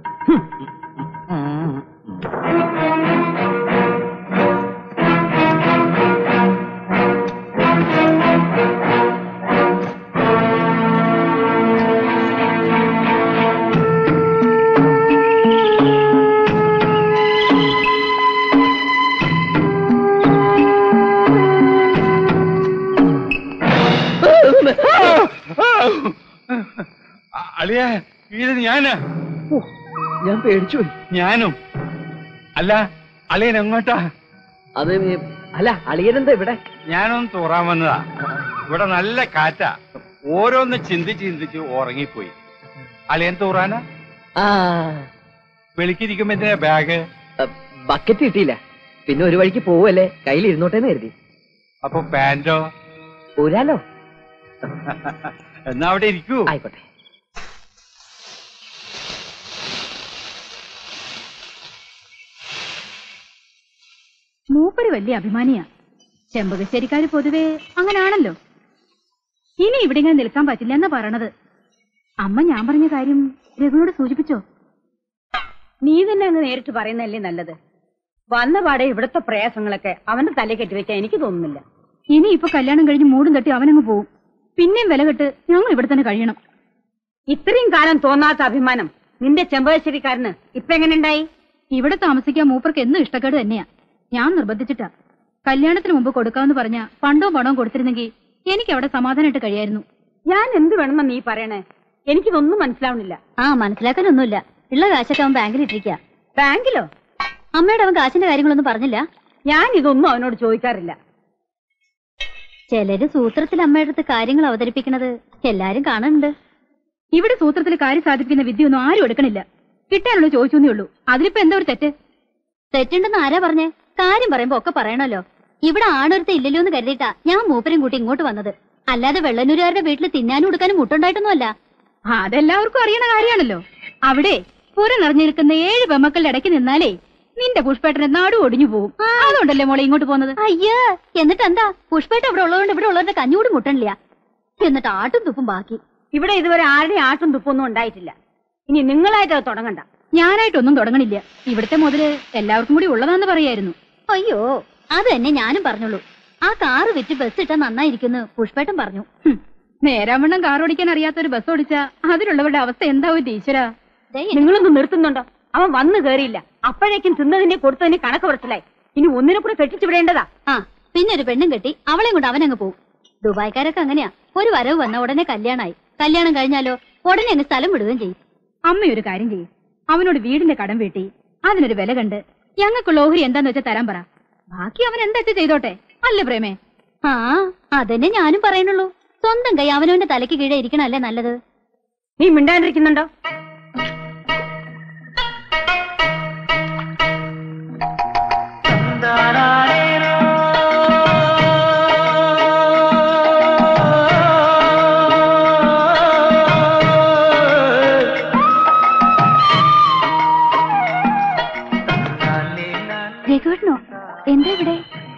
അളിയ ഇത് ഞാനാ ഞാൻ പേടിച്ചു പോയി ഞാനും അല്ല അളിയൻ എങ്ങോട്ടാ അത് ഈ- അല്ല അളിയനെന്താ ഇവിടെ ഞാനൊന്ന് തൂറാൻ വന്നതാ ഇവിടെ നല്ല കാറ്റാ ഓരോന്ന് ചിന്തിച്ച് ചിന്തിച്ച് ഉറങ്ങിപ്പോയി അളിയൻ തൂറാനാ ആ വെളിക്കിരിക്കുമ്പോ എന്തിനാ ബാഗ് ബക്കറ്റ് കിട്ടിയില്ല പിന്നെ ഒരു വഴിക്ക് പോവല്ലേ കയ്യിൽ ഇരുന്നോട്ടേന്ന് കരുതി അപ്പൊ പാന്റോ ഊരാലോ എന്നാ അവിടെ ഇരിക്കൂ ആയിക്കോട്ടെ മൂപ്പര് വലിയ അഭിമാനിയാ ചെമ്പകശ്ശേരിക്കാര് പൊതുവെ അങ്ങനാണല്ലോ ഇനി ഇവിടെ ഇങ്ങനെ നിൽക്കാൻ പറ്റില്ല എന്നാ പറയണത് അമ്മ ഞാൻ പറഞ്ഞ കാര്യം രഘുനോട് സൂചിപ്പിച്ചോ നീ തന്നെ അങ്ങ് നേരിട്ട് പറയുന്നതല്ലേ നല്ലത് വന്ന പാടെ ഇവിടുത്തെ പ്രയാസങ്ങളൊക്കെ അവന്റെ തലയിൽ കെട്ടിവെക്കാൻ എനിക്ക് തോന്നുന്നില്ല ഇനി ഇപ്പൊ കല്യാണം കഴിഞ്ഞ് മൂടും തട്ടി അവനങ്ങ് പോവും പിന്നെയും വില കെട്ട് ഞങ്ങൾ ഇവിടെ തന്നെ കഴിയണം ഇത്രയും കാലം തോന്നാത്ത അഭിമാനം നിന്റെ ചെമ്പകശ്ശേരിക്കാരന് ഇപ്പൊ എങ്ങനെ ഉണ്ടായി ഇവിടെ താമസിക്കാൻ മൂപ്പർക്ക് എന്നും ഇഷ്ടക്കേട് തന്നെയാ ഞാൻ നിർബന്ധിച്ചിട്ടാ കല്യാണത്തിന് മുമ്പ് കൊടുക്കാമെന്ന് പറഞ്ഞ പണ്ടോ പണവും കൊടുത്തിരുന്നെങ്കിൽ എനിക്ക് അവിടെ സമാധാനമായിട്ട് കഴിയായിരുന്നു ഞാൻ എന്ത് വേണമെന്നാ നീ പറയണേ എനിക്കിതൊന്നും മനസ്സിലാവണില്ല ആ മനസ്സിലാക്കാനൊന്നുമില്ല ഉള്ള കാശൊക്കെ അവൻ ബാങ്കിൽ ഇട്ടിരിക്കുക ബാങ്കിലോ അമ്മയുടെ അവൻ കാശിന്റെ കാര്യങ്ങളൊന്നും പറഞ്ഞില്ല ഞാൻ ഇതൊന്നും അവനോട് ചോദിക്കാറില്ല ചിലര് സൂത്രത്തിൽ അമ്മയുടെ അടുത്ത് കാര്യങ്ങൾ അവതരിപ്പിക്കുന്നത് എല്ലാരും കാണുന്നുണ്ട് ഇവിടെ സൂത്രത്തിൽ കാര്യം സാധിപ്പിക്കുന്ന വിദ്യയൊന്നും ആരും എടുക്കണില്ല കിട്ടാനുള്ള ചോദിച്ചേ ഉള്ളൂ അതിലിപ്പോ എന്താ ഒരു തെറ്റ് തെറ്റുണ്ടെന്ന് ആരാ പറഞ്ഞേ കാര്യം പറയുമ്പോ ഒക്കെ പറയണല്ലോ ഇവിടെ ആണൊരുത്ത ഇല്ലല്ലോ എന്ന് കരുതിയിട്ടാ ഞാൻ മൂപ്പരും കൂട്ടി ഇങ്ങോട്ട് വന്നത് അല്ലാതെ വെള്ളനൂരുകാരുടെ വീട്ടിൽ തിന്നാനും ഉടുക്കാനും മുട്ടുണ്ടായിട്ടൊന്നുമല്ല അതെല്ലാവർക്കും അറിയണ കാര്യമാണല്ലോ അവിടെ പുര നിറഞ്ഞു നിൽക്കുന്ന ഏഴ് പെമ്മക്കളുടെ ഇടയ്ക്ക് നിന്നാലേ നിന്റെ പുഷ്പേട്ടന്റെ നാട് ഒടിഞ്ഞു പോകും അതുകൊണ്ടല്ലേ മോളെ ഇങ്ങോട്ട് പോകുന്നത് അയ്യോ എന്നിട്ട് എന്താ പുഷ്പേട്ട ഇവിടെ ഉള്ളതുകൊണ്ട് ഇവിടെ ഉള്ളവരുടെ കഞ്ഞൂടി മുട്ടണില്ല എന്നിട്ട് ആട്ടും തുപ്പും ബാക്കി ഇവിടെ ഇതുവരെ ആരുടെയും ആട്ടും തുപ്പൊന്നും ഉണ്ടായിട്ടില്ല ഇനി നിങ്ങളായിട്ട് അത് തുടങ്ങണ്ട ഞാനായിട്ടൊന്നും തുടങ്ങണില്ല ഇവിടുത്തെ മുതല് എല്ലാവർക്കും കൂടി ഉള്ളതാന്ന് പറയായിരുന്നു അയ്യോ അത് തന്നെ ഞാനും പറഞ്ഞുള്ളൂ ആ കാറ് വിറ്റ് ബസ് ഇട്ടാ നന്നായിരിക്കുന്നു പുഷ്പേട്ടൻ പറഞ്ഞു ഹും, നേരാവണ്ണം കാർ ഓടിക്കാൻ അറിയാത്ത ഒരു ബസ് ഓടിച്ചാ അതിലുള്ളവരുടെ അവസ്ഥ എന്താവും ടീച്ചറാ നിങ്ങളൊന്ന് നിർത്തുന്നുണ്ടോ അവൻ വന്നു കേറിയില്ല അപ്പോഴേക്കും തിന്നതിന്റെ കൊടുത്തതിന് കണക്ക് പറച്ചിലായി ഇനി ഒന്നിനെ കൂടെ കെട്ടിച്ചു വിടേണ്ടതാ ആ പിന്നെ ഒരു പെണ്ണും കെട്ടി അവളെയും കൊണ്ട് അവനങ്ങ് പോവും ദുബായ്ക്കാരൊക്കെ അങ്ങനെയാ ഒരു വരവ് വന്ന ഉടനെ കല്യാണമായി കല്യാണം കഴിഞ്ഞാലോ ഉടനെ അങ്ങ് സ്ഥലം വിടുകയും ചെയ്യും അമ്മ ഒരു കാര്യം ചെയ്യും അവനോട് വീടിന്റെ കടം വീട്ടി അതിനൊരു വില കണ്ട് ഞങ്ങൾക്കുള്ള ഓഹരി എന്താന്ന് വെച്ചാൽ തരാൻ പറ ബാക്കി അവൻ എന്താ വെച്ചാ ചെയ്തോട്ടെ അല്ലേ പ്രേമേ ആ അതന്നെ ഞാനും പറയുന്നുള്ളൂ സ്വന്തം കൈ അവനവന്റെ തലയ്ക്ക് കീഴെ ഇരിക്കണല്ലേ നല്ലത് നീ മിണ്ടാണ്ടിരിക്കുന്നുണ്ടോ രഘുവേട്ടനോ എന്താ ഇവിടെ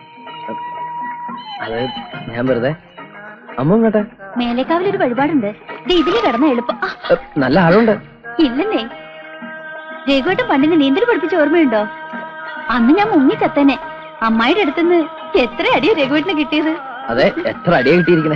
അത് ഞാൻ വെറുതെ അമ്മ ഇങ്ങോട്ടെ മേലേക്കാവിൽ ഒരു വഴിപാടുണ്ട് ദേ ഇതില് കിടന്ന എളുപ്പം ആ, ഏ, നല്ല ആളുണ്ട് ഇല്ലെന്നേ രഘുവേട്ടൻ പണ്ടിന് നീന്തൽ പഠിപ്പിച്ച ഓർമ്മയുണ്ടോ അന്ന് ഞാൻ മുങ്ങി ചത്തനെ അമ്മായിയുടെ അടുത്തുനിന്ന് എത്ര അടിയോ രഘുവേട്ടന് കിട്ടിയത് അതെ എത്ര അടിയാ കിട്ടിയിരിക്കണേ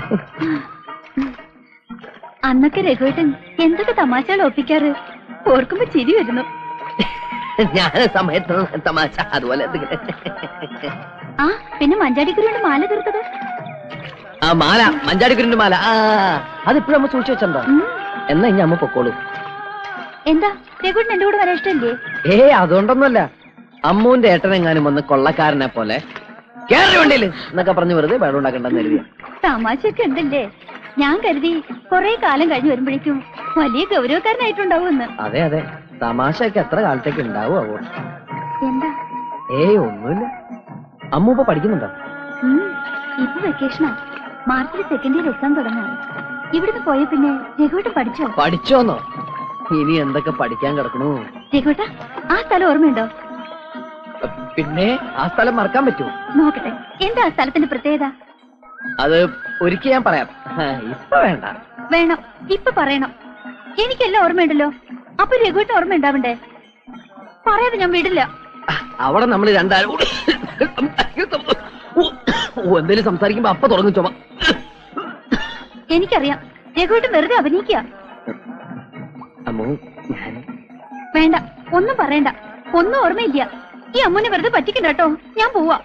അന്നൊക്കെ രഘുവേട്ടൻ എന്തൊക്കെ തമാശകൾ ഒപ്പിക്കാറ് ഓർക്കുമ്പോ ചിരി വരുന്നു ഞാൻ സമയത്ത് തമാശ അതുപോലെ എന്തെങ്കിലും. ആ പിന്നെ മഞ്ചാടിക്കുരുണ്ട് മാല തീർത്തത് ആ മാല മഞ്ചാടിക്കുരിന്റെ മാല ആ അതിപ്പോഴും അമ്മ സൂക്ഷിച്ചു വെച്ചോ എന്നാ ഇനി അമ്മ പൊക്കോളൂ എന്താ രഘുവേട്ടൻ എന്റെ കൂടെ വരാൻ ഇഷ്ടമില്ലേ ഏ അതുകൊണ്ടൊന്നുമല്ല അമ്മൂന്റെ ഏട്ടനെങ്ങാനും വന്ന് കൊള്ളക്കാരനെ പോലെ കേറി വണ്ടിയില് എന്നൊക്കെ പറഞ്ഞ് വെറുതെ വെള്ളം ഉണ്ടാക്കണ്ടെന്ന് കരുതിയ തമാശയൊക്കെ ഉണ്ടല്ലേ ഞാൻ കരുതി കുറെ കാലം കഴിഞ്ഞ് വരുമ്പോഴേക്കും വലിയ ഗൗരവക്കാരനായിട്ടുണ്ടാവുമെന്ന് അതെ അതെ തമാശയൊക്കെ എത്ര കാലത്തേക്ക് ഉണ്ടാവും ആവോ എന്താ ഏയ് ഒന്നുമില്ല അമ്മ ഇപ്പൊ പഠിക്കുന്നുണ്ടോ ഉം, ഇപ്പൊ വെക്കേഷനാ മാർച്ചിൽ സെക്കൻഡ് ഇയർ എക്സാം തുടങ്ങാം ഇവിടുന്ന് പോയ പിന്നെ രഘുവേട്ടൻ പഠിച്ചോ പഠിച്ചോന്നോ ഇനി എന്തൊക്കെ പഠിക്കാൻ കിടക്കണു രഘുവേട്ട ആ സ്ഥലം ഓർമ്മയുണ്ടോ പിന്നെ ആ സ്ഥലം മറക്കാൻ പറ്റുമോ നോക്കട്ടെ എന്താ ആ സ്ഥലത്തിന്റെ പ്രത്യേകത അത് ഒരിക്കൽ ഞാൻ പറയാം ആ, ഇപ്പൊ വേണ്ട വേണം ഇപ്പൊ പറയണം എനിക്കെല്ലാം ഓർമ്മയുണ്ടല്ലോ അപ്പൊ രഘുവേട്ടൻ ഓർമ്മ ഉണ്ടാവണ്ടേ പറയാതെ ഞാൻ വിടില്ല അവിടെ നമ്മൾ രണ്ടാളും കൂടി ഓ, എന്തേലും സംസാരിക്കുമ്പോ അപ്പൊ തുടങ്ങും ചുമ എനിക്കറിയാം രഘുവേട്ടൻ വെറുതെ അഭിനയിക്കുക അമ്മു ഞാൻ വേണ്ട ഒന്നും പറയണ്ട ഒന്നും ഓർമ്മയില്ല ഈ അമ്മൂനെ വെറുതെ പറ്റിക്കണ്ട കേട്ടോ ഞാൻ പോവാ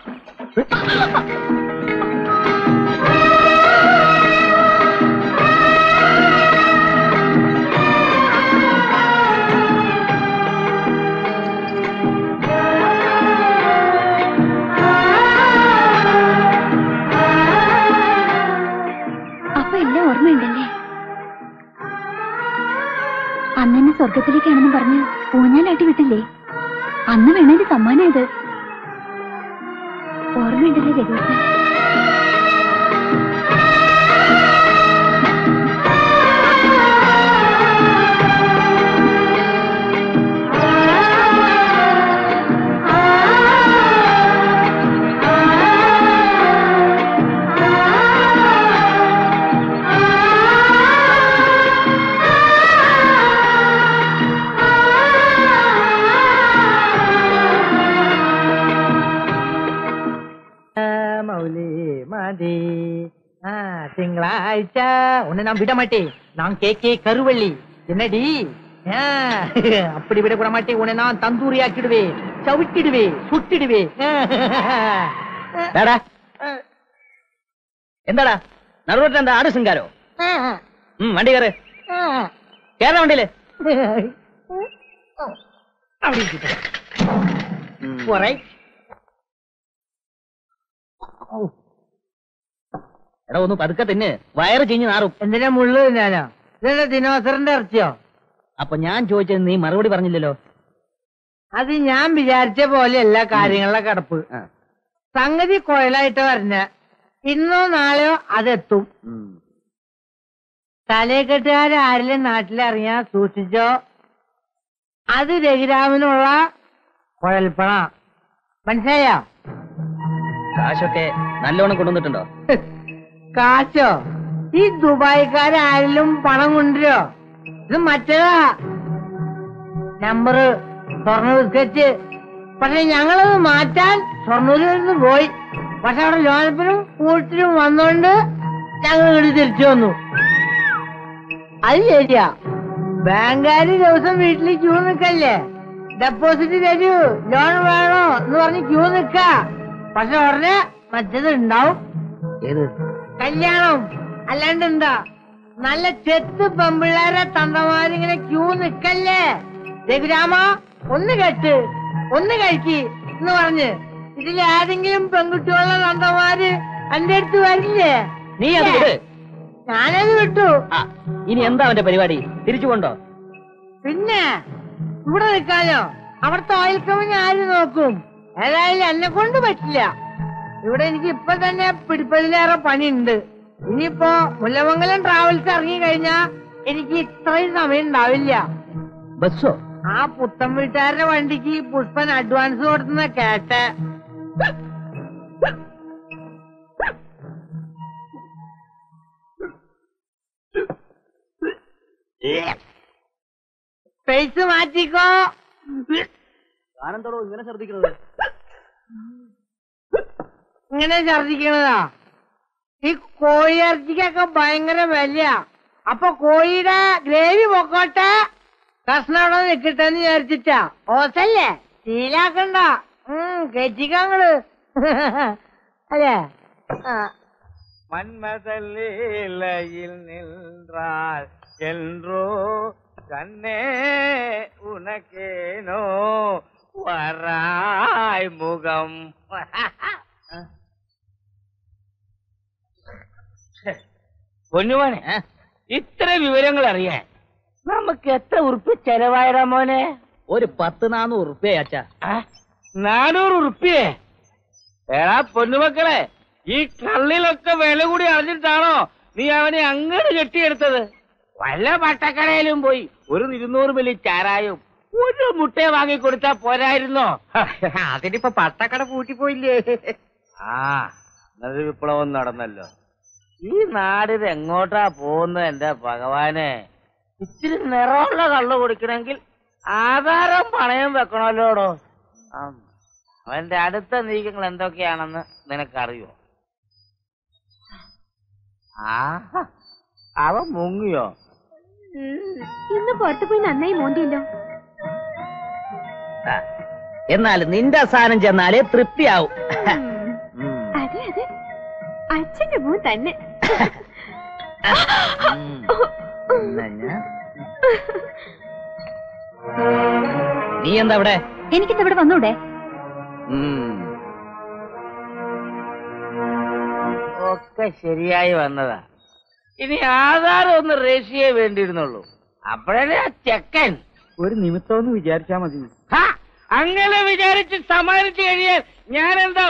അപ്പൊ എല്ലാം ഓർമ്മയുണ്ടല്ലേ അന്നെന്നെ സ്വർഗത്തിലേക്കാണെന്ന് പറഞ്ഞ് ഊഞ്ഞാലാട്ടി വിട്ടില്ലേ അന്ന് വേണേന്റെ സമ്മാനം ഇത് ഓർമ്മയുണ്ടല്ലേ രഘുവേട്ടൻ மௌலி மதி ஆ, திங்களாഴ്ച உன்னை நான் விட மாட்டேன் நான் கே கே கருவள்ளி என்னடி ஆ, அப்படி விட கூட மாட்டேன் உன்னை நான் தந்தூரி ஆக்கிடுவேன் ചവിട്ടിടുവേൻ സുട്ടിടുവേൻ ഡാടാ എന്താടാ നടുവട്ടിൽ എന്താ ആട് സിംഗാരോ ഉം, വണ്ടി കയറ് കേരള വണ്ടിയില് അവിടെ ഇരിക്കട്ടെ. പോരെ. എടാ ഒന്ന് പതുക്കെ തിന്ന് വയറ് ചിഞ്ഞ് നാറും എന്തിനാ മുള്ളു ഞാനോ ഇതെന്താ ദിനോസറിന്റെ ഇറച്ചിയോ അപ്പൊ ഞാൻ ചോദിച്ചത് നീ മറുപടി പറഞ്ഞില്ലല്ലോ അത് ഞാൻ വിചാരിച്ച പോലെയല്ല കാര്യങ്ങളുടെ കിടപ്പ് സംഗതി കുഴലായിട്ട് പറഞ്ഞ ഇന്നോ നാളെയോ അതെത്തും തലയെക്കെട്ടുകാരും നാട്ടിലറിയാൻ സൂക്ഷിച്ചോ അത് രഘുരാമനുള്ള കുഴൽപ്പണ മനസ്സിലായോ കാശൊക്കെ നല്ലോണം കൊണ്ടുവന്നിട്ടുണ്ടോ കാശോ ഈ ദുബായിക്കാരും പണം കൊണ്ടുവരോ ഇത് മറ്റേതാ നമ്പറ് സ്വർണ്ണ സ്കെച്ച് പക്ഷെ ഞങ്ങളത് മാറ്റാൻ ഷൊർണൂരിൽ നിന്ന് പോയി പക്ഷെ അവിടെ ലോനപ്പിനും കൂട്ടിനും വന്നോണ്ട് ഞങ്ങൾ ഇവിടെ തിരിച്ചു വന്നു അത് ശരിയാ ബാങ്കുകാര് ദിവസം വീട്ടിൽ ക്യൂ നിക്കല്ലേ ഡെപ്പോസിറ്റ് തരൂ ലോൺ വേണോ എന്ന് പറഞ്ഞ് ക്യൂ നിക്ക പക്ഷെ ഉടനെ മറ്റേത് ഉണ്ടാവും ഏത് കല്യാണം അല്ലാണ്ട് എന്താ നല്ല ചെത്ത് പെമ്പിള്ളേരെ തന്തമാരിങ്ങനെ ക്യൂ നിക്കല്ലേ രഘുരാമ ഒന്ന് കെട്ട് ഒന്ന് കഴിക്ക് എന്ന് പറഞ്ഞ് ഇതിൽ ഏതെങ്കിലും പെൺകുട്ടികളുടെ തന്തമാര് എന്റെ അടുത്ത് വരില്ലേ നീ അത് വിട് ഞാനത് വിട്ടു ആ ഇനി എന്താ അവന്റെ പരിപാടി തിരിച്ചു കൊണ്ടോ പിന്നെ ഇവിടെ നിൽക്കാനോ അവിടുത്തെ ഓയിൽ കമ്പനി ആര് നോക്കും ഏതായാലും എന്നെ കൊണ്ട് പറ്റില്ല ഇവിടെ എനിക്ക് ഇപ്പൊ തന്നെ പിടിപ്പതിലേറെ പണിയുണ്ട് ഇനിയിപ്പോ മുല്ലമംഗലം ട്രാവൽസ് ഇറങ്ങി കഴിഞ്ഞാ എനിക്ക് ഇത്രയും സമയം ഉണ്ടാവില്ല ബസ്സോ ആ പുത്തൻ വീട്ടുകാരുടെ വണ്ടിക്ക് പുഷ്പൻ അഡ്വാൻസ് കൊടുത്തുന്ന കേട്ടെ സ്പേസ് മാറ്റിക്കോ ആനന്ദോടോ ഇങ്ങനെ ശ്രദ്ധിക്കുന്നത് ഇങ്ങനെ ഛർദിക്കണതാ ഈ കോഴിയിറച്ചിക്കൊക്കെ ഭയങ്കര വില അപ്പൊ കോഴിയുടെ ഗ്രേവി പൊക്കോട്ടെ കഷ്ണം അവിടെ നിൽക്കട്ടെന്ന് വിചാരിച്ചിട്ടാ ഓസല്ലേ ശീലാക്കണ്ട ഉം കെറ്റിക്കങ്ങള് അല്ലേ ആ மன்மதல்லையில் நின்றாள் என்றோ கண்ணே உனக்கேனோ வராய் முகம் പൊന്നുമോനെ ഇത്ര വിവരങ്ങൾ അറിയാൻ നമുക്ക് എത്ര ഉറുപ്പ് ചെലവായടാ മോനെ ഒരു പത്ത് നാനൂറ് ഉറുപ്പ്യ അച്ഛാ ആ? നാനൂറ് ഉറുപ്പിയേ എടാ പൊന്നുമക്കളെ ഈ കള്ളിലൊക്കെ വില കൂടി അറിഞ്ഞിട്ടാണോ നീ അവനെ അങ്ങോട്ട് കെട്ടിയെടുത്തത് വല്ല പട്ടക്കടയിലും പോയി ഒരു ഇരുന്നൂറ് മില്ലി ചാരായും ഒരു മുട്ടയെ വാങ്ങിക്കൊടുത്താ പോരായിരുന്നോ അതിനിപ്പോ പട്ടക്കട പൂട്ടിപ്പോയില്ലേ ആ എന്നൊരു വിപ്ലവം നടന്നല്ലോ ഈ നാടിത് എങ്ങോട്ടാ പോകുന്നത് എന്റെ ഭഗവാനെ ഇച്ചിരി നിറമുള്ള കള്ളു കുടിക്കണമെങ്കിൽ ആധാരം പണയം വെക്കണമല്ലോടോ ആം. അവന്റെ അടുത്ത നീക്കങ്ങൾ എന്തൊക്കെയാണെന്ന് നിനക്കറിയോ ആ അവൻ മുങ്ങിയോ ഇന്ന് പുറത്തു പോയി നന്നായി മോന്തിയല്ലോ എന്നാൽ നിന്റെ സ്ഥാനം ചെന്നാലേ തൃപ്തിയാവും അതെ അതെ അച്ഛന്റെ മോൻ തന്നെ എന്നാ ഞാൻ- നീ എന്താ ഇവിടെ എനിക്കിന്ന് ഇവിടെ വന്നൂടെ ഒക്കെ ശരിയായി വന്നതാ ഇനി ആധാരം ഒന്ന് റേഷ്യേ വേണ്ടിയിരുന്നുള്ളൂ അപ്പോഴേ ആ ചെക്കൻ ഒരു നിമിത്തമെന്ന് വിചാരിച്ചാ മതി ഹാ, അങ്ങനെ വിചാരിച്ച് സമാനിച്ചു കഴിയാൻ ഞാൻ എന്താ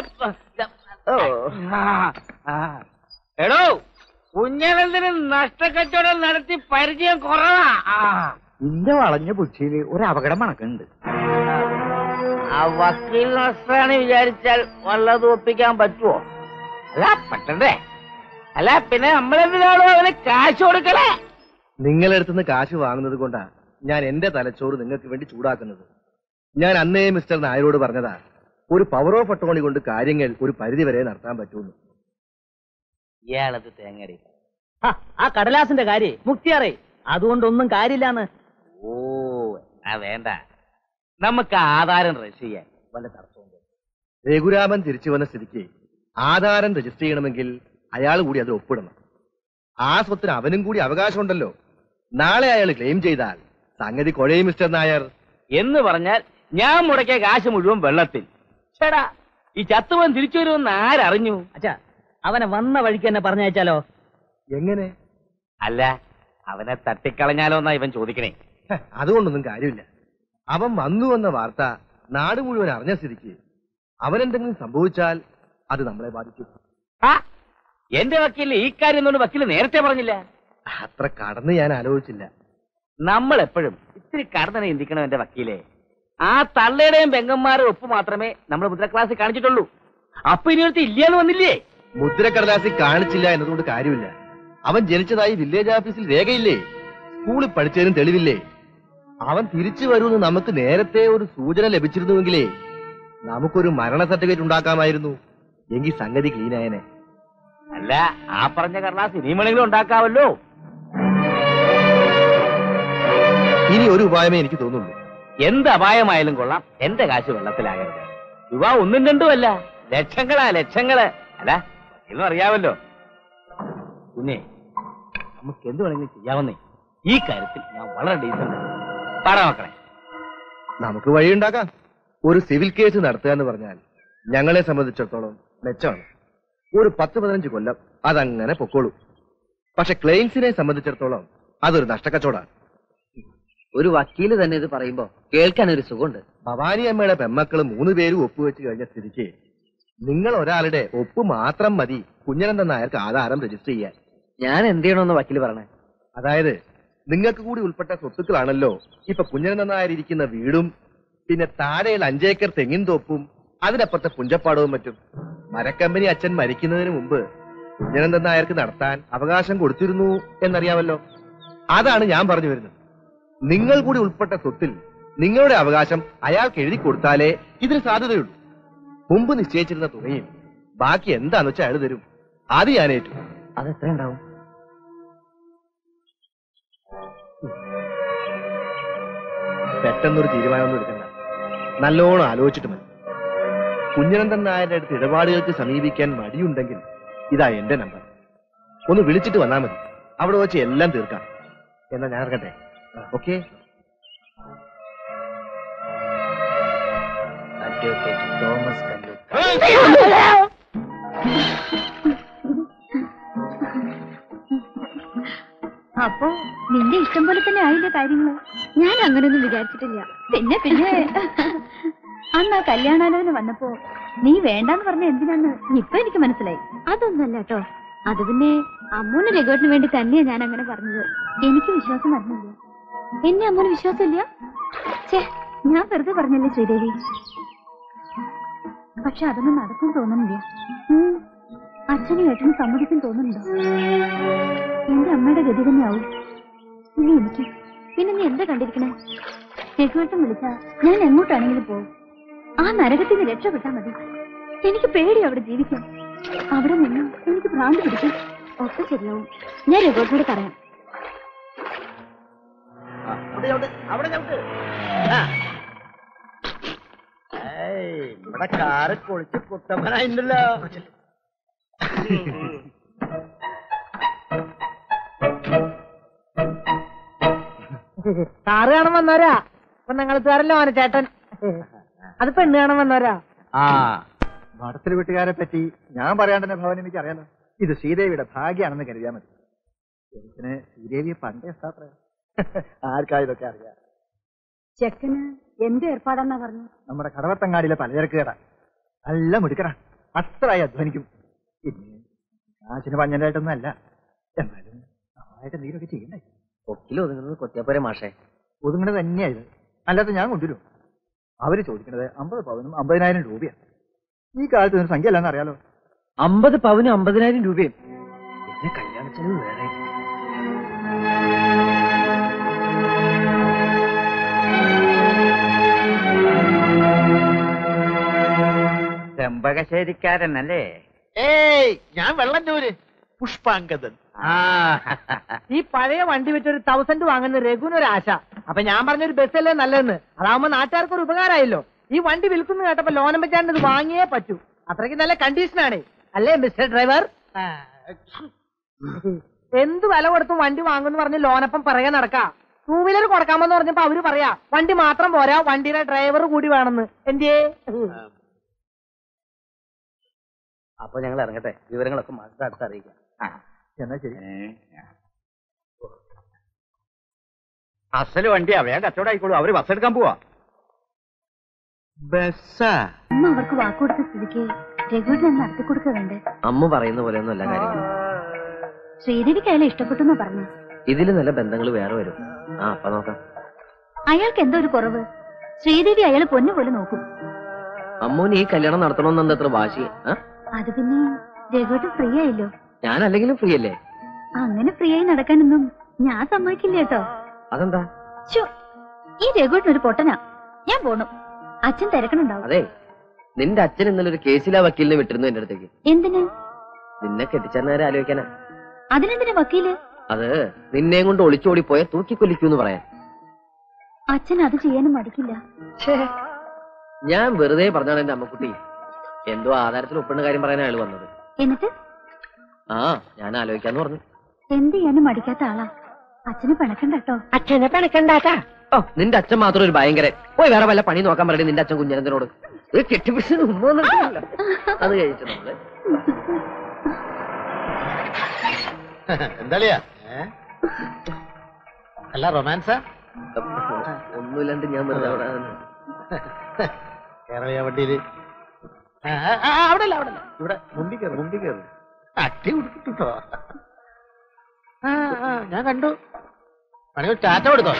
എടോ കുഞ്ഞനന്തിന് നഷ്ടക്കച്ചവടം നടത്തി പരിചയം കുറവാ ആ. ഇന്റെ വളഞ്ഞ ബുദ്ധിയില് ഒരു അപകടം മണക്കുന്നുണ്ട് ആ വക്കീൽ നഷ്ടാണ് വിചാരിച്ചാൽ വല്ലതും ഒപ്പിക്കാൻ പറ്റുമോ അല്ല പറ്റണ്ടേ അല്ല പിന്നെ നമ്മളെന്തിനാണോ അവന് കാശ് കൊടുക്കലേ നിങ്ങളുടെ അടുത്തുനിന്ന് കാശ് വാങ്ങുന്നത് കൊണ്ടാ ഞാൻ എന്റെ തലച്ചോറ് നിങ്ങൾക്ക് വേണ്ടി ചൂടാക്കുന്നത് ഞാൻ അന്നേ മിസ്റ്റർ നായരോട് പറഞ്ഞതാ ഒരു പവർ ഓഫ് അട്ടോണി കൊണ്ട് കാര്യങ്ങൾ ഒരു പരിധി വരെ നടത്താൻ പറ്റുമെന്ന് ഇയാളത് തേങ്ങടി ഹ, ആ കടലാസിന്റെ കാര്യേ മുക്തിയാറേ അതുകൊണ്ടൊന്നും കാര്യമില്ലാന്ന് ഓ ആ വേണ്ട നമുക്ക് ആധാരം രജിസ്റ്റർ ചെയ്യാൻ വല്ല തടസ്സമുണ്ട് രഘുരാമൻ തിരിച്ചു വന്ന സ്ഥിതിക്ക് ആധാരം രജിസ്റ്റർ ചെയ്യണമെങ്കിൽ അയാൾ കൂടി അത് ഒപ്പിടണം ആ സ്വത്തിന് അവനും കൂടി അവകാശമുണ്ടല്ലോ നാളെ അയാൾ ക്ലെയിം ചെയ്താൽ സംഗതി കൊഴയും മിസ്റ്റർ നായർ എന്ന് പറഞ്ഞാൽ ഞാൻ മുടക്കിയ കാശ് മുഴുവൻ വെള്ളത്തിൽ ചേടാ ഈ ചത്തുവൻ തിരിച്ചു വരുമെന്ന് ആരറിഞ്ഞു അച്ഛാ അവനെ വന്ന വഴിക്ക് തന്നെ പറഞ്ഞയച്ചാലോ എങ്ങനെ അല്ല അവനെ തട്ടിക്കളഞ്ഞാലോ എന്നാ ഇവൻ ചോദിക്കണേ ഹ, അതുകൊണ്ടൊന്നും കാര്യമില്ല അവൻ വന്നു എന്ന വാർത്ത നാട് മുഴുവൻ അറിഞ്ഞ സ്ഥിതിക്ക് അവനെന്തെങ്കിലും സംഭവിച്ചാൽ അത് നമ്മളെ ബാധിക്കും ആ എന്റെ വക്കീല് ഈ കാര്യം എന്നോട് വക്കീല് നേരത്തെ പറഞ്ഞില്ല അത്ര കടന്ന് ഞാൻ ആലോചിച്ചില്ല നമ്മൾ എപ്പോഴും ഇത്തിരി കടന്നനെ ചിന്തിക്കണം എന്റെ വക്കീലെ ആ തള്ളയുടെയും പെങ്ങന്മാരുടെ ഒപ്പ് മാത്രമേ നമ്മൾ മുദ്ര ക്ലാസ്സിൽ കാണിച്ചിട്ടുള്ളൂ അപ്പൊ ഇനി ഒരുത്തി ഇല്ലാന്ന് വന്നില്ലേ മുദ്രക്കടലാസിൽ കാണിച്ചില്ല എന്നതുകൊണ്ട് കാര്യമില്ല അവൻ ജനിച്ചതായി വില്ലേജ് ഓഫീസിൽ രേഖയില്ലേ സ്കൂളിൽ പഠിച്ചതിനും തെളിവില്ലേ അവൻ തിരിച്ചു വരുമെന്ന് നമുക്ക് നേരത്തെ ഒരു സൂചന ലഭിച്ചിരുന്നുവെങ്കിലേ നമുക്കൊരു മരണ സർട്ടിഫിക്കറ്റ് ഉണ്ടാക്കാമായിരുന്നു എങ്കിൽ സംഗതി ക്ലീൻ ആയനെ അല്ല ആ പറഞ്ഞ കടലാസ് ഇനിയും വേണമെങ്കിലും ഉണ്ടാക്കാവല്ലോ ഇനി ഒരു ഉപായമേ എനിക്ക് തോന്നുള്ളൂ എന്ത് അപായമായാലും കൊള്ളാം എന്റെ കാശ് വെള്ളത്തിലാകരുത് യുവ ഒന്നും രണ്ടും അല്ല ലക്ഷങ്ങളാ ലക്ഷങ്ങള് അല്ല ഇന്നും അറിയാമല്ലോ പിന്നെ നമുക്ക് എന്ത് വേണമെങ്കിലും ചെയ്യാവുന്നേ ഈ കാര്യത്തിൽ ഞാൻ വളരെ ഡീസന്റ് പാടാ മക്കളെ നമുക്ക് വഴിയുണ്ടാക്കാം ഒരു സിവിൽ കേസ് നടത്തുക എന്ന് പറഞ്ഞാൽ ഞങ്ങളെ സംബന്ധിച്ചിടത്തോളം മെച്ചമാണ് ഒരു പത്ത് പതിനഞ്ച് കൊല്ലം അതങ്ങനെ പൊക്കോളൂ പക്ഷെ ക്ലെയിംസിനെ സംബന്ധിച്ചിടത്തോളം അതൊരു നഷ്ടക്കച്ചവടാണ് ഒരു വക്കീല് തന്നെ ഇത് പറയുമ്പോ കേൾക്കാൻ ഒരു സുഖമുണ്ട് ഭവാനി അമ്മയുടെ പെമ്മക്കള് മൂന്ന് പേരും ഒപ്പുവെച്ച് കഴിഞ്ഞ സ്ഥിതിക്ക് നിങ്ങൾ ഒരാളുടെ ഒപ്പ് മാത്രം മതി കുഞ്ഞനന്ദൻ നായർക്ക് ആധാരം രജിസ്റ്റർ ചെയ്യാൻ ഞാൻ എന്ത് ചെയ്യണമെന്ന് വക്കീല് പറഞ്ഞേ അതായത് നിങ്ങൾക്ക് കൂടി ഉൾപ്പെട്ട സ്വത്തുക്കളാണല്ലോ ഇപ്പൊ കുഞ്ഞനന്ദൻ നായർ ഇരിക്കുന്ന വീടും പിന്നെ താഴെയുള്ള അഞ്ചേക്കർ തെങ്ങിൻ തോപ്പും അതിനപ്പുറത്തെ പുഞ്ചപ്പാടവും മറ്റും മരക്കമ്പനി അച്ഛൻ മരിക്കുന്നതിന് മുമ്പ് കുഞ്ഞനന്ദൻ നായർക്ക് നടത്താൻ അവകാശം കൊടുത്തിരുന്നു എന്നറിയാമല്ലോ അതാണ് ഞാൻ പറഞ്ഞു വരുന്നത് നിങ്ങൾ കൂടി ഉൾപ്പെട്ട സ്വത്തിൽ നിങ്ങളുടെ അവകാശം അയാൾക്ക് എഴുതി കൊടുത്താലേ ഇതിന് സാധ്യതയുള്ളൂ മുമ്പ് നിശ്ചയിച്ചിരുന്ന തുകയും ബാക്കി എന്താന്ന് വെച്ചാൽ അയാൾ തരും അത് ഞാൻ ഏറ്റു അത് എത്ര ഉണ്ടാവും പെട്ടെന്നൊരു തീരുമാനമൊന്നും എടുക്കണ്ട നല്ലോണം ആലോചിച്ചിട്ട് മതി കുഞ്ഞനന്ദൻ നായരുടെ അടുത്ത് ഇടപാടുകൾക്ക് സമീപിക്കാൻ മടിയുണ്ടെങ്കിൽ ഇതാ എന്റെ നമ്പർ ഒന്ന് വിളിച്ചിട്ട് വന്നാൽ മതി അവിടെ വെച്ച് എല്ലാം തീർക്കാം എന്നാ ഞാൻ ഇറങ്ങട്ടെ ഓക്കെ അഡ്വക്കേറ്റ് തോമസ് കല്ലൂർ അപ്പൊ നിന്റെ ഇഷ്ടം പോലെ തന്നെ ആയില്ലേ കാര്യങ്ങള് ഞാൻ അങ്ങനെയൊന്നും വിചാരിച്ചിട്ടില്ല പിന്നെ പിന്നെ അന്ന് ആ കല്യാണാലോചന വന്നപ്പോ നീ വേണ്ടാന്ന് പറഞ്ഞ എന്തിനാന്ന് ഇപ്പൊ എനിക്ക് മനസ്സിലായി അതൊന്നല്ല കേട്ടോ അത് പിന്നെ അമ്മൂന് രഘുവിന് വേണ്ടി തന്നെയാ ഞാൻ അങ്ങനെ പറഞ്ഞത് എനിക്ക് വിശ്വാസം വരുന്നില്ല എന്നെ അമ്മൂന് വിശ്വാസമില്ല ഛേ ഞാൻ വെറുതെ പറഞ്ഞല്ലേ ശ്രീദേവി പക്ഷെ അതൊന്നും നടക്കും തോന്നുന്നില്ല ഉം. അച്ഛനും ഏട്ടനും സമ്മതിക്കും തോന്നുന്നുണ്ടോ എന്റെ അമ്മയുടെ ഗതി തന്നെയാവും ഇനി എനിക്ക് പിന്നെ നീ എന്താ കണ്ടിരിക്കണേ രഘുവട്ടം വിളിച്ചാ ഞാൻ എങ്ങോട്ടാണെങ്കിലും പോകും ആ നരകത്തിൽ നിന്ന് രക്ഷപ്പെട്ടാ മതി എനിക്ക് പേടി അവിടെ ജീവിക്കാൻ അവിടെ നിന്ന് എനിക്ക് ഭ്രാന്ത് പിടിക്കും ഒക്കെ ശരിയാവും ഞാൻ രഘുവട്ടനോട് പറയാം അവിടെ ചവിട്ട് ആ. ഏയ്, ഇവിടെ കാറ് കൊളിച്ച് കുട്ടപ്പനായിണ്ടല്ലോ കാറ് കാണാൻ വന്നവരാ ഇപ്പൊ ഞങ്ങളത്തുകാരല്ലോ അവന് ചേട്ടൻ അത് പെണ്ണ് കാണാൻ വന്നവരാ ആ മഠത്തിൽ വീട്ടുകാരെ പറ്റി ഞാൻ പറയാണ്ട് തന്നെ ഭവൻ എനിക്ക് അറിയാലോ ഇത് ശ്രീദേവിയുടെ ഭാഗ്യാണെന്ന് കരുതിയാൽ മതി എനിക്കിന് ശ്രീദേവിയെ പണ്ടേ ഇഷ്ടാത്ര ആർക്കാ ഇതൊക്കെ അറിയാം ചെക്കന് എന്ത് ഏർപ്പാടെന്നാ പറഞ്ഞു നമ്മുടെ കടവത്തങ്ങാടിയിലെ പലചരക്ക് കട നല്ല മിടുക്കനാ അത്രയായി അധ്വാനിക്കും പിന്നെ കാശിന് പഞ്ഞനായിട്ടൊന്നും അല്ല എന്നാലും നന്നായിട്ട് നീരൊക്കെ ചെയ്യണ്ടേ ഒക്കിൽ ഒതുങ്ങുന്നത് കൊത്തിയപ്പോരെ മാഷേ ഒതുങ്ങണത് തന്നെയായത് അല്ലാതെ ഞാൻ കൊണ്ടുവരും അവര് ചോദിക്കണത് അമ്പത് പവനും അമ്പതിനായിരം രൂപയാണ് ഈ കാലത്ത് ഒരു സംഖ്യ അല്ലെന്ന് അറിയാലോ അമ്പത് പവനും അമ്പതിനായിരം രൂപയും പിന്നെ കല്യാണ ചെലവ് വേറെ ചെമ്പകശ്ശേരിക്കാരനല്ലേ ഏയ് ഞാൻ വെള്ളന്നൂര് പുഷ്പാങ്കദൻ ഈ പഴയ വണ്ടി വിറ്റ് ഒരു തൗസൻഡ് വാങ്ങുന്ന രഘുവിനൊരു ആശ അപ്പൊ ഞാൻ പറഞ്ഞൊരു ബസ്സല്ലേ നല്ലതെന്ന് അതാവുമ്പോ നാട്ടുകാർക്ക് ഒരു ഉപകാരമായല്ലോ ഈ വണ്ടി വിൽക്കുന്നു കേട്ടപ്പോ ലോനം വെച്ചാണ്ട് ഇത് വാങ്ങിയേ പറ്റൂ അത്രയ്ക്ക് നല്ല കണ്ടീഷനാണ് അല്ലേ മിസ്റ്റർ ഡ്രൈവർ എന്ത് വില കൊടുത്തും വണ്ടി വാങ്ങുന്നു പറഞ്ഞ് ലോനപ്പം പറയാൻ നടക്കാ ടൂ വീലർ കൊടുക്കാമെന്ന് പറഞ്ഞപ്പോ അവര് പറയാ വണ്ടി മാത്രം പോരാ വണ്ടിയുടെ ഡ്രൈവർ കൂടി വേണമെന്ന് എന്തേ അപ്പൊ ഞങ്ങൾ ഇറങ്ങട്ടെ വിവരങ്ങളൊക്കെ മാസ്റ്റർ അടുത്ത് അറിയിക്കാം എന്നാ ശരി അസല് വണ്ടി അവയാ കച്ചവടം ആയിക്കോളൂ അവര് ബസ് എടുക്കാൻ പോവാ ബസ്സാ അമ്മ അവർക്ക് വാക്കുകൊടുത്ത സ്ഥിതിക്ക് രഘുവിനെ നടത്തി കൊടുക്കുക വേണ്ടേ അമ്മ പറയുന്ന പോലെയൊന്നും അല്ല കാര്യങ്ങൾ ശ്രീദേവിക്ക് അയാളെ ഇഷ്ടപ്പെട്ടു എന്നാ പറഞ്ഞു ഇതില് നല്ല ബന്ധങ്ങൾ വേറെ വരും ആ അപ്പൊ നോക്കാം അയാൾക്ക് എന്തോ ഒരു കുറവ് ശ്രീദേവി അയാളെ പൊന്നു പോലെ നോക്കും അമ്മൂന് ഈ കല്യാണം നടത്തണമെന്ന് എത്ര വാശി ആ അത് പിന്നെ രഘുവേട്ടൻ ഫ്രീ ആയല്ലോ ഞാൻ അല്ലെങ്കിലും ഫ്രീ അല്ലേ അങ്ങനെ ഫ്രീ ആയി നടക്കാനൊന്നും ഞാൻ സമ്മതിക്കില്ല കേട്ടോ അതെന്താ ശ്ശോ, ഈ രഘുവേട്ടൻ ഒരു പൊട്ടനാ ഞാൻ പോണു അച്ഛൻ തിരക്കണുണ്ടാവും അതെ നിന്റെ അച്ഛൻ ഇന്നലെ ഒരു കേസിലാ വക്കീലിനെ വിട്ടിരുന്നു എന്റെ അടുത്തേക്ക് എന്തിന് നിന്നെ കെട്ടിച്ചേർന്നവരെ ആലോചിക്കാനാ അതിനെന്തിനാ വക്കീല് അത് നിന്നെയും കൊണ്ട് ഒളിച്ചോടി പോയ തൂക്കിക്കൊല്ലിക്കൂന്ന് പറയാൻ അച്ഛൻ അത് ചെയ്യാനും മടിക്കില്ല ഞാൻ വെറുതെ പറഞ്ഞാണ് എന്റെ അമ്മക്കുട്ടി എന്തോ ആധാരത്തിൽ ഒപ്പിടുന്ന കാര്യം പറയാൻ അയാൾ വന്നത് എന്നിട്ട് ആ ഞാൻ ആലോചിക്കാന്ന് പറഞ്ഞു എന്ത് ചെയ്യാനും മടിക്കാത്ത ആളാ അച്ഛന് പിണക്കണ്ട കേട്ടോ അച്ഛനെ പിണക്കണ്ടാട്ടാ ഓ നിന്റെ അച്ഛൻ മാത്രം ഒരു ഭയങ്കര പോയി വേറെ വല്ല പണി നോക്കാൻ പറയണേ നിന്റെ അച്ഛൻ കുഞ്ഞനന്ദനോട് ഒരു കെട്ടിപ്പിടിച്ച് ഉമ്മൊന്നും ഇട്ടില്ല. അത് കഴിച്ചു നമ്മള് എന്താളിയാ അല്ല റൊമാൻസാ ഒന്നുമില്ലാണ്ട് ഞാൻ വെറുതെ അവിടെ നിന്ന്. കേരളീയ വണ്ടിയില് ആ, ആ, ആ, അവിടെ അല്ല അവിടെ അല്ല ഇവിടെ മുമ്പിൽ കയറി മുമ്പിൽ കയറി അട്ടി കൊടുത്തിട്ടോ ആ ആ ഞാൻ കണ്ടു പണിയോ ടാറ്റ കൊടുത്തോ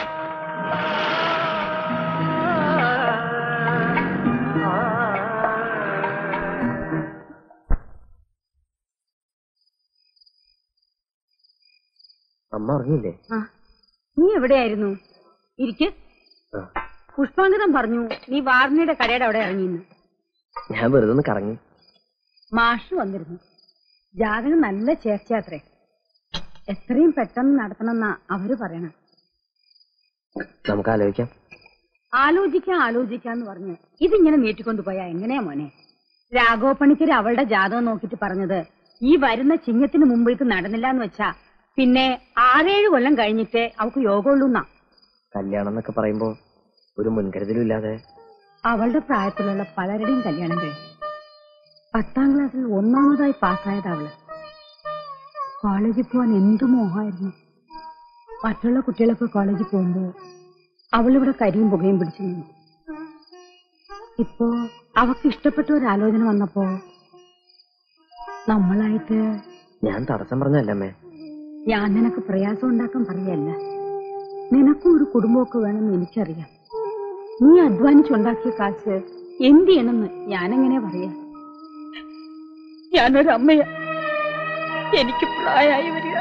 അമ്മ അറിഞ്ഞില്ലേ നീ എവിടെയായിരുന്നു ഇരിക്ക് ആ. പുഷ്പാങ്കതം പറഞ്ഞു നീ വാർണിയുടെ കടയുടെ അവിടെ ഇറങ്ങിന്ന് ഞാൻ വെറുതെ ഒന്ന് കറങ്ങി മാഷ് വന്നിരുന്നു ജാതകം നല്ല ചേർച്ചയാത്രേ എത്രയും പെട്ടെന്ന് നടത്തണമെന്നാ അവര് പറയണം നമുക്ക് ആലോചിക്കാം ആലോചിക്കാം ആലോചിക്കാന്ന് പറഞ്ഞ് ഇതിങ്ങനെ നീട്ടിക്കൊണ്ടുപോയാ എങ്ങനെയാ മോനെ രാഘവപ്പണിക്കര് അവളുടെ ജാതകം നോക്കിട്ട് പറഞ്ഞത് ഈ വരുന്ന ചിങ്ങത്തിന് മുമ്പ് ഇത് നടന്നില്ല എന്ന് വെച്ചാ പിന്നെ ആറേഴ് കൊല്ലം കഴിഞ്ഞിട്ടേ അവക്ക് യോഗമുള്ളൂന്നാ കല്യാണം എന്നൊക്കെ പറയുമ്പോ ഒരു മുൻകരുതലും ഇല്ലാതെ അവളുടെ പ്രായത്തിലുള്ള പലരുടെയും കല്യാണം കഴിഞ്ഞു പത്താം ക്ലാസ്സിൽ ഒന്നാമതായി പാസ്സായത് അവള് കോളേജിൽ പോവാൻ എന്തു മോഹമായിരുന്നു മറ്റുള്ള കുട്ടികളൊക്കെ കോളേജിൽ പോകുമ്പോ അവളിവിടെ കരിയും പുകയും പിടിച്ചു നിന്നു ഇപ്പോ അവക്ക് ഇഷ്ടപ്പെട്ട ഒരു ആലോചന വന്നപ്പോ നമ്മളായിട്ട് ഞാൻ തടസ്സം പറഞ്ഞല്ലേ ഞാൻ നിനക്ക് പ്രയാസം ഉണ്ടാക്കാൻ പറയല്ല നിനക്കും ഒരു കുടുംബമൊക്കെ വേണമെന്ന് എനിക്കറിയാം നീ അധ്വാനിച്ചുണ്ടാക്കിയ കാശ് എന്ത് ചെയ്യണമെന്ന് ഞാനെങ്ങനെ പറയാ ഞാനൊരു അമ്മയാ എനിക്ക് പ്രായമായി വരിക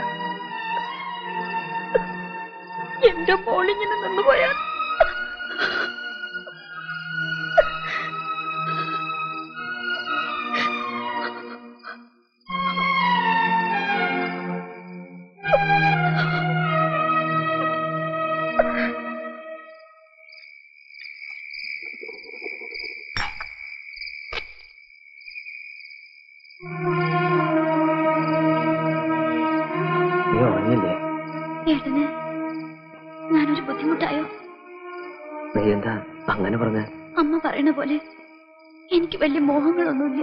എന്റെ മോളിങ്ങനെ നിന്ന് പോയാ നീ ഉറങ്ങിയില്ലേ ഏട്ടന് ഞാനൊരു ബുദ്ധിമുട്ടായോ നീ എന്താ അങ്ങനെ പറഞ്ഞ അമ്മ പറയണ പോലെ എനിക്ക് വലിയ മോഹങ്ങളൊന്നുമില്ല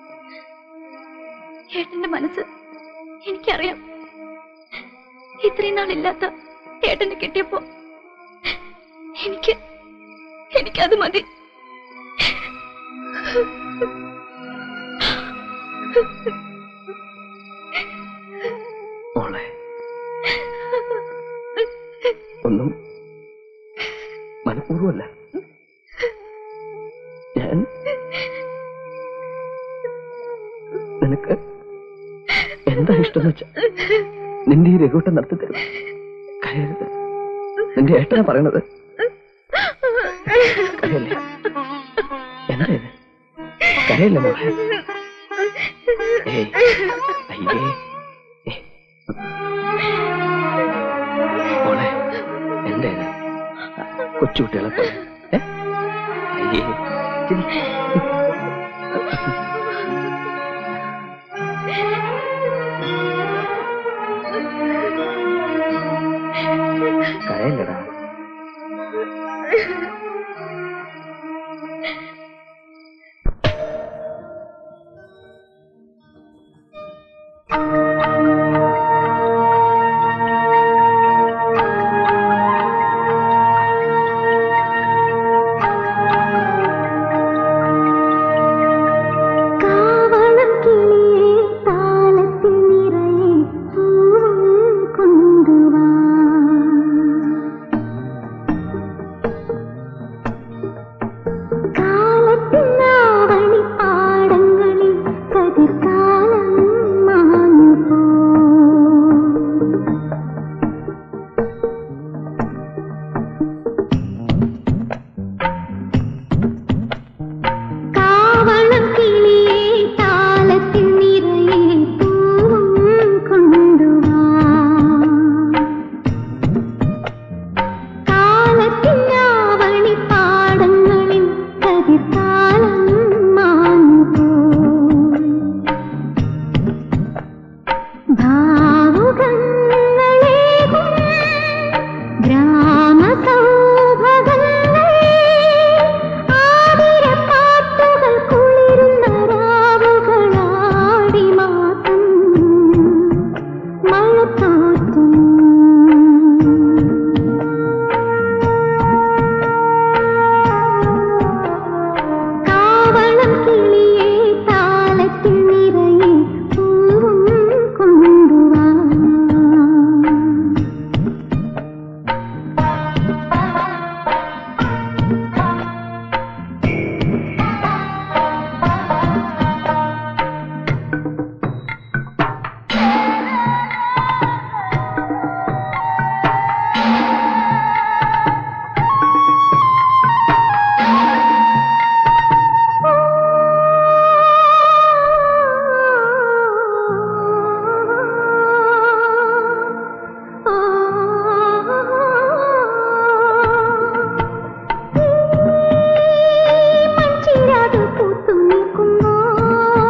ഏട്ടന്റെ മനസ്സ് എനിക്കറിയാം ഇത്രയും നാളില്ലാത്ത ഏട്ടനെ കിട്ടിയപ്പോ എനിക്ക് എനിക്കത് മതി മോളെ ഒന്നും മനഃപൂർവ്വമല്ല ഞാൻ നിനക്ക് എന്താ ഇഷ്ടം വെച്ച നിന്റെ ഈ രഘുട്ടം നടത്തി തരും കരയരുത് നിന്റെ ഏട്ടനാ പറയണത് കരയല്ലേ എന്താ ഇത് കരയല്ലേ മോളെ ഏയ് അയ്യേ ഏയ്. മോളെ എന്താ ഇത് കൊച്ചുകുട്ടികളെ പോലെ ഏ? അയ്യേ ചിരി. കരയല്ലടാ കാവളം കിളിയേ താളത്തിൽ നിറയെ പൂവ് കൊണ്ടുവാ ഗ്രാമസൗഭഗങ്ങൾ ആതിരപ്പാട്ടുകൾ കുളിരുന്ന രാവുകളാടി മാസം മഴത്തോറ്റും കാവളം കിളിയെ താളത്തിൽ നിറയെ പൂവും കൊണ്ടുവാ മൺചിരാത് പൂത്തു നിൽക്കുമ്പോൾ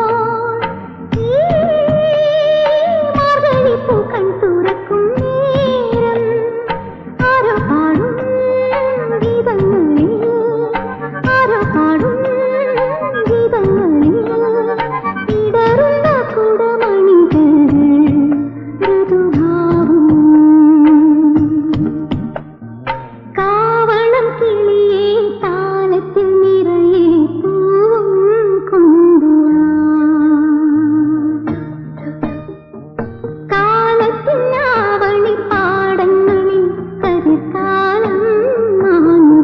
ഈ മാർഗഴിപ്പൂ കൺ തുറക്കും നേരം ആരോ പാടും ഗീതങ്ങളിൽ ആരോ പാടും ഗീതങ്ങളിൽ ഇടറുന്ന കുടമണികൾ ഋതുഭാവം കാവളം കിളിയെ താളത്തിൽ നിറയെ പൂവും കൊണ്ടുവാ കാലത്തിനാവണി പാടങ്ങളിൽ കരുക്കാലം മാഞ്ഞു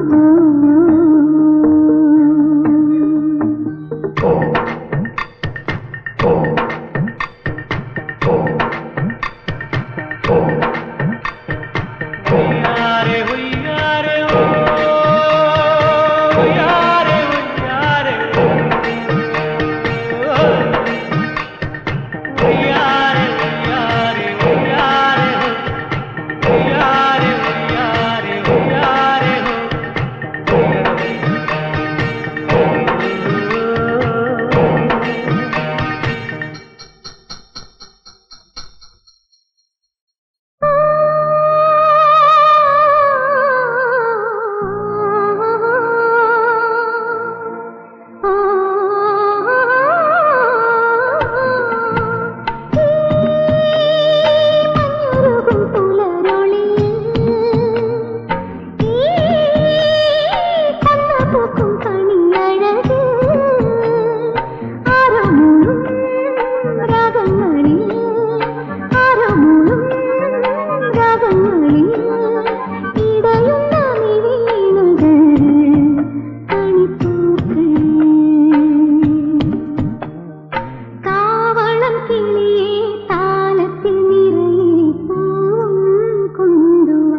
കാവളം കിളിയെ താളത്തിൽ നിറയെ പൂവും കൊണ്ടുവാ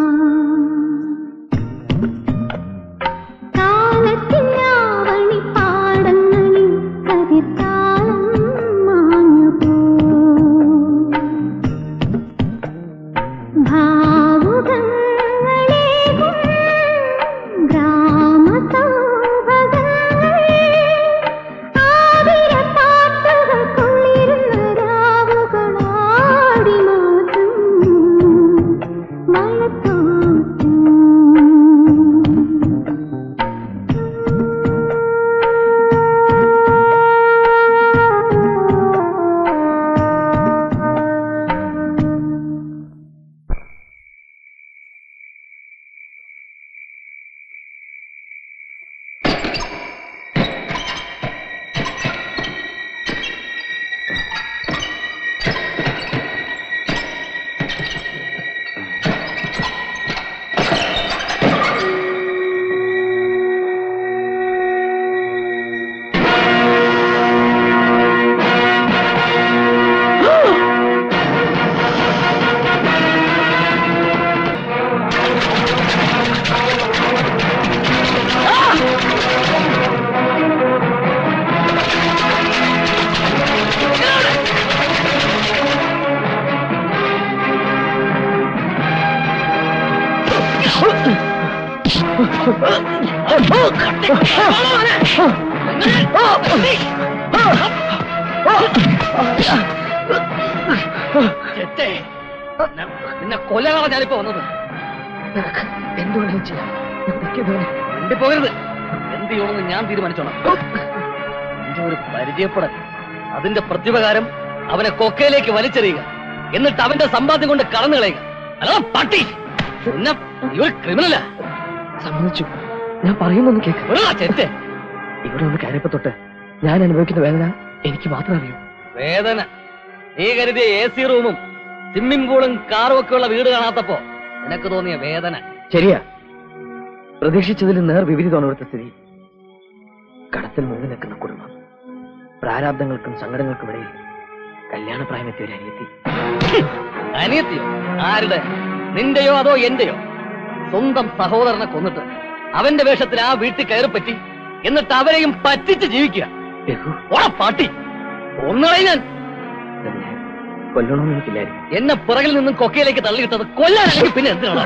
കാലത്തിനാവണി പാടങ്ങളിൽ കതിർത്താളം മാഞ്ഞു പോ ഭാവുകങ്ങളേകും ഗ്രാമസൗഭഗങ്ങൾ ആതിരപ്പാട്ടുകൾ കുളിരുന്ന രാവുകളാടി മാസം മഴത്തോറ്റും ചെറ്റേ നിന്നെ കൊല്ലാനാണ് ഞാനിപ്പോ വന്നത് എന്ത് വേണമെങ്കിലും ചെയ്യാം വണ്ടി പോകരുത് എന്ത് ചെയ്യണമെന്ന് ഞാൻ തീരുമാനിച്ചോളാം എന്റെ ഒരു പരിചയപ്പെടൽ അതിന്റെ പ്രതിപകാരം അവനെ കൊക്കയിലേക്ക് വലിച്ചെറിയുക എന്നിട്ട് അവന്റെ സമ്പാദ്യം കൊണ്ട് കടന്നു കളയുക അല്ല പട്ടി പിന്നെ നീ ഒരു ക്രിമിനലാ സമ്മതിച്ചു ഞാൻ പറയുന്നൊന്ന് കേക്ക് വിടാ ചെറ്റേ ഇവിടെ ഒന്ന് കയറിയപ്പോ തൊട്ട് ഞാൻ അനുഭവിക്കുന്ന വേദന എനിക്ക് മാത്രം അറിയൂ വേദന നീ കരുതിയ എ സി റൂമും സ്വിമ്മിംഗ് പൂളും കാറും ഒക്കെ ഉള്ള വീട് കാണാത്തപ്പോ നിനക്ക് തോന്നിയ വേദന ശരിയാ പ്രതീക്ഷിച്ചതിൽ നേർ വിപരീതമാണ് ഇവിടുത്തെ സ്ഥിതി കടത്തിൽ മുങ്ങി നിൽക്കുന്ന കുടുംബം പ്രാരാബ്ദങ്ങൾക്കും സങ്കടങ്ങൾക്കും ഇടയിൽ കല്യാണപ്രായമെത്തിയ ഒരു അനിയത്തി അനിയത്തിയോ ആരുടെ നിന്റെയോ അതോ എന്റെയോ സ്വന്തം സഹോദരനെ കൊന്നിട്ട് അവന്റെ വേഷത്തിൽ ആ വീട്ടിൽ കയറി പറ്റി എന്നിട്ട് അവരെയും പറ്റിച്ച് ജീവിക്കുക ഓടാ പാട്ടി ഒന്നളെ ഞാൻ കൊല്ലണമെന്ന് എനിക്കില്ലായിരുന്നു എന്നെ പുറകിൽ നിന്നും കൊക്കയിലേക്ക് തള്ളിയിട്ടത് കൊല്ലാനാണെങ്കിൽ പിന്നെ എന്തിനാണ്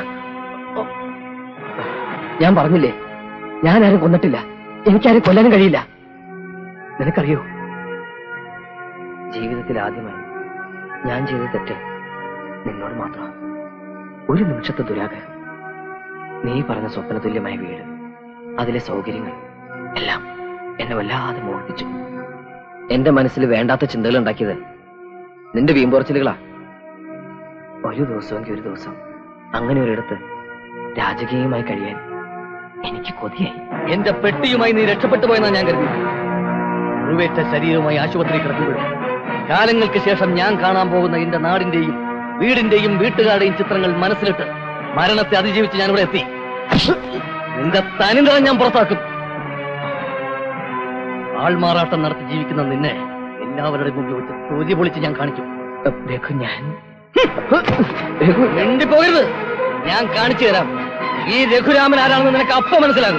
ഞാൻ പറഞ്ഞില്ലേ ഞാൻ ആരും കൊന്നിട്ടില്ല എനിക്കാരും കൊല്ലാനും കഴിയില്ല നിനക്കറിയോ ജീവിതത്തിൽ ആദ്യമായി ഞാൻ ചെയ്ത തെറ്റ് നിന്നോട് മാത്രം ഒരു നിമിഷത്തെ ദുരാഗ്രഹം നീ പറഞ്ഞ സ്വപ്നതുല്യമായ വീട് അതിലെ സൗകര്യങ്ങൾ എല്ലാം എന്നെ വല്ലാതെ മോഹിപ്പിച്ചു എന്റെ മനസ്സിൽ വേണ്ടാത്ത ചിന്തകൾ ഉണ്ടാക്കിയത് നിന്റെ വീമ്പുറച്ചിലുകളാ ഒരു ദിവസമെങ്കിൽ ഒരു ദിവസം അങ്ങനെ ഒരിടത്ത് രാജകീയമായി കഴിയാൻ എനിക്ക് കൊതിയായി എന്റെ പെട്ടിയുമായി നീ രക്ഷപ്പെട്ടു പോയെന്നാ ഞാൻ കരുതി മുറിവേറ്റ ശരീരവുമായി ആശുപത്രി കിടക്കുമ്പോഴും കാലങ്ങൾക്ക് ശേഷം ഞാൻ കാണാൻ പോകുന്ന എന്റെ നാടിന്റെയും വീടിന്റെയും വീട്ടുകാരുടെയും ചിത്രങ്ങൾ മനസ്സിലിട്ട് മരണത്തെ അതിജീവിച്ച് ഞാൻ ഇവിടെ എത്തി നിന്റെ തനിനിറം ഞാൻ പുറത്താക്കും ആൾമാറാട്ടം നടത്തി ജീവിക്കുന്ന നിന്നെ എല്ലാവരുടെയും മുമ്പിൽ വെച്ച് തൊലി പൊളിച്ച് ഞാൻ കാണിക്കും രഘു ഞാൻ മിണ്ടിപ്പോകരുത് ഞാൻ കാണിച്ചു തരാം ഈ രഘുരാമൻ ആരാണെന്ന് നിനക്ക് അപ്പൊ മനസ്സിലാകും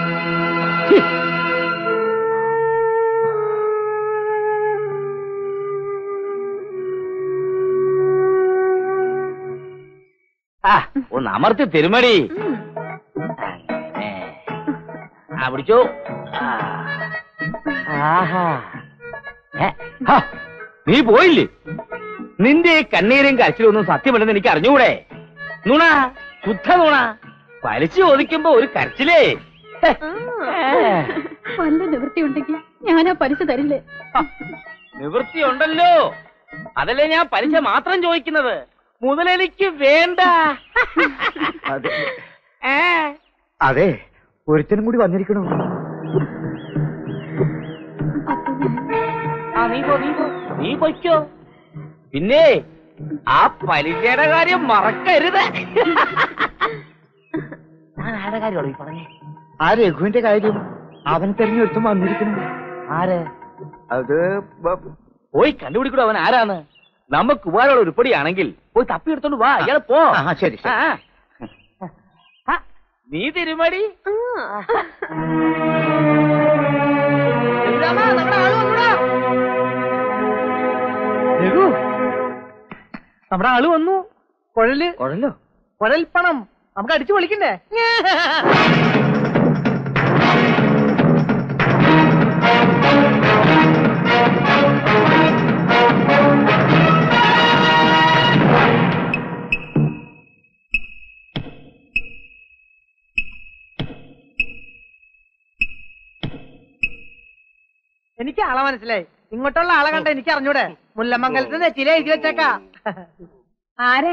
ആ ഒന്ന് അമർത്തി തിരുമടി അങ്ങനെ. ആ പിടിച്ചു ആ. ആഹാ ഏ, ഹാ, നീ പോയില്ലേ നിന്റെ ഈ കണ്ണീരും കരച്ചിലും ഒന്നും സത്യമല്ലെന്ന് എനിക്ക് അറിഞ്ഞൂടെ നുണ ശുദ്ധ നുണ വലിച്ചു ചോദിക്കുമ്പോ ഒരു കരച്ചിലേ ഹെ, ഏ, വല്ല നിവൃത്തി ഉണ്ടെങ്കിൽ ഞാനാ പലിശ തരില്ലേ നിവൃത്തിയുണ്ടല്ലോ അതല്ലേ ഞാൻ പലിശ മാത്രം ചോദിക്കുന്നത് മുതലെനിക്ക് വേണ്ട അതെ ഏ അതെ ഒരുത്തനും കൂടി വന്നിരിക്കണു ആ നീ പോ നീ പോ നീ പൊയ്ക്കോ പിന്നെ ആ പലിശയുടെ കാര്യം മറക്കരുത് ഞാൻ ആരുടെ കാര്യമാണോ ഈ പറഞ്ഞേ ആ രഘുവിന്റെ കാര്യം അവൻ തെരഞ്ഞെടുത്തും വന്നിരിക്കണു ആര് അത് ബ- പോയി കണ്ടുപിടിക്കൂടെ അവൻ ആരാന്ന് നമുക്ക് ഉപകാരമുള്ള ഉരുപ്പടിയാണെങ്കിൽ പോയി തപ്പിയെടുത്തോണ്ട് വാ ഇയാളെ പോ ആ, ശരി, ശരി. ആ, ആ. ആ, നീ തിരുമടി രഘു നമ്മുടെ ആള് വന്നു കുഴല് കുഴലോ കുഴൽ പണം നമുക്ക് അടിച്ചു പൊളിക്കണ്ടേ എനിക്ക് ആളെ മനസ്സിലായി ഇങ്ങോട്ടുള്ള ആളെ കണ്ട എനിക്ക് അറിഞ്ഞൂടെ മുല്ലമംഗലത്ത് നെറ്റിയിലെ എഴുതി വെച്ചേക്കാ ആരാ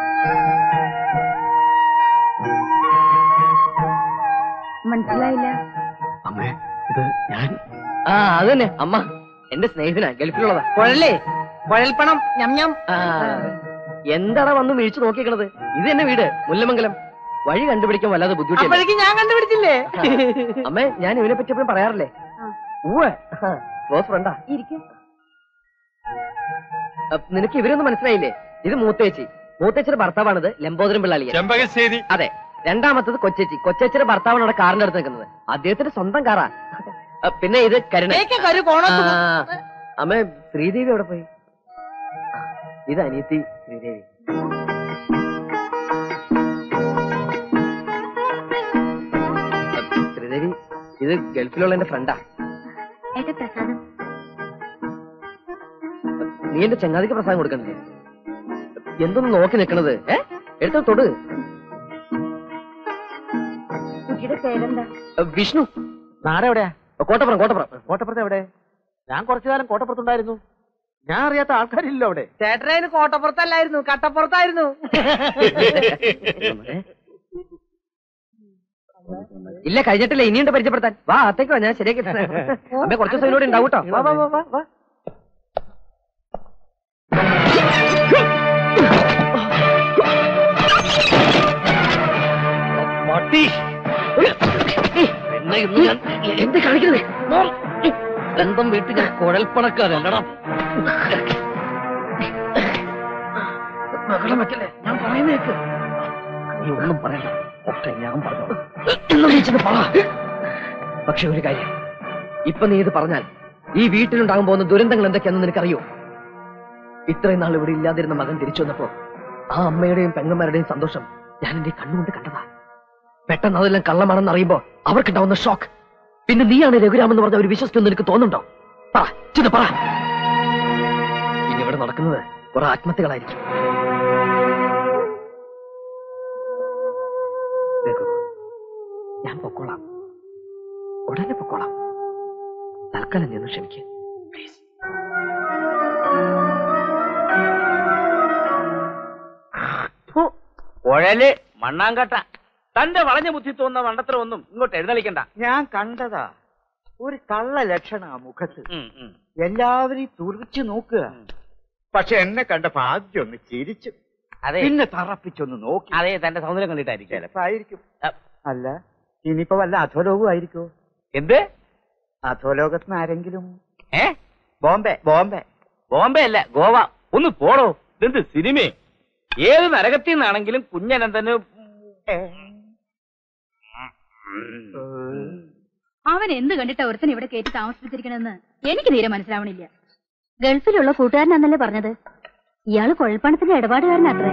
മനസ്സിലായില്ല അമ്മേ ഇത് ഞാൻ ആ അത് തന്നെ അമ്മ എന്റെ സ്നേഹിതനാ ഗൾഫിലുള്ളതാ കുഴലേ കുഴൽ പണം ഞം ഞം ആ, എന്താടാ വന്ന് വീഴ്ച നോക്കിക്കണത് ഇത് എന്നെ വീട് മുല്ലമംഗലം വഴി കണ്ടുപിടിക്കാൻ വല്ലാതെ ബുദ്ധിമുട്ടില്ല അപ്പോഴേക്കും ഞാൻ കണ്ടുപിടിച്ചില്ലേ അമ്മേ ഞാൻ ഇവനെ പറ്റി എപ്പോഴും പറയാറില്ലേ ഉവ്വ് ക്ലോസ് ഫ്രണ്ടാ ഇരിക്കും നിനക്ക് ഇവരൊന്നും മനസ്സിലായില്ലേ ഇത് മൂത്തേച്ചി മൂത്തേച്ചിയുടെ ഭർത്താവാണിത് ലംബോദരം പിള്ളാളിയ ചെമ്പകശ്ശേരി അതെ രണ്ടാമത്തത് കൊച്ചേച്ചി കൊച്ചേച്ചിയുടെ ഭർത്താവാണ് അവിടെ കാറിന്റെ അടുത്ത് നിൽക്കുന്നത് അദ്ദേഹത്തിന്റെ സ്വന്തം കാറാ ആ, പിന്നെ ഇത് കരുണ ഏക്കൊക്കെ ഒരു കോണത്ത് ആ, അമ്മ ശ്രീദേവി എവിടെ പോയി ആ, ഇത് അനിയത്തി ശ്രീദേവി ശ്രീദേവി ഇത് ഗൾഫിലുള്ള എന്റെ ഫ്രണ്ടാ ഏട്ടാ പ്രസാദം നീ എന്റെ ചങ്ങാതിക്ക് പ്രസാദം കൊടുക്കണ്ടേ എന്തൊന്ന് നോക്കി നിൽക്കണത് ഏ എടുത്തോ തൊട് കുട്ടിയുടെ പേരെന്താ വിഷ്ണു നാടെ എവിടെയാ കോട്ടപ്പുറം കോട്ടപ്പുറം കോട്ടപ്പുറത്ത് എവിടെ ഞാൻ കുറച്ചു കാലം കോട്ടപ്പുറത്തുണ്ടായിരുന്നു ഞാൻ അറിയാത്ത ആൾക്കാരില്ലല്ലോ അവിടെ ചേട്ടനായിരുന്നു കോട്ടപ്പുറത്തല്ലായിരുന്നു കട്ടപ്പുറത്തായിരുന്നു ഇല്ല കഴിഞ്ഞിട്ടില്ല ഇനിയുണ്ട് പരിചയപ്പെടുത്താൻ വാ അത്തേക്ക് വാ ഞാൻ ശരിയാക്കി തരാം. അമ്മേ കുറച്ച് ദിവസം ഇതിലൂടെ ഉണ്ടാവും കേട്ടോ വാ വാ വാ വാ വാ മട്ടി എന്നെ ഇന്ന് ഞാൻ എന്ത് കാണിക്കുന്നത് സ്വന്തം വീട്ടിൽ ഞാൻ കുഴൽപ്പണക്കാരല്ലടാ ബഹളം വെക്കല്ലേ ഞാൻ പറയുന്നേക്ക് നീ ഒന്നും പറയണ്ട ഒക്കെ ഞാൻ പറഞ്ഞു എന്ന് വിളിച്ചത് പറ പക്ഷെ ഒരു കാര്യം ഇപ്പൊ നീ ഇത് പറഞ്ഞാൽ ഈ വീട്ടിലുണ്ടാകാൻ പോകുന്ന ദുരന്തങ്ങൾ എന്തൊക്കെയാണെന്ന് നിനക്കറിയോ ഇത്രയും നാൾ ഇവിടെ ഇല്ലാതിരുന്ന മകൻ തിരിച്ചു വന്നപ്പോ ആ അമ്മയുടെയും പെങ്ങന്മാരുടെയും സന്തോഷം ഞാൻ എന്റെ കണ്ണുകൊണ്ട് കണ്ടതാ പെട്ടെന്ന് അതെല്ലാം കള്ളമാണെന്ന് അറിയുമ്പോ അവർക്കുണ്ടാവുന്ന ഷോക്ക് പിന്നെ നീയാണ് രഘുരാം എന്ന് പറഞ്ഞ അവർ വിശ്വസിക്കുമെന്ന് എനിക്ക് തോന്നുന്നുണ്ടോ പറ ചെന്ന് പറ ഇനി ഇവിടെ നടക്കുന്നത് കുറെ ആത്മഹത്യകളായിരിക്കും രഘു ഞാൻ പൊക്കോളാം ഉടനെ പൊക്കോളാം തൽക്കാലം നീ ഒന്ന് ക്ഷമിക്കുക കുഴല് മണ്ണാങ്കട്ട തന്റെ വളഞ്ഞ ബുദ്ധി തോന്നുന്ന മണ്ടത്തരമൊന്നും ഇങ്ങോട്ട് എഴുന്നള്ളിക്കണ്ട ഞാൻ കണ്ടതാ ഒരു കള്ള ലക്ഷണ മുഖത്ത് ഉം, ഉം. എല്ലാവരെയും തുറിച്ചു നോക്കുക പക്ഷെ എന്നെ കണ്ടപ്പോ ആദ്യം ഒന്ന് ചിരിച്ചു അതെ പിന്നെ തറപ്പിച്ചൊന്ന് നോക്കി അതെ തന്റെ സൗന്ദര്യം കണ്ടിട്ടായിരിക്കും ചിലപ്പോ ആയിരിക്കും അല്ല ഇനിയിപ്പോ വല്ല അധോലോകവും ആയിരിക്കോ എന്ത് അധോലോകത്തിന് ആരെങ്കിലും ഏ ബോംബെ ബോംബെ ബോംബെ അല്ല ഗോവ ഒന്ന് പോടോ ഇതെന്ത് സിനിമ ഏത് നരകത്തിൽ നിന്നാണെങ്കിലും കുഞ്ഞനന്തന് അവൻ എന്ത് കണ്ടിട്ടാ ഒരുത്തൻ ഇവിടെ കയറ്റി താമസിപ്പിച്ചിരിക്കണെന്ന് എനിക്ക് തീരെ മനസ്സിലാവണില്ല ഗൾഫിലുള്ള കൂട്ടുകാരനാന്നല്ലേ പറഞ്ഞത് ഇയാള് കുഴൽപ്പണത്തിന്റെ ഇടപാടുകാരനാത്രേ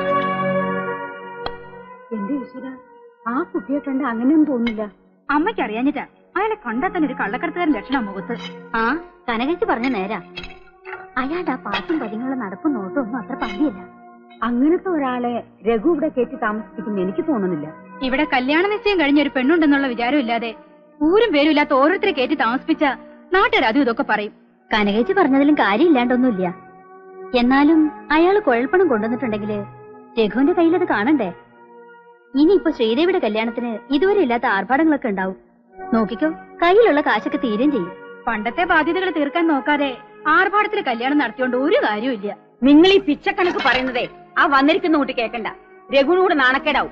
എന്റെ ഈശ്വര ആ കുട്ടിയെ കണ്ട അങ്ങനെയൊന്നും തോന്നില്ല അമ്മയ്ക്ക് അറിയാഞ്ഞിട്ടാ അയാളെ കണ്ടാൽ തന്നെ ഒരു കള്ളക്കടത്തുകാരൻ ലക്ഷണം മുഖത്ത് ആ കനകേച്ചി പറഞ്ഞ നേരാ അയാളുടെ ആ പാട്ടും പതിങ്ങളുള്ള നടപ്പും നോട്ടും ഒന്നും അത്ര പതിയല്ല അങ്ങനത്തെ ഒരാളെ രഘു ഇവിടെ കയറ്റി താമസിപ്പിക്കുന്ന എനിക്ക് തോന്നുന്നില്ല ഇവിടെ കല്യാണ നിശ്ചയം കഴിഞ്ഞ ഒരു പെണ്ണുണ്ടെന്നുള്ള വിചാരം ഇല്ലാതെ ഊരും പേരും ഇല്ലാത്ത ഓരോരുത്തരെ കയറ്റി താമസിപ്പിച്ച നാട്ടുകാർ അതും ഇതൊക്കെ പറയും കനകേച്ചി പറഞ്ഞതിലും കാര്യമില്ലാണ്ടൊന്നുമില്ല എന്നാലും അയാള് കുഴൽപ്പണം കൊണ്ടുവന്നിട്ടുണ്ടെങ്കില് രഘുവിന്റെ കയ്യിലത് കാണണ്ടേ ഇനിയിപ്പോ ശ്രീദേവിയുടെ കല്യാണത്തിന് ഇതുവരെ ഇല്ലാത്ത ആർഭാടങ്ങളൊക്കെ ഉണ്ടാവും നോക്കിക്കോ കയ്യിലുള്ള കാശൊക്കെ തീരുകയും ചെയ്യും പണ്ടത്തെ ബാധ്യതകൾ തീർക്കാൻ നോക്കാതെ ആർഭാടത്തിൽ കല്യാണം നടത്തിയോണ്ട് ഒരു കാര്യമില്ല നിങ്ങൾ ഈ പിച്ചക്കണക്ക് പറയുന്നതേ ആ വന്നിരിക്കുന്ന കുട്ടി കേക്കണ്ട രഘുവിനൂടെ നാണക്കേടാവും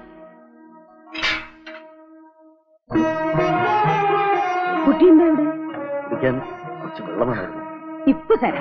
കുട്ടി എന്താ ഇവിടെ കുടിക്കാൻ കുറച്ച് വെള്ളം വേണമായിരുന്നു ഇപ്പൊ തരാം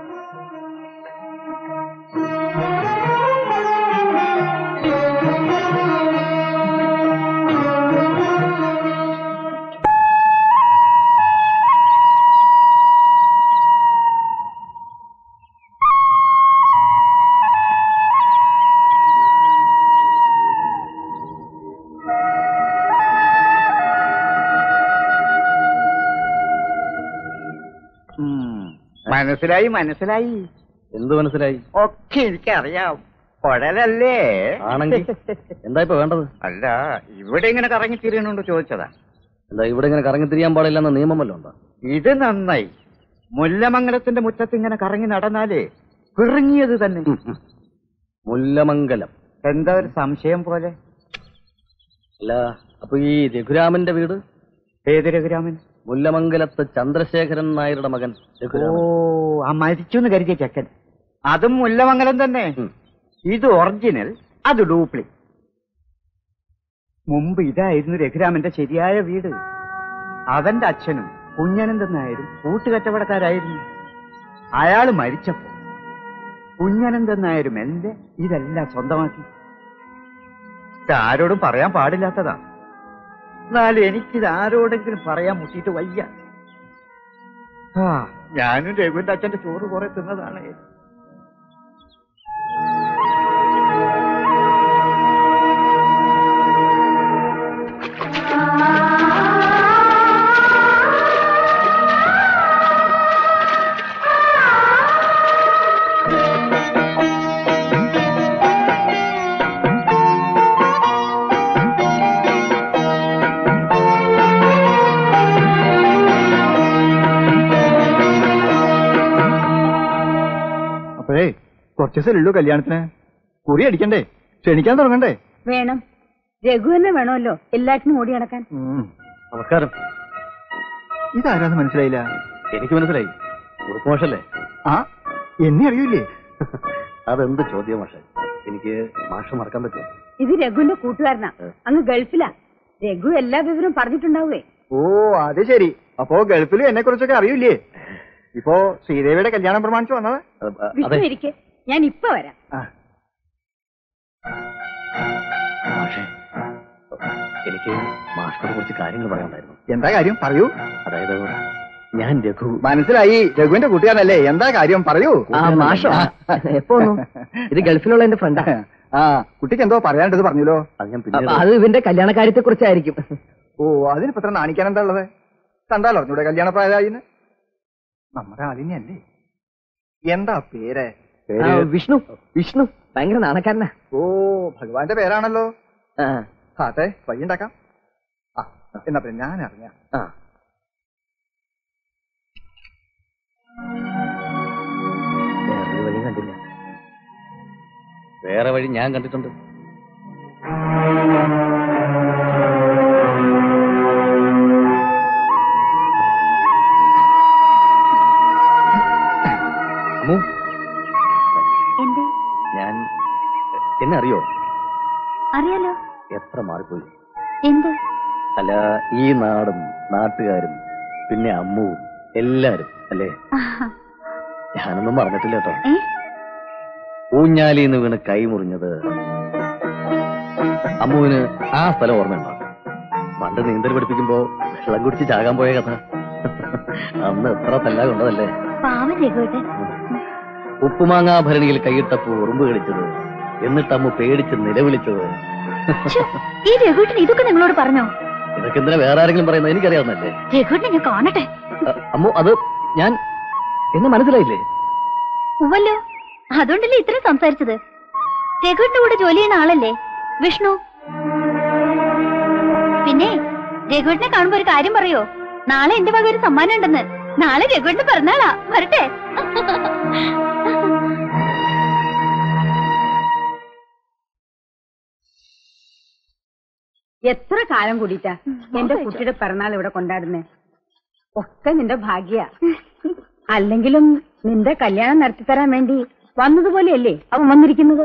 മനസ്സിലായി മനസ്സിലായി എന്ത് മനസ്സിലായി ഒക്കെ എനിക്കറിയാം കുഴലല്ലേ ആണെങ്കിൽ എന്താ ഇപ്പൊ വേണ്ടത് അല്ല ഇവിടെ ഇങ്ങനെ കറങ്ങി തിരിയണോണ്ട് ചോദിച്ചതാ എന്താ ഇവിടെ ഇങ്ങനെ കറങ്ങി തിരിയാൻ പാടില്ലെന്ന നിയമം വല്ലതും ഉണ്ടോ ഇത് നന്നായി മുല്ലമംഗലത്തിന്റെ മുറ്റത്ത് ഇങ്ങനെ കറങ്ങി നടന്നാലേ പിറുങ്ങിയത് തന്നെ മുല്ലമംഗലം എന്താ ഒരു സംശയം പോലെ അല്ല അപ്പൊ ഈ രഘുരാമന്റെ വീട് ഏത് രഘുരാമൻ മുല്ലമംഗലത്ത് ചന്ദ്രശേഖരൻ നായരുടെ മകൻ ഓ രഘുരാമൻ ആ മരിച്ചു എന്ന് കരുതിയ ചെക്കൻ അതും മുല്ലമംഗലം തന്നെ ഇത് ഒറിജിനൽ അത് ഡ്യൂപ്ലി മുമ്പ് ഇതായിരുന്നു രഘുരാമന്റെ ശരിയായ വീട് അവന്റെ അച്ഛനും കുഞ്ഞനന്ദൻ നായരും കൂട്ടുകച്ചവടക്കാരായിരുന്നു അയാള് മരിച്ചപ്പോ കുഞ്ഞനന്ദൻ നായരും എന്റെ ഇതെല്ലാം സ്വന്തമാക്കി ഇത് ആരോടും പറയാൻ പാടില്ലാത്തതാ എന്നാലും എനിക്കിത് ആരോടെങ്കിലും പറയാൻ മുട്ടിയിട്ട് വയ്യ ആ ഞാനും രഘുവിന്റെ അച്ഛന്റെ ചോറ് കുറെ തിന്നതാണ് കുറച്ച് ദിവസമല്ലേ കല്യാണത്തിന് കുറി അടിക്കണ്ടേ ക്ഷണിക്കാൻ തുടങ്ങണ്ടേ വേണം രഘു തന്നെ വേണമല്ലോ എല്ലാറ്റിനും ഓടി നടക്കാൻ ഉം. നമസ്കാരം ഇതാരാന്ന് മനസ്സിലായില്ല എനിക്ക് മനസ്സിലായി ഉറുപ്പുമാഷല്ലേ ആ എന്നെ അറിയൂലേ അതെന്ത് ചോദ്യം മാഷെ എനിക്ക് മാഷ് മറക്കാൻ പറ്റുമോ ഇത് രഘുവിന്റെ കൂട്ടുകാരനാ അങ്ങ് ഗൾഫിലാ രഘു എല്ലാ വിവരവും പറഞ്ഞിട്ടുണ്ടാവേ ഓ അത് ശരി അപ്പോ ഗൾഫിൽ എന്നെ കുറിച്ചൊക്കെ അറിയൂലേ ഇപ്പോ ശ്രീദേവിയുടെ കല്യാണം പ്രമാണിച്ചു വന്നത് വിഷ്ണു ഇരിക്കെ ഞാൻ ഇപ്പൊ വരാം മാഷെ എനിക്ക് മാഷിനെ കുറിച്ച് കാര്യങ്ങൾ പറയാനുണ്ടായിരുന്നു എന്താ കാര്യം പറയൂ അതായത് ഞാൻ രഘു മനസ്സിലായി രഘുവിന്റെ കൂട്ടുകാരനല്ലേ എന്താ കാര്യം പറയൂ ആ മാഷോ എപ്പോ വന്നു ഇത് ഗൾഫിലുള്ള എന്റെ ഫ്രണ്ടാ ആ കുട്ടിക്ക് എന്തോ പറയാണ്ടത് പറഞ്ഞല്ലോ അത് ഞാൻ അപ്പൊ അത് ഇവന്റെ കല്യാണ കാര്യത്തെ കുറിച്ചായിരിക്കും ഓ അതിനിപ്പോ ഇത്ര നാണിക്കാൻ എന്താ ഉള്ളത് കണ്ടാലോ അറിഞ്ഞൂടെ കല്യാണ പ്രായമായിന്ന് നമ്മുടെ ആളിനെയല്ലേ എന്താ പേര് ആ, വിഷ്ണു വിഷ്ണു ഭയങ്കര നാണക്കാരനാ ഓ ഭഗവാന്റെ പേരാണല്ലോ ആ, ആട്ടെ വഴി ഉണ്ടാക്കാം ആ എന്നാ പിന്നെ ഞാൻ അറിഞ്ഞ ആ. വേറൊരു വഴി കണ്ടില്ല വേറെ വഴി ഞാൻ കണ്ടിട്ടുണ്ട് അമ്മു, എന്തേ ഞാൻ എന്നെ അറിയോ അറിയാലോ എത്ര മാറിപ്പോയി എന്ത് അല്ല ഈ നാടും നാട്ടുകാരും പിന്നെ അമ്മുവും എല്ലാരും അല്ലേ ആഹാ. ഞാനൊന്നും പറഞ്ഞിട്ടില്ല കേട്ടോ ഏ? ഊഞ്ഞാലിന്ന് വീണ് കൈ മുറിഞ്ഞത് അമ്മുവിന് ആ സ്ഥലം ഓർമ്മയുണ്ടോ പണ്ട് നീന്തൽ പഠിപ്പിക്കുമ്പോ വെള്ളം കുടിച്ച് ചാകാൻ പോയ കഥ അന്ന് എത്ര തല്ല കൊണ്ടതല്ലേ പാവം രഘുവേട്ടൻ ഉപ്പുമാങ്ങാഭരണിയിൽ കൈയിട്ടപ്പോ ഉറുമ്പ് കളിച്ചത് എന്നിട്ട് അമ്മ പേടിച്ച് നിലവിളിച്ചത് ഛെ, ഈ രഘുവേട്ടൻ ഇതൊക്കെ നിങ്ങളോട് പറഞ്ഞോ ഇതൊക്കെ എന്തിനാ വേറെ ആരെങ്കിലും പറയുന്നത് എനിക്കറിയാവുന്നല്ലേ രഘുവേട്ടനെ ഞാൻ കാണട്ടെ അ- അമ്മു അത് ഞാൻ എന്നെ മനസ്സിലായില്ലേ ഉവല്ലോ അതുകൊണ്ടല്ലേ ഇത്രയും സംസാരിച്ചത് രഘുവിന്റെ കൂടെ ജോലി ചെയ്യുന്ന ആളല്ലേ വിഷ്ണു പിന്നെ രഘുവിനെ കാണുമ്പോ ഒരു കാര്യം പറയോ നാളെ എന്റെ വക ഒരു സമ്മാനം ഉണ്ടെന്ന് നാളെ രഘുവിന്റെ പിറന്നാളാ വരട്ടെ എത്ര കാലം കൂടിയിട്ടാ എന്റെ കുട്ടിയുടെ പിറന്നാൾ ഇവിടെ കൊണ്ടാടുന്നേ ഒക്കെ നിന്റെ ഭാഗ്യ അല്ലെങ്കിലും നിന്റെ കല്യാണം നടത്തിത്തരാൻ വേണ്ടി വന്നതുപോലെയല്ലേ അവൻ വന്നിരിക്കുന്നത്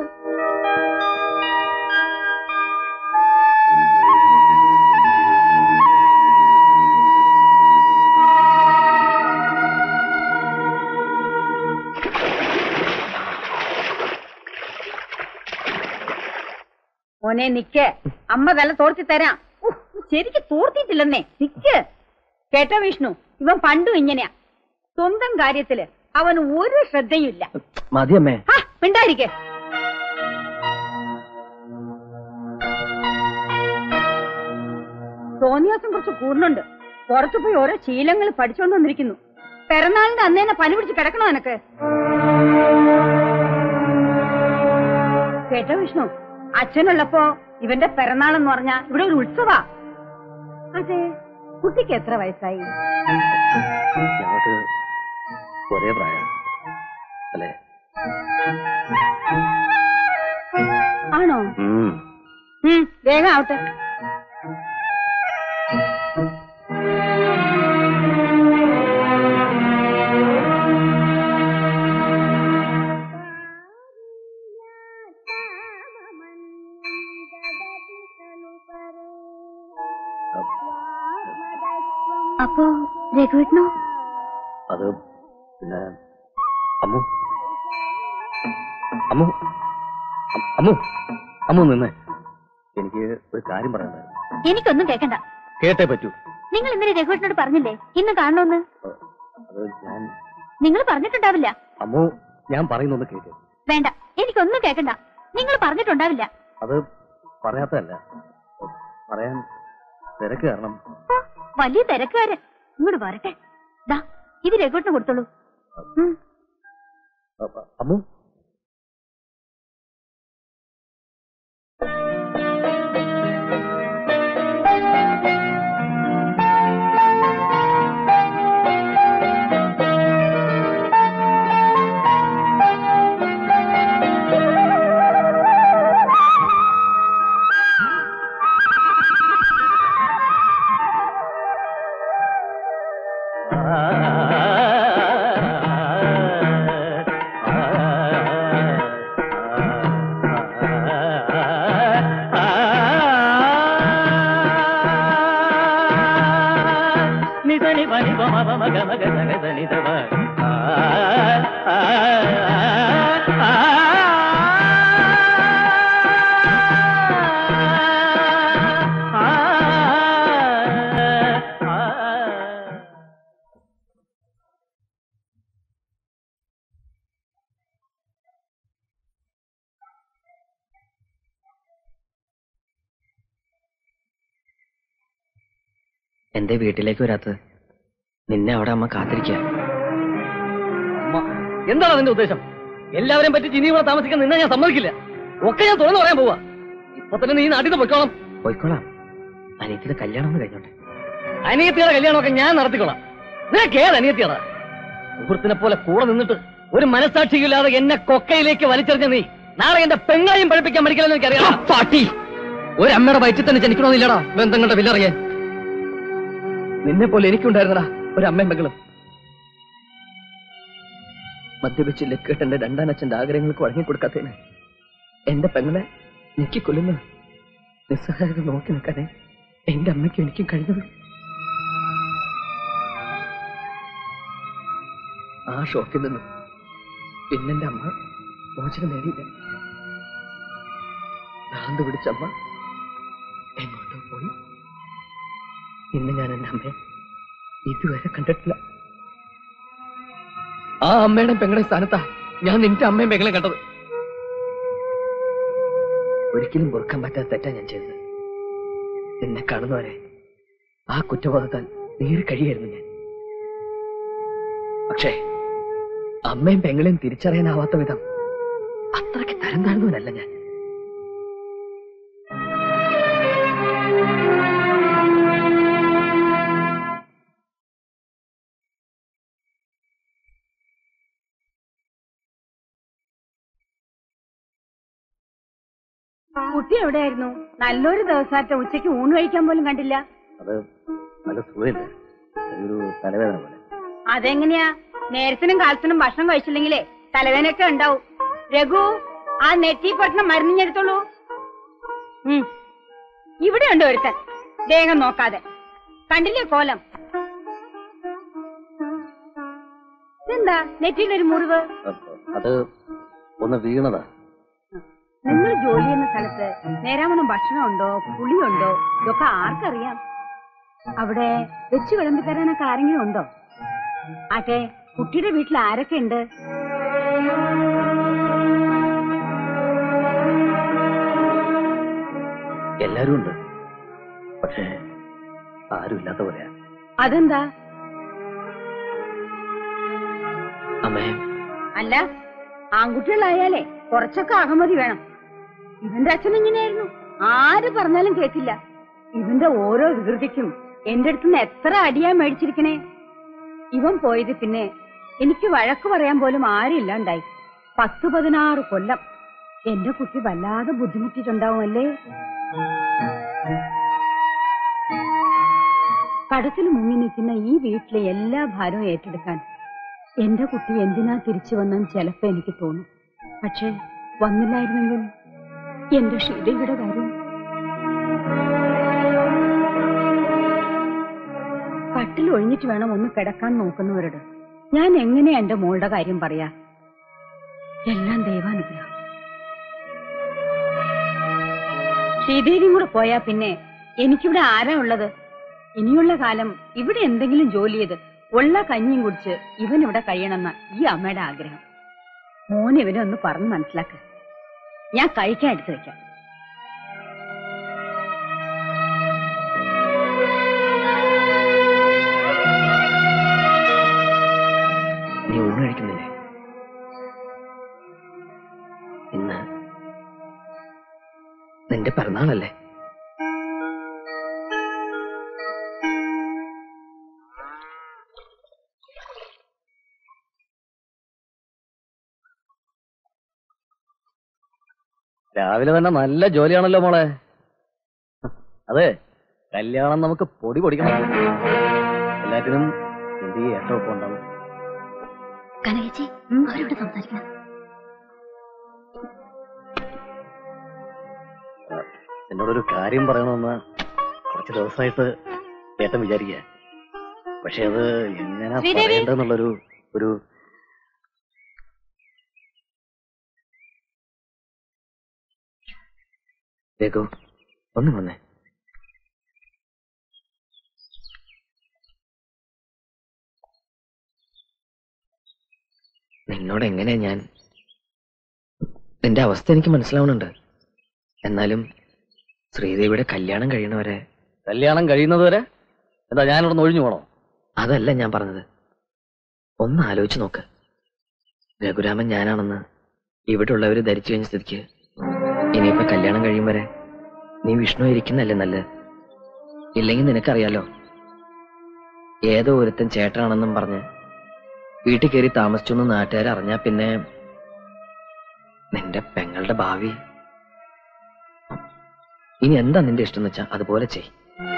മോനെ നിക്ക് അമ്മ തല തോർത്തി തരാം ഉഹ്, ശരിക്ക് തോർത്തിട്ടില്ലെന്നേ നിക്ക് കേട്ടോ വിഷ്ണു ഇവൻ പണ്ടും ഇങ്ങനെയാ സ്വന്തം കാര്യത്തില് അവന് ഒരു ശ്രദ്ധയുമില്ല മതിയമ്മേ ആ മിണ്ടായിരിക്കെ തോന്നിയാസം കുറച്ച് കൂടുന്നുണ്ട് പുറത്തു പോയി ഓരോ ശീലങ്ങൾ പഠിച്ചുകൊണ്ട് വന്നിരിക്കുന്നു പിറന്നാളിന്റെ അന്നേനെ പനി പിടിച്ച് കിടക്കണോ എനക്ക് കേട്ടോ വിഷ്ണു അച്ഛനുള്ളപ്പോ ഇവന്റെ പിറന്നാളെന്ന് പറഞ്ഞാ ഇവിടെ ഒരു ഉത്സവാ അതെ കുട്ടിക്ക് എത്ര വയസ്സായി ഞങ്ങൾക്ക് ഒരേ പ്രായം അല്ലേ ആണോ ഉം. ഉം, വേഗം ആവട്ടെ അപ്പോ രഘുവേട്ടനോ അത് പിന്നെ അമ്മു അമ്മു അ- അമ്മു അമ്മു നിന്ന് എനിക്ക് ഒരു കാര്യം പറയണ്ടായിരുന്നു എനിക്കൊന്നും കേക്കണ്ട കേട്ടേ പറ്റൂ നിങ്ങൾ ഇന്നലെ രഘുവേട്ടനോട് പറഞ്ഞില്ലേ ഇന്ന് കാണണമെന്ന് അത് ഞാൻ നിങ്ങൾ പറഞ്ഞിട്ടുണ്ടാവില്ല അമ്മു ഞാൻ പറയുന്നൊന്ന് കേക്ക് വേണ്ട എനിക്കൊന്നും കേക്കണ്ട നിങ്ങൾ പറഞ്ഞിട്ടുണ്ടാവില്ല അത് പറയാത്തതല്ല പറയാൻ തിരക്ക് കാരണം ആ, വലിയ തിരക്കുകാരൻ ഇങ്ങോട്ട് വരട്ടെ ദാ ഇത് രഘുവേട്ടന് കൊടുത്തോളൂ ഉം. അ- അ- അമ്മു മ മ ഗ മ ഗ സ ഗ സ നി ധ പ ആ ആ ആ എന്തേ വീട്ടിലേക്ക് വരാത്തത് നിന്നെ അവിടെ അമ്മ കാത്തിരിക്കുക അമ്മ, എന്താണ് നിന്റെ ഉദ്ദേശം എല്ലാവരെയും പറ്റി ഇനി ഇവിടെ താമസിക്കാൻ നിന്നെ ഞാൻ സമ്മതിക്കില്ല ഒക്കെ ഞാൻ തുറന്നു പറയാൻ പോവാ ഇപ്പൊ തന്നെ നീ നാട്ടിൽ നിന്ന് പൊയ്ക്കോളാം പോയിക്കോളാം അനിയത്തിയുടെ കല്യാണം ഒന്ന് കഴിഞ്ഞോട്ടെ അനിയത്തിയുടെ കല്യാണമൊക്കെ ഞാൻ നടത്തിക്കോളാം നിനക്ക് ഏത് അനിയത്തിയാടാ സുഹൃത്തിനെ പോലെ കൂടെ നിന്നിട്ട് ഒരു മനസാക്ഷിയില്ലാതെ എന്നെ കൊക്കയിലേക്ക് വലിച്ചെറിഞ്ഞ നീ നാളെ എന്റെ പെങ്ങളെയും പഠിപ്പിക്കാൻ പഠിക്കില്ലെന്ന് എനിക്കറിയാം പാട്ടി ഒരു അമ്മയുടെ വയറ്റിൽ തന്നെ ജനിക്കണമെന്നില്ലടാ ബന്ധങ്ങളുടെ വില്ലറിയാൻ നിന്നെ പോലെ എനിക്കുണ്ടായിരുന്നടാ ഒരു അമ്മയും മകളും മദ്യപിച്ച് ലക്കേട്ട് എന്റെ രണ്ടാനച്ഛന്റെ ആഗ്രഹങ്ങൾക്ക് വഴങ്ങിക്കൊടുക്കാത്തതിന് എന്റെ പെങ്ങളെ ഞെക്കിക്കൊല്ലുന്ന നിസ്സഹായത നോക്കി നിൽക്കാനേ എന്റെ അമ്മയ്ക്കും എനിക്കും കഴിഞ്ഞത് ആ ഷോക്കിൽ നിന്ന് പിന്നെന്റെ അമ്മ മോചനം നേടിയില്ല ഭ്രാന്ത് പിടിച്ച അമ്മ എങ്ങോട്ടോ പോയി ഇന്ന് ഞാൻ എന്റെ അമ്മയെ ഇതുവരെ കണ്ടിട്ടില്ല ആ അമ്മയുടെ പെങ്ങളെ സ്ഥാനത്താ ഞാൻ നിന്റെ അമ്മയും പെങ്ങളെ കണ്ടത് ഒരിക്കലും പൊറുക്കാൻ പറ്റാത്ത തെറ്റാ ഞാൻ ചെയ്തത് നിന്നെ കാണുന്നവരെ ആ കുറ്റബോധത്താൽ നീറി കഴിയായിരുന്നു ഞാൻ പക്ഷേ അമ്മയും പെങ്ങളെയും തിരിച്ചറിയാനാവാത്ത വിധം അത്രയ്ക്ക് തരം താഴ്ന്നവനല്ല ഞാൻ കുട്ടി എവിടെയായിരുന്നു നല്ലൊരു ദിവസമാറ്റ ഉച്ചയ്ക്ക് ഊണ് കഴിക്കാൻ പോലും കണ്ടില്ല അത് നല്ല സുഖമില്ല ഒരു തലവേദന പോലെ അതെങ്ങനെയാ നേരത്തിനും കാലത്തിനും ഭക്ഷണം കഴിച്ചില്ലെങ്കിലേ തലവേനൊക്കെ ഉണ്ടാവും രഘു ആ നെറ്റി പട്ടണം മരുന്നിഞ്ഞെടുത്തോളൂ ഉം. ഇവിടെ ഉണ്ട് ഒരുത്തൻ ദേഹം നോക്കാതെ കണ്ടില്ലേ കോലം എന്താ നെറ്റിയിലൊരു മുറിവ് അത് ഒന്ന് വീണതാ നിങ്ങൾ ജോലി ചെയ്യുന്ന സ്ഥലത്ത് നേരാമണം ഭക്ഷണം ഉണ്ടോ പുളിയുണ്ടോ ഇതൊക്കെ ആർക്കറിയാം അവിടെ വെച്ച് വിളമ്പി തരാനൊക്കെ ആരെങ്കിലും ഉണ്ടോ ആട്ടെ കുട്ടിയുടെ വീട്ടിൽ ആരൊക്കെ ഉണ്ട് എല്ലാരും ഉണ്ട് പക്ഷേ ആരും ഇല്ലാത്ത പോലെയാ അതെന്താ അമ്മേ അല്ല ആൺകുട്ടികളായാലേ കുറച്ചൊക്കെ അഹമ്മതി വേണം ഇവന്റെ അച്ഛൻ ഇങ്ങനെയായിരുന്നു ആര് പറഞ്ഞാലും കേട്ടില്ല ഇവന്റെ ഓരോ വികൃതിക്കും എന്റെ അടുത്തുനിന്ന് എത്ര അടിയാ മേടിച്ചിരിക്കണേ ഇവൻ പോയത് പിന്നെ എനിക്ക് വഴക്ക് പറയാൻ പോലും ആരും ഇല്ലാണ്ടായി പത്ത് പതിനാറ് കൊല്ലം എന്റെ കുട്ടി വല്ലാതെ ബുദ്ധിമുട്ടിയിട്ടുണ്ടാവുമല്ലേ കടത്തിൽ മുങ്ങി നിൽക്കുന്ന ഈ വീട്ടിലെ എല്ലാ ഭാരവും ഏറ്റെടുക്കാൻ എന്റെ കുട്ടി എന്തിനാ തിരിച്ചു വന്നെന്ന് ചിലപ്പോ എനിക്ക് തോന്നും പക്ഷേ വന്നില്ലായിരുന്നെങ്കിൽ എന്റെ ഷീലയുടെ കാര്യം കട്ടിൽ ഒഴിഞ്ഞിട്ട് വേണം ഒന്ന് കിടക്കാൻ നോക്കുന്നവരോട് ഞാൻ എങ്ങനെയാ എന്റെ മോളുടെ കാര്യം പറയാ എല്ലാം ദൈവാനുഗ്രഹം ശ്രീദേവിയും കൂടെ പോയാ പിന്നെ എനിക്കിവിടെ ആരാ ഉള്ളത് ഇനിയുള്ള കാലം ഇവിടെ എന്തെങ്കിലും ജോലി ചെയ്ത് ഉള്ള കഞ്ഞിയും കുടിച്ച് ഇവൻ ഇവിടെ കഴിയണമെന്ന ഈ അമ്മയുടെ ആഗ്രഹം മോൻ ഇവനെ ഒന്ന് പറഞ്ഞ് മനസ്സിലാക്ക ഞാൻ കഴിക്കാൻ എടുത്തു വെക്കാം നീ ഊണ് കഴിക്കുന്നില്ലേ ഇന്ന് നിന്റെ പിറന്നാളല്ലേ രാവിലെ തന്നെ നല്ല ജോലിയാണല്ലോ മോളെ അതെ കല്യാണം നമുക്ക് പൊടി പൊടിക്കണം എല്ലാത്തിനും എന്ത് ഈ ഏട്ടമൊപ്പം ഉണ്ടാവും കനകച്ചി അവരോട് സംസാരിക്കണം എന്നോടൊരു കാര്യം പറയണമെന്ന് കുറച്ച് ദിവസമായിട്ട് ഏട്ടൻ വിചാരിക്കുക പക്ഷെ അത് എങ്ങനെ ശ്രീദേവി. പറയേണ്ടതെന്നുള്ളൊരു ഒരു രഘു ഒന്ന് വന്നേ നിന്നോട് എങ്ങനെയാ ഞാൻ നിന്റെ അവസ്ഥ എനിക്ക് മനസ്സിലാവുന്നുണ്ട് എന്നാലും ശ്രീദേവിയുടെ കല്യാണം കഴിയണവരെ കല്യാണം കഴിയുന്നതുവരെ എന്താ ഞാനിവിടെ ഒഴിഞ്ഞു പോണോ അതല്ല ഞാൻ പറഞ്ഞത് ഒന്ന് ആലോചിച്ച് നോക്ക് രഘുരാമൻ ഞാനാണെന്ന് ഇവിടെ ഉള്ളവര് ധരിച്ചു കഴിഞ്ഞ സ്ഥിതിക്ക് ഇനിയിപ്പോ കല്യാണം കഴിയും വരെ നീ വിഷ്ണു ഇരിക്കുന്നല്ലേ നല്ലത് ഇല്ലെങ്കിൽ നിനക്കറിയാലോ ഏതോ ഒരുത്തൻ ചേട്ടനാണെന്നും പറഞ്ഞ് വീട്ടിൽ കയറി താമസിച്ചു എന്ന് നാട്ടുകാർ അറിഞ്ഞാ പിന്നെ നിന്റെ പെങ്ങളുടെ ഭാവി ഇനി എന്താ നിന്റെ ഇഷ്ടം എന്ന് വെച്ചാ അതുപോലെ ചെയ്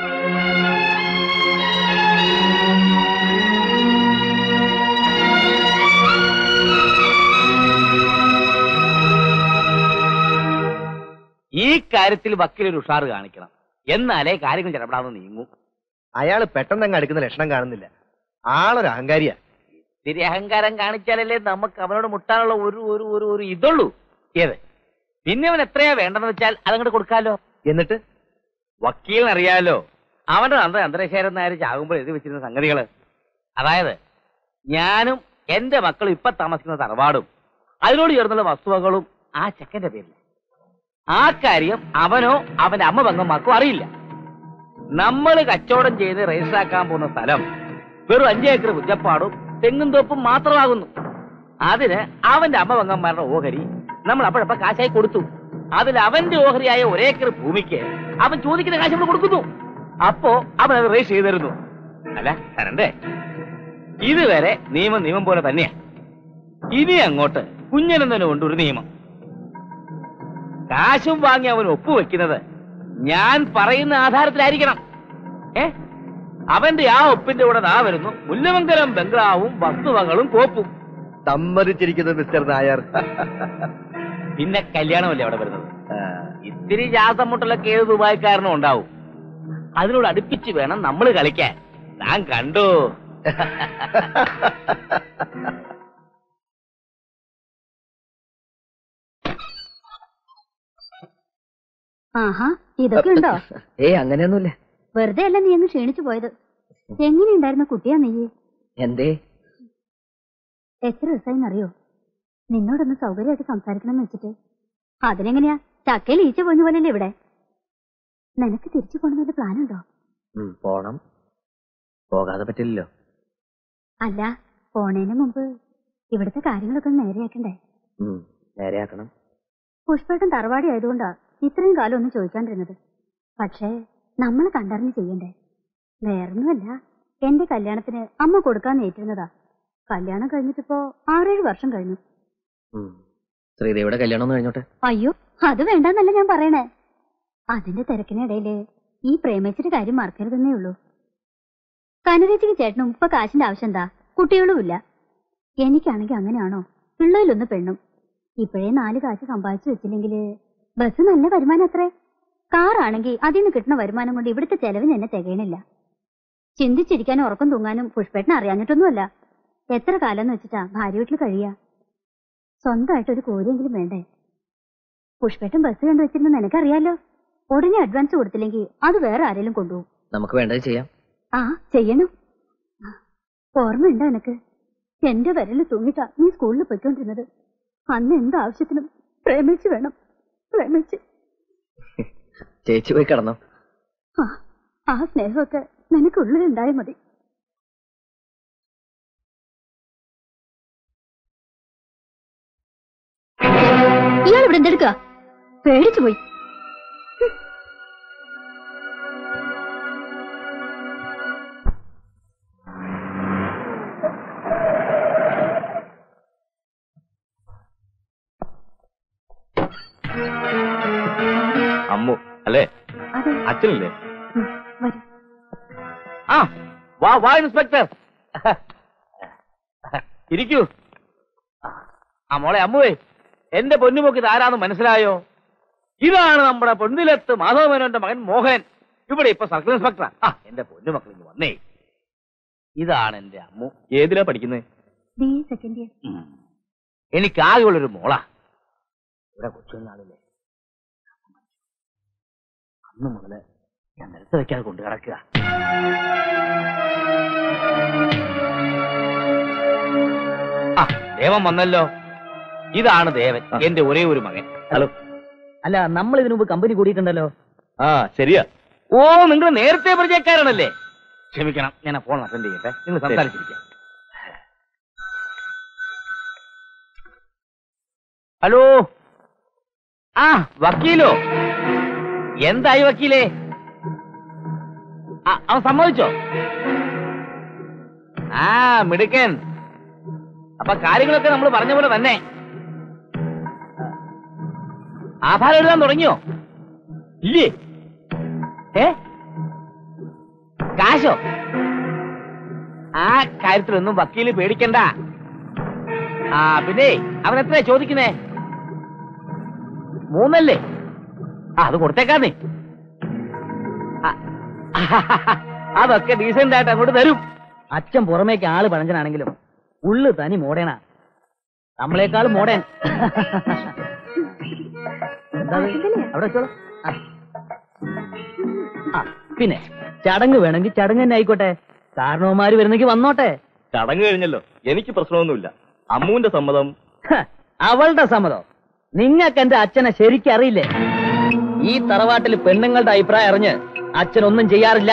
ഈ കാര്യത്തിൽ വക്കീലൊരു ഉഷാറ് കാണിക്കണം എന്നാലേ കാര്യങ്ങൾ ചിലപ്പെടാതെ നീങ്ങും അയാള് പെട്ടെന്ന് അങ്ങ് അടുക്കുന്ന ലക്ഷണം കാണുന്നില്ല ആളൊരു അഹങ്കാരിയാ ഇത്തിരി അഹങ്കാരം കാണിച്ചാലല്ലേ നമുക്ക് അവനോട് മുട്ടാനുള്ള ഒരു ഒരു ഒരു ഒരു ഇതുള്ളൂ ഏത് പിന്നെ അവൻ എത്രയാ വേണ്ടെന്ന് വെച്ചാൽ അതങ്ങോട്ട് കൊടുക്കാലോ എന്നിട്ട് വക്കീലിനറിയാലോ അവന്റെ തന്ത്ര ചന്ദ്രശേഖരൻ നായർ ചാകുമ്പോൾ എഴുതി വെച്ചിരുന്ന സംഗതികള് അതായത് ഞാനും എന്റെ മക്കളും ഇപ്പൊ താമസിക്കുന്ന തറവാടും അതിനോട് ചേർന്നുള്ള വസ്തുവകളും ആ ചെക്കന്റെ പേരിൽ ആ കാര്യം അവനോ അവന്റെ അമ്മ പെങ്ങന്മാർക്കോ അറിയില്ല നമ്മൾ കച്ചവടം ചെയ്ത് രജിസ്റ്റർ ആക്കാൻ പോകുന്ന സ്ഥലം വെറും അഞ്ച് ഏക്കർ കുറ്റപ്പാടും തെങ്ങും തോപ്പും മാത്രമാകുന്നു അതിന് അവന്റെ അമ്മ പെങ്ങന്മാരുടെ ഓഹരി നമ്മൾ അപ്പോഴപ്പ കാശായി കൊടുത്തു അതിൽ അവന്റെ ഓഹരിയായ ഒരേക്കർ ഭൂമിക്ക് അവൻ ചോദിക്കുന്ന കാശ് നമ്മൾ കൊടുക്കുന്നു അപ്പോ അവൻ അത് രജിസ്റ്റർ ചെയ്ത് തരുന്നു അല്ല തരണ്ടേ ഇതുവരെ നിയമം നിയമം പോലെ തന്നെയാ ഇനി അങ്ങോട്ട് കുഞ്ഞനെന്നതിന് കൊണ്ട് ഒരു നിയമം കാശും വാങ്ങി അവൻ ഒപ്പുവെക്കുന്നത് ഞാൻ പറയുന്ന ആധാരത്തിലായിരിക്കണം ഏ അവന്റെ ആ ഒപ്പിന്റെ കൂടെ ദാ വരുന്നു മുല്ലമംഗലം ബംഗ്ലാവും വസ്തുവകളും കോപ്പും സമ്മതിച്ചിരിക്കുന്നു മിസ്റ്റർ നായർ പിന്നെ കല്യാണമല്ലേ അവിടെ വരുന്നത് ഇത്തിരി ജാസം മുട്ടലൊക്കെ ഏത് ദുബായ്ക്കാരനും ഉണ്ടാവും അതിനോട് അടുപ്പിച്ച് വേണം നമ്മൾ കളിക്കാൻ ഞാൻ കണ്ടു ആഹാ ഇതൊക്കെ ഉണ്ടോ ഏയ് അങ്ങനെയൊന്നുമില്ല വെറുതെ അല്ല നീ അങ്ങ് ക്ഷീണിച്ചു പോയത് എങ്ങനെയുണ്ടായിരുന്ന കുട്ടിയാ നീ എന്തേ എത്ര ദിവസമായിന്നറിയോ നിന്നോടൊന്ന് സൗകര്യമായിട്ട് സംസാരിക്കണം വെച്ചിട്ട് അതിനെങ്ങനെയാ ചക്കയിൽ ഈച്ച പോഞ്ഞ പോലല്ലേ ഇവിടെ നിനക്ക് തിരിച്ചു പോകണമെന്നൊരു പ്ലാൻ ഉണ്ടോ ഉം, പോണം പോകാതെ പറ്റില്ലല്ലോ അല്ല പോണേന് മുമ്പ് ഇവിടുത്തെ കാര്യങ്ങളൊക്കെ ഒന്ന് നേരെയാക്കണ്ടേ ഉം, നേരെയാക്കണം പുഷ്പേട്ടൻ തറവാടി ആയതുകൊണ്ടാ ഇത്രയും കാലം ഒന്നും ചോദിക്കാണ്ടിരുന്നത് പക്ഷേ നമ്മൾ കണ്ടറിഞ്ഞ് ചെയ്യണ്ടേ വേറൊന്നുമല്ല എന്റെ കല്യാണത്തിന് അമ്മ കൊടുക്കാൻ ഏറ്റിരുന്നതാ കല്യാണം കഴിഞ്ഞിട്ടിപ്പോ ആറേഴ് വർഷം കഴിഞ്ഞു ഉം. ശ്രീദേവിയുടെ കല്യാണം ഒന്ന് കഴിഞ്ഞോട്ടെ അയ്യോ അത് വേണ്ടെന്നല്ല ഞാൻ പറയണേ അതിന്റെ തിരക്കിനിടയില് ഈ പ്രേമിച്ചിട്ട് കാര്യം മറക്കരുതെന്നേ ഉള്ളൂ കനരേച്ചിക്ക് ചേട്ടനും ഇപ്പൊ കാശിന്റെ ആവശ്യം എന്താ കുട്ടികളും ഇല്ല എനിക്കാണെങ്കിൽ അങ്ങനെയാണോ പിള്ളയിലൊന്ന് പെണ്ണും ഇപ്പോഴേ നാല് കാശ് സമ്പാദിച്ചു വെച്ചില്ലെങ്കില് ബസ് നല്ല വരുമാനം അത്രേ കാറാണെങ്കിൽ അതിൽ നിന്ന് കിട്ടുന്ന വരുമാനം കൊണ്ട് ഇവിടുത്തെ ചെലവിന് എന്നെ തികയണില്ല ചിന്തിച്ചിരിക്കാനും ഉറക്കം തൂങ്ങാനും പുഷ്പേട്ടനെ അറിയാഞ്ഞിട്ടൊന്നുമല്ല എത്ര കാലം എന്ന് വെച്ചിട്ടാ ഭാര്യ വീട്ടിൽ കഴിയാ സ്വന്തമായിട്ട് ഒരു കോരിയെങ്കിലും വേണ്ടേ പുഷ്പേട്ടൻ ബസ് കണ്ടു വെച്ചിരുന്ന നിനക്കറിയാലോ ഉടനെ അഡ്വാൻസ് കൊടുത്തില്ലെങ്കിൽ അത് വേറെ ആരെങ്കിലും കൊണ്ടുപോകും നമുക്ക് വേണ്ടത് ചെയ്യാം ആ ചെയ്യണം ഓർമ്മയുണ്ടോ എനക്ക് എന്റെ വിരല് തൂങ്ങിട്ടാ നീ സ്കൂളിൽ പോയിക്കൊണ്ടിരുന്നത് അന്ന് എന്താവശ്യത്തിനും പ്രേമിച്ച് വേണം പ്രേമിച്ച് ചേച്ചി പോയി കിടന്നോ ആ ആ സ്നേഹമൊക്കെ നിനക്കുള്ളിലുണ്ടായാൽ മതി ഇയാൾ ഇവിടെ എന്തെടുക്കുക പേടിച്ചു പോയി അമ്മു അല്ലേ അതെ അച്ഛനല്ലേ വരൂ ആ വാ വാ ഇൻസ്പെക്ടർ ഇരിക്കൂ ആ മോളെ അമ്മുവേ എന്റെ പൊന്നുമൊക്കെ ഇതാരാന്ന് മനസ്സിലായോ ഇതാണ് നമ്മുടെ പൊന്നിലത്ത് മാധവമേനോന്റെ മകൻ മോഹൻ ഇവിടെ ഇപ്പൊ സർക്കിൾ ഇൻസ്പെക്ടറാ ആ എന്റെ പൊന്നുമക്കൾ ഇങ്ങ് വന്നേ ഇതാണ് എന്റെ അമ്മു ഏതിലാ പഠിക്കുന്നത് ബി എ സെക്കൻഡ് ഇയർ ഉം. എനിക്ക് ആകെയുള്ളൊരു മോളാ ഇവിടെ കൊച്ചുനാളില്ലേ അന്ന് മുതല് ഞാൻ നിലത്ത് വെക്കാതെ കൊണ്ടു കിടക്കുക ആ ദേവൻ വന്നല്ലോ ഇതാണ് ദേവൻ എന്റെ ഒരേ ഒരു മകൻ ഹലോ അല്ല നമ്മൾ ഇതിനു മുമ്പ് കമ്പനി കൂടിയിട്ടുണ്ടല്ലോ ആ ശരിയാ ഓ നിങ്ങൾ നേരത്തെ പരിചയക്കാരാണല്ലേ ക്ഷമിക്കണം ഞാൻ ആ ഫോൺ അറ്റൻഡ് ചെയ്യട്ടെ നിങ്ങൾ സംസാരിച്ചിരിക്കാം ഹലോ ആ വക്കീലോ എന്തായി വക്കീലേ ആ, അവൻ സമ്മതിച്ചോ ആ മിടുക്കൻ അപ്പൊ കാര്യങ്ങളൊക്കെ നമ്മൾ പറഞ്ഞ പോലെ തന്നെ ആധാരം എഴുതാൻ തുടങ്ങിയോ ഇല്ലേ ഏ കാശോ ആ കാര്യത്തിലൊന്നും വക്കീല് പേടിക്കണ്ട ആ പിന്നെ അവൻ എത്രയാ ചോദിക്കുന്നേ മൂന്നല്ലേ ആ അത് കൊടുത്തേക്കാന്നേ ആ, അതൊക്കെ ഡീസന്റ് ആയിട്ട് അങ്ങോട്ട് തരും അച്ഛൻ പുറമേക്ക് ആള് പഴഞ്ചനാണെങ്കിലും ഉള്ളു തനി മോഡേണാ നമ്മളെക്കാൾ മോഡേൺ എന്താ ഇത്? അവിടെ വെച്ചോളൂ ആ. ആ, പിന്നെ ചടങ്ങ് വേണമെങ്കിൽ ചടങ്ങ് തന്നെ ആയിക്കോട്ടെ കാരണവന്മാര് വരുന്നെങ്കിൽ വന്നോട്ടെ ചടങ്ങ് കഴിഞ്ഞല്ലോ എനിക്ക് പ്രശ്നമൊന്നുമില്ല അമ്മുവിന്റെ സമ്മതം ഹ, അവളുടെ സമ്മതം നിങ്ങൾക്ക് എന്റെ അച്ഛനെ ശരിക്കും അറിയില്ലേ ഈ തറവാട്ടിൽ പെണ്ണുങ്ങളുടെ അഭിപ്രായം അറിഞ്ഞ് അച്ഛനൊന്നും ചെയ്യാറില്ല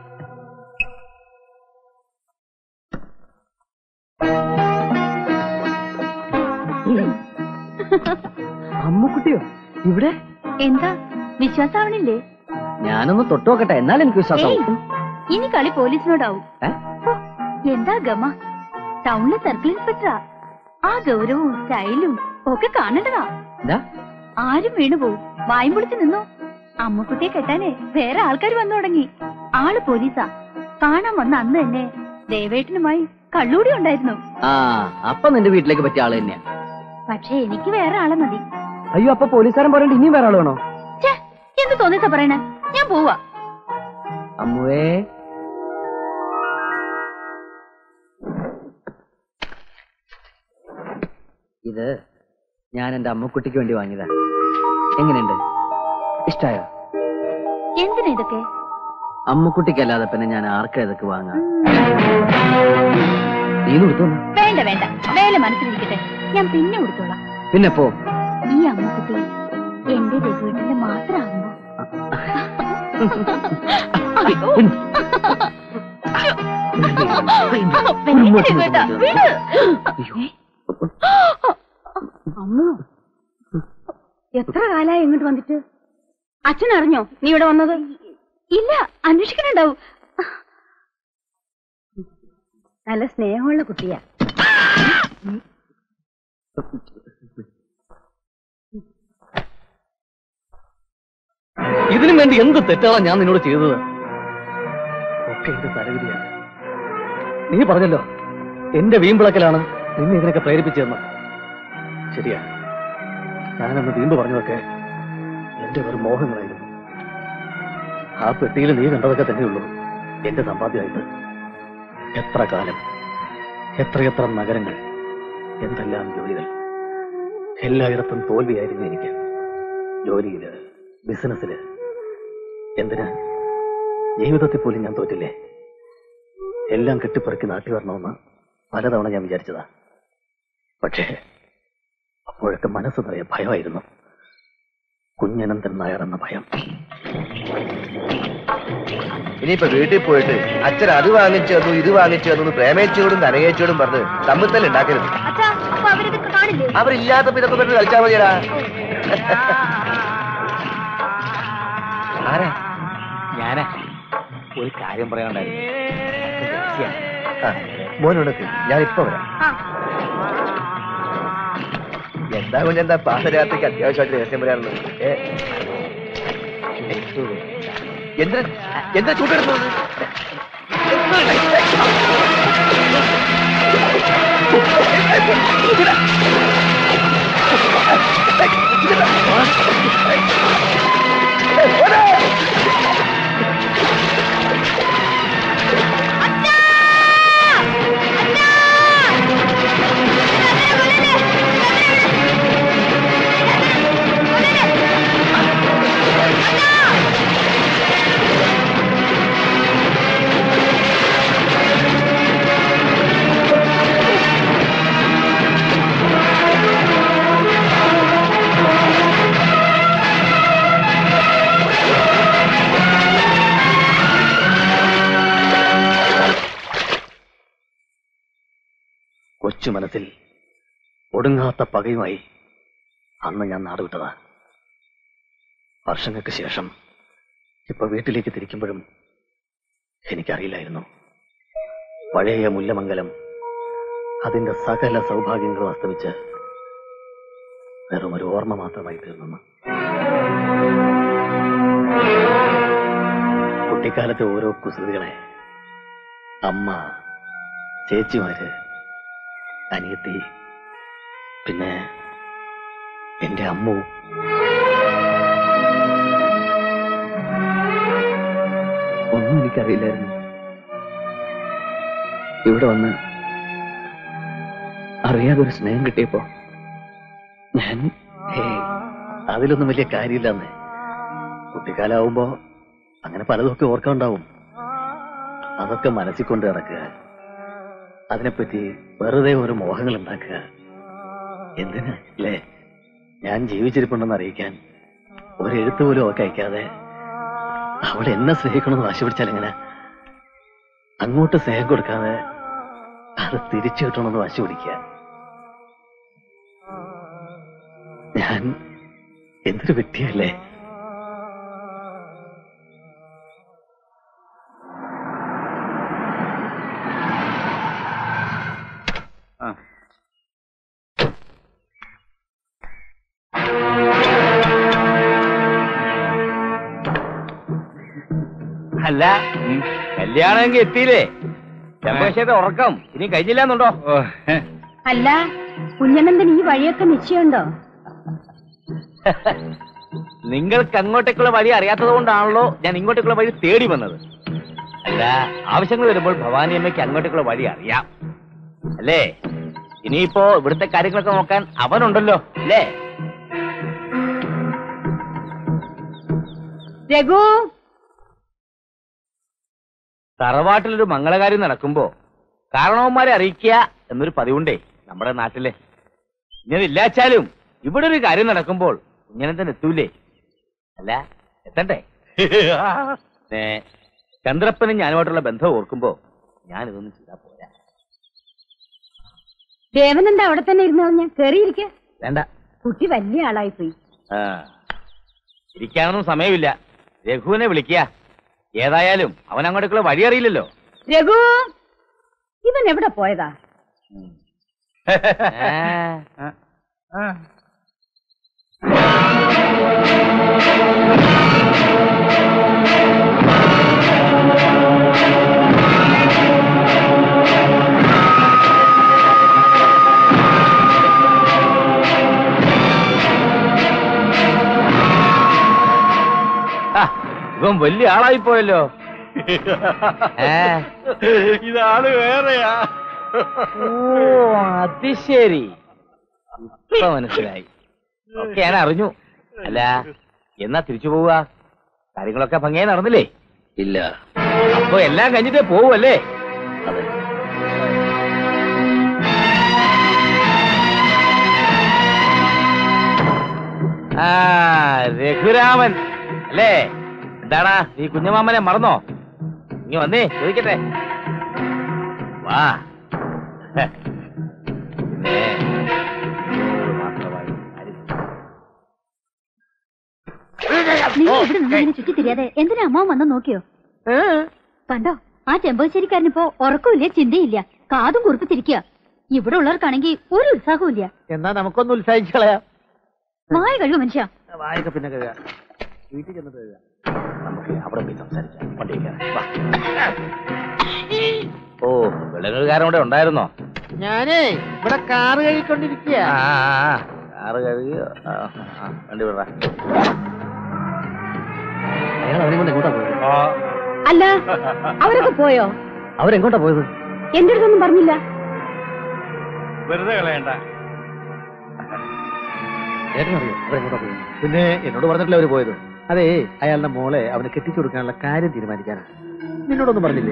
അമ്മുക്കുട്ടിയോ ഇവിടെ എന്താ വിശ്വാസാവണില്ലേ ഞാനൊന്ന് തൊട്ടുനോക്കട്ടെ എന്നാൽ എനിക്ക് വിശ്വാസം ഏയ്, ഇനി കളി പോലീസിനോടാവും ഏ? ഹോ, എന്താ ഗമ ടൗണിലെ സർക്കിൾ ഇൻസ്പെക്ടറാ ആ ഗൗരവവും സ്റ്റൈലും ഒക്കെ കാണേണ്ടതാ എന്താ ആരും വീണുപോകും വായും പൊളിച്ച് നിന്നോ അമ്മക്കുട്ടിയെ കെട്ടാനേ വേറെ ആൾക്കാർ വന്നു തുടങ്ങി ആള് പോലീസാ കാണാൻ വന്ന അന്ന് തന്നെ ദേവേട്ടനുമായി കള്ളൂടി ഉണ്ടായിരുന്നു ആ അപ്പൊ നിന്റെ വീട്ടിലേക്ക് പറ്റിയ ആള് തന്നെയാ പക്ഷെ എനിക്ക് വേറെ ആളെ മതി അയ്യോ അപ്പൊ പോലീസുകാരൻ പറയണ്ട ഇനിയും വേറെ ആള് വേണോ ഛേ, എന്ത് തോന്നിച്ച പറയണേ ഞാൻ പോവാ അമ്മുവേ ഇത് ഞാൻ എന്റെ അമ്മക്കുട്ടിക്ക് വേണ്ടി വാങ്ങിയതാ എങ്ങനെയുണ്ട് ഇഷ്ടായോ എന്തിനാ ഇതൊക്കെ അമ്മക്കുട്ടിക്കല്ലാതെ പിന്നെ ഞാൻ ആർക്കാ ഇതൊക്കെ വാങ്ങാം നീ കൊടുത്തു വേണ്ട വേണ്ട വേല മനസ്സിലിരിക്കട്ടെ ഞാൻ പിന്നെ കൊടുത്തോളാം പിന്നെ പോ ഈ അമ്മക്കുട്ടി എന്റെ രഘുവേട്ടന്റെ മാത്രമാകുമ്പോ അയ്യോ. വേണ്ട രഘുവേട്ടാ, വിട്. അമ്മോ എത്ര കാലായി ഇങ്ങോട്ട് വന്നിട്ട് അച്ഛൻ അറിഞ്ഞോ നീ ഇവിടെ വന്നത് ഇല്ല അന്വേഷിക്കണുണ്ടാവും നല്ല സ്നേഹമുള്ള കുട്ടിയാ ഇതിനു വേണ്ടി എന്ത് തെറ്റാണ് ഞാൻ നിന്നോട് ചെയ്തത് ഒക്കെ എന്റെ തലവിധിയാണ് നീ പറഞ്ഞല്ലോ എന്റെ വീമ്പിളക്കലാണ് നിന്നെ ഇതിനൊക്കെ പ്രേരിപ്പിച്ചതെന്ന് ശരിയാ ഞാനന്ന് വീമ്പ് പറഞ്ഞതൊക്കെ എന്റെ വെറും മോഹങ്ങളായിരുന്നു ആ പെട്ടിയിൽ നീ കണ്ടതൊക്കെ തന്നെയുള്ളൂ എന്റെ സമ്പാദ്യമായിട്ട് എത്ര കാലം എത്രയെത്ര നഗരങ്ങൾ എന്തെല്ലാം ജോലികൾ എല്ലായിടത്തും തോൽവിയായിരുന്നു എനിക്ക് ജോലിയില് ബിസിനസ്സില് എന്തിനാ ജീവിതത്തിൽ പോലും ഞാൻ തോറ്റില്ലേ എല്ലാം കെട്ടിപ്പറക്കി നാട്ടി വരണമെന്ന് പലതവണ ഞാൻ വിചാരിച്ചതാ പക്ഷേ അപ്പോഴൊക്കെ മനസ്സ് നിറയെ ഭയമായിരുന്നു കുഞ്ഞനന്തൻ നായർ എന്ന ഭയം ഇനിയിപ്പോ വീട്ടിൽ പോയിട്ട് അച്ഛൻ അത് വാങ്ങിച്ചു തന്നു ഇത് വാങ്ങിച്ചു തന്നു പ്രേമേച്ചോടും കനകേച്ചോടും പറഞ്ഞ് തമ്മിൽ തന്നെ ഉണ്ടാക്കരുത് അച്ഛാ അപ്പൊ അവരിതൊക്കെ കാണില്ലേ അവരില്ലാത്തപ്പോ ഇതൊക്കെ പറഞ്ഞ് കളിച്ചാൽ മതിയടാ ആരാ ഞാനാ ഒരു കാര്യം പറയാനുണ്ടായിരുന്നു അതൊക്കെ രഹസ്യാ. ആ, മോനോടൊക്കെ ഞാൻ ഇപ്പൊ വരാം എന്താ കുഞ്ഞെന്താ പാതരാത്രിക്ക് അത്യാവശ്യമായിട്ട് രഹസ്യം പറയാനുള്ളത് ഏ എന്തിനാ എന്താ ചൂടെടുത്തത് അച്ഛാ കൊച്ചു മനസ്സിൽ ഒടുങ്ങാത്ത പകയുമായി അന്ന് ഞാൻ നാടുവിട്ടതാ വർഷങ്ങൾക്ക് ശേഷം ഇപ്പൊ വീട്ടിലേക്ക് തിരിക്കുമ്പോഴും എനിക്കറിയില്ലായിരുന്നു പഴയ മുല്ലമംഗലം അതിന്റെ സകല സൗഭാഗ്യങ്ങളും അസ്തമിച്ച് വെറും ഒരു ഓർമ്മ മാത്രമായി തീർന്നു കുട്ടിക്കാലത്തെ ഓരോ കുസൃതികളെ അമ്മ ചേച്ചിമാര് അനിയത്തി പിന്നെ എന്റെ അമ്മു ഒന്നും എനിക്കറിയില്ലായിരുന്നു ഇവിടെ വന്ന് അറിയാതെ ഒരു സ്നേഹം കിട്ടിയപ്പോ ഞാൻ ഹേയ്, അതിലൊന്നും വലിയ കാര്യമില്ലെന്ന് കുട്ടിക്കാലാവുമ്പോ അങ്ങനെ പലതൊക്കെ ഓർക്കാണ്ടാവും അതൊക്കെ മനസ്സിൽ കൊണ്ട് നടക്കുക അതിനെപ്പറ്റി വെറുതെ ഒരു മോഹങ്ങൾ ഉണ്ടാക്കുക എന്തിനാ അല്ലേ ഞാൻ ജീവിച്ചിരിപ്പുണ്ടെന്ന് അറിയിക്കാൻ ഒരു എഴുത്ത് പോലും അവൾക്ക് അയക്കാതെ അവൾ എന്നെ സ്നേഹിക്കണമെന്ന് വാശി പിടിച്ചാൽ എങ്ങനെ അങ്ങോട്ട് സ്നേഹം കൊടുക്കാതെ അത് തിരിച്ചു കിട്ടണമെന്ന് വാശി പിടിക്കുക ഞാൻ എന്തൊരു വ്യക്തിയല്ലേ അല്ല കല്യാണമെങ്കിൽ എത്തിയില്ലേ ചെമ്പകശ്ശേരി ഉറക്കം ഇനി കഴിഞ്ഞില്ലെന്നുണ്ടോ അല്ല കുഞ്ഞനന്ദൻ ഈ വഴിയൊക്കെ നിശ്ചയമുണ്ടോ നിങ്ങൾക്ക് അങ്ങോട്ടേക്കുള്ള വഴി അറിയാത്തത് കൊണ്ടാണല്ലോ ഞാൻ ഇങ്ങോട്ടേക്കുള്ള വഴി തേടി വന്നത് അല്ല ആവശ്യങ്ങൾ വരുമ്പോൾ ഭവാനി അമ്മയ്ക്ക് അങ്ങോട്ടേക്കുള്ള വഴി അറിയാം അല്ലേ ഇനിയിപ്പോ ഇവിടുത്തെ കാര്യങ്ങളൊക്കെ നോക്കാൻ അവനുണ്ടല്ലോ അല്ലേ രഘു തറവാട്ടിലൊരു മംഗളകാര്യം നടക്കുമ്പോ കാരണവന്മാരെ അറിയിക്കുക എന്നൊരു പതിവുണ്ടേ നമ്മുടെ നാട്ടിലെ ഇങ്ങനെ ഇല്ലാച്ചാലും ഇവിടെ ഒരു കാര്യം നടക്കുമ്പോൾ ഇങ്ങനെ തന്നെ എത്തൂലേ അല്ല എത്തണ്ടേ ഏ, ചന്ദ്രപ്പനും ഞാനുമായിട്ടുള്ള ബന്ധം ഓർക്കുമ്പോ ഞാൻ ഇതൊന്നും ചെയ്താ പോരാ ദേവനന്ദ അവിടെ തന്നെ ഇരുന്ന് ഞാൻ കേറിയിരിക്ക വേണ്ട കുട്ടി വലിയ ആളായി പോയി ആ ഇരിക്കാനൊന്നും സമയമില്ല രഘുവിനെ വിളിക്കുക ഏതായാലും അവൻ അങ്ങോട്ടേക്കുള്ള വഴി അറിയില്ലല്ലോ രഘു ഇവൻ എവിടെ പോയതാ ആ, ഇവൻ വലിയ ആളായി പോയല്ലോ ഏ, ഇതാണ് വേറെയാ ഓ അത് ശരി ഇപ്പൊ മനസ്സിലായി ഒക്കെ ഞാൻ അറിഞ്ഞു അല്ല എന്നാ തിരിച്ചു പോവുക കാര്യങ്ങളൊക്കെ ഭംഗിയായി നടന്നില്ലേ ഇല്ല അപ്പൊ എല്ലാം കഴിഞ്ഞിട്ടേ പോവല്ലേ അതെ ആ രഘുരാമൻ അല്ലേ എന്താടാ നീ കുഞ്ഞമാമനെ മറന്നോ ഇനി വന്നേ ചോദിക്കട്ടെ വാ ഹെ. പിന്നെ ഇവളോട് മാത്രമായി കാര്യം. നിങ്ങൾ ഇവിടെ നിന്നിങ്ങനെ ചുറ്റി തിരിയാതെ എന്തിനാ അമ്മ വന്ന് നോക്കിയോ കണ്ടോ ആ ചെമ്പകശ്ശേരിക്കാരനിപ്പോ ഉറക്കമില്ല ചിന്തയില്ല കാതും കുറിപ്പിച്ചിരിക്കുക ഇവിടെ ഉള്ളവർക്കാണെങ്കിൽ ഒരു ഉത്സാഹവും ഇല്ല എന്നാ നമുക്കൊന്ന് ഉത്സാഹിച്ചു കളയാം വായ കഴിവ് മനുഷ്യ വായൊക്കെ പിന്നെ കഴുകാം വീട്ടിൽ ചെന്നിട്ട് കഴുകാം നമുക്ക് അവിടെ പോയി സംസാരിക്കാം വണ്ടി കയറാം. വാ. ഓ വിളങ്ങുകാരൻ ഇവിടെ ഉണ്ടായിരുന്നോ ഞാനേ ഇവിടെ കാറ് കഴിക്കൊണ്ടിരിക്കുക ആ ആ, ആ. കാറ് കഴുകി ആ, ആ, വണ്ടി വിടറാ അയാൾ അവനെ കൊണ്ട് എങ്ങോട്ടാ പോയത് അല്ല അവരൊക്കെ പോയോ അവരെങ്ങോട്ടാ പോയത് എന്റെ അടുത്തൊന്നും പറഞ്ഞില്ല വെറുതെ കളയണ്ട ചേട്ടനറിയോ അവരെങ്ങോട്ടാ പോയത് പിന്നെ എന്നോട് പറഞ്ഞിട്ടില്ല അവര് പോയത് അതെ അയാളുടെ മോളെ അവന് കെട്ടിച്ചു കൊടുക്കാനുള്ള കാര്യം തീരുമാനിക്കാനാണ് നിന്നോടൊന്നും പറഞ്ഞില്ലേ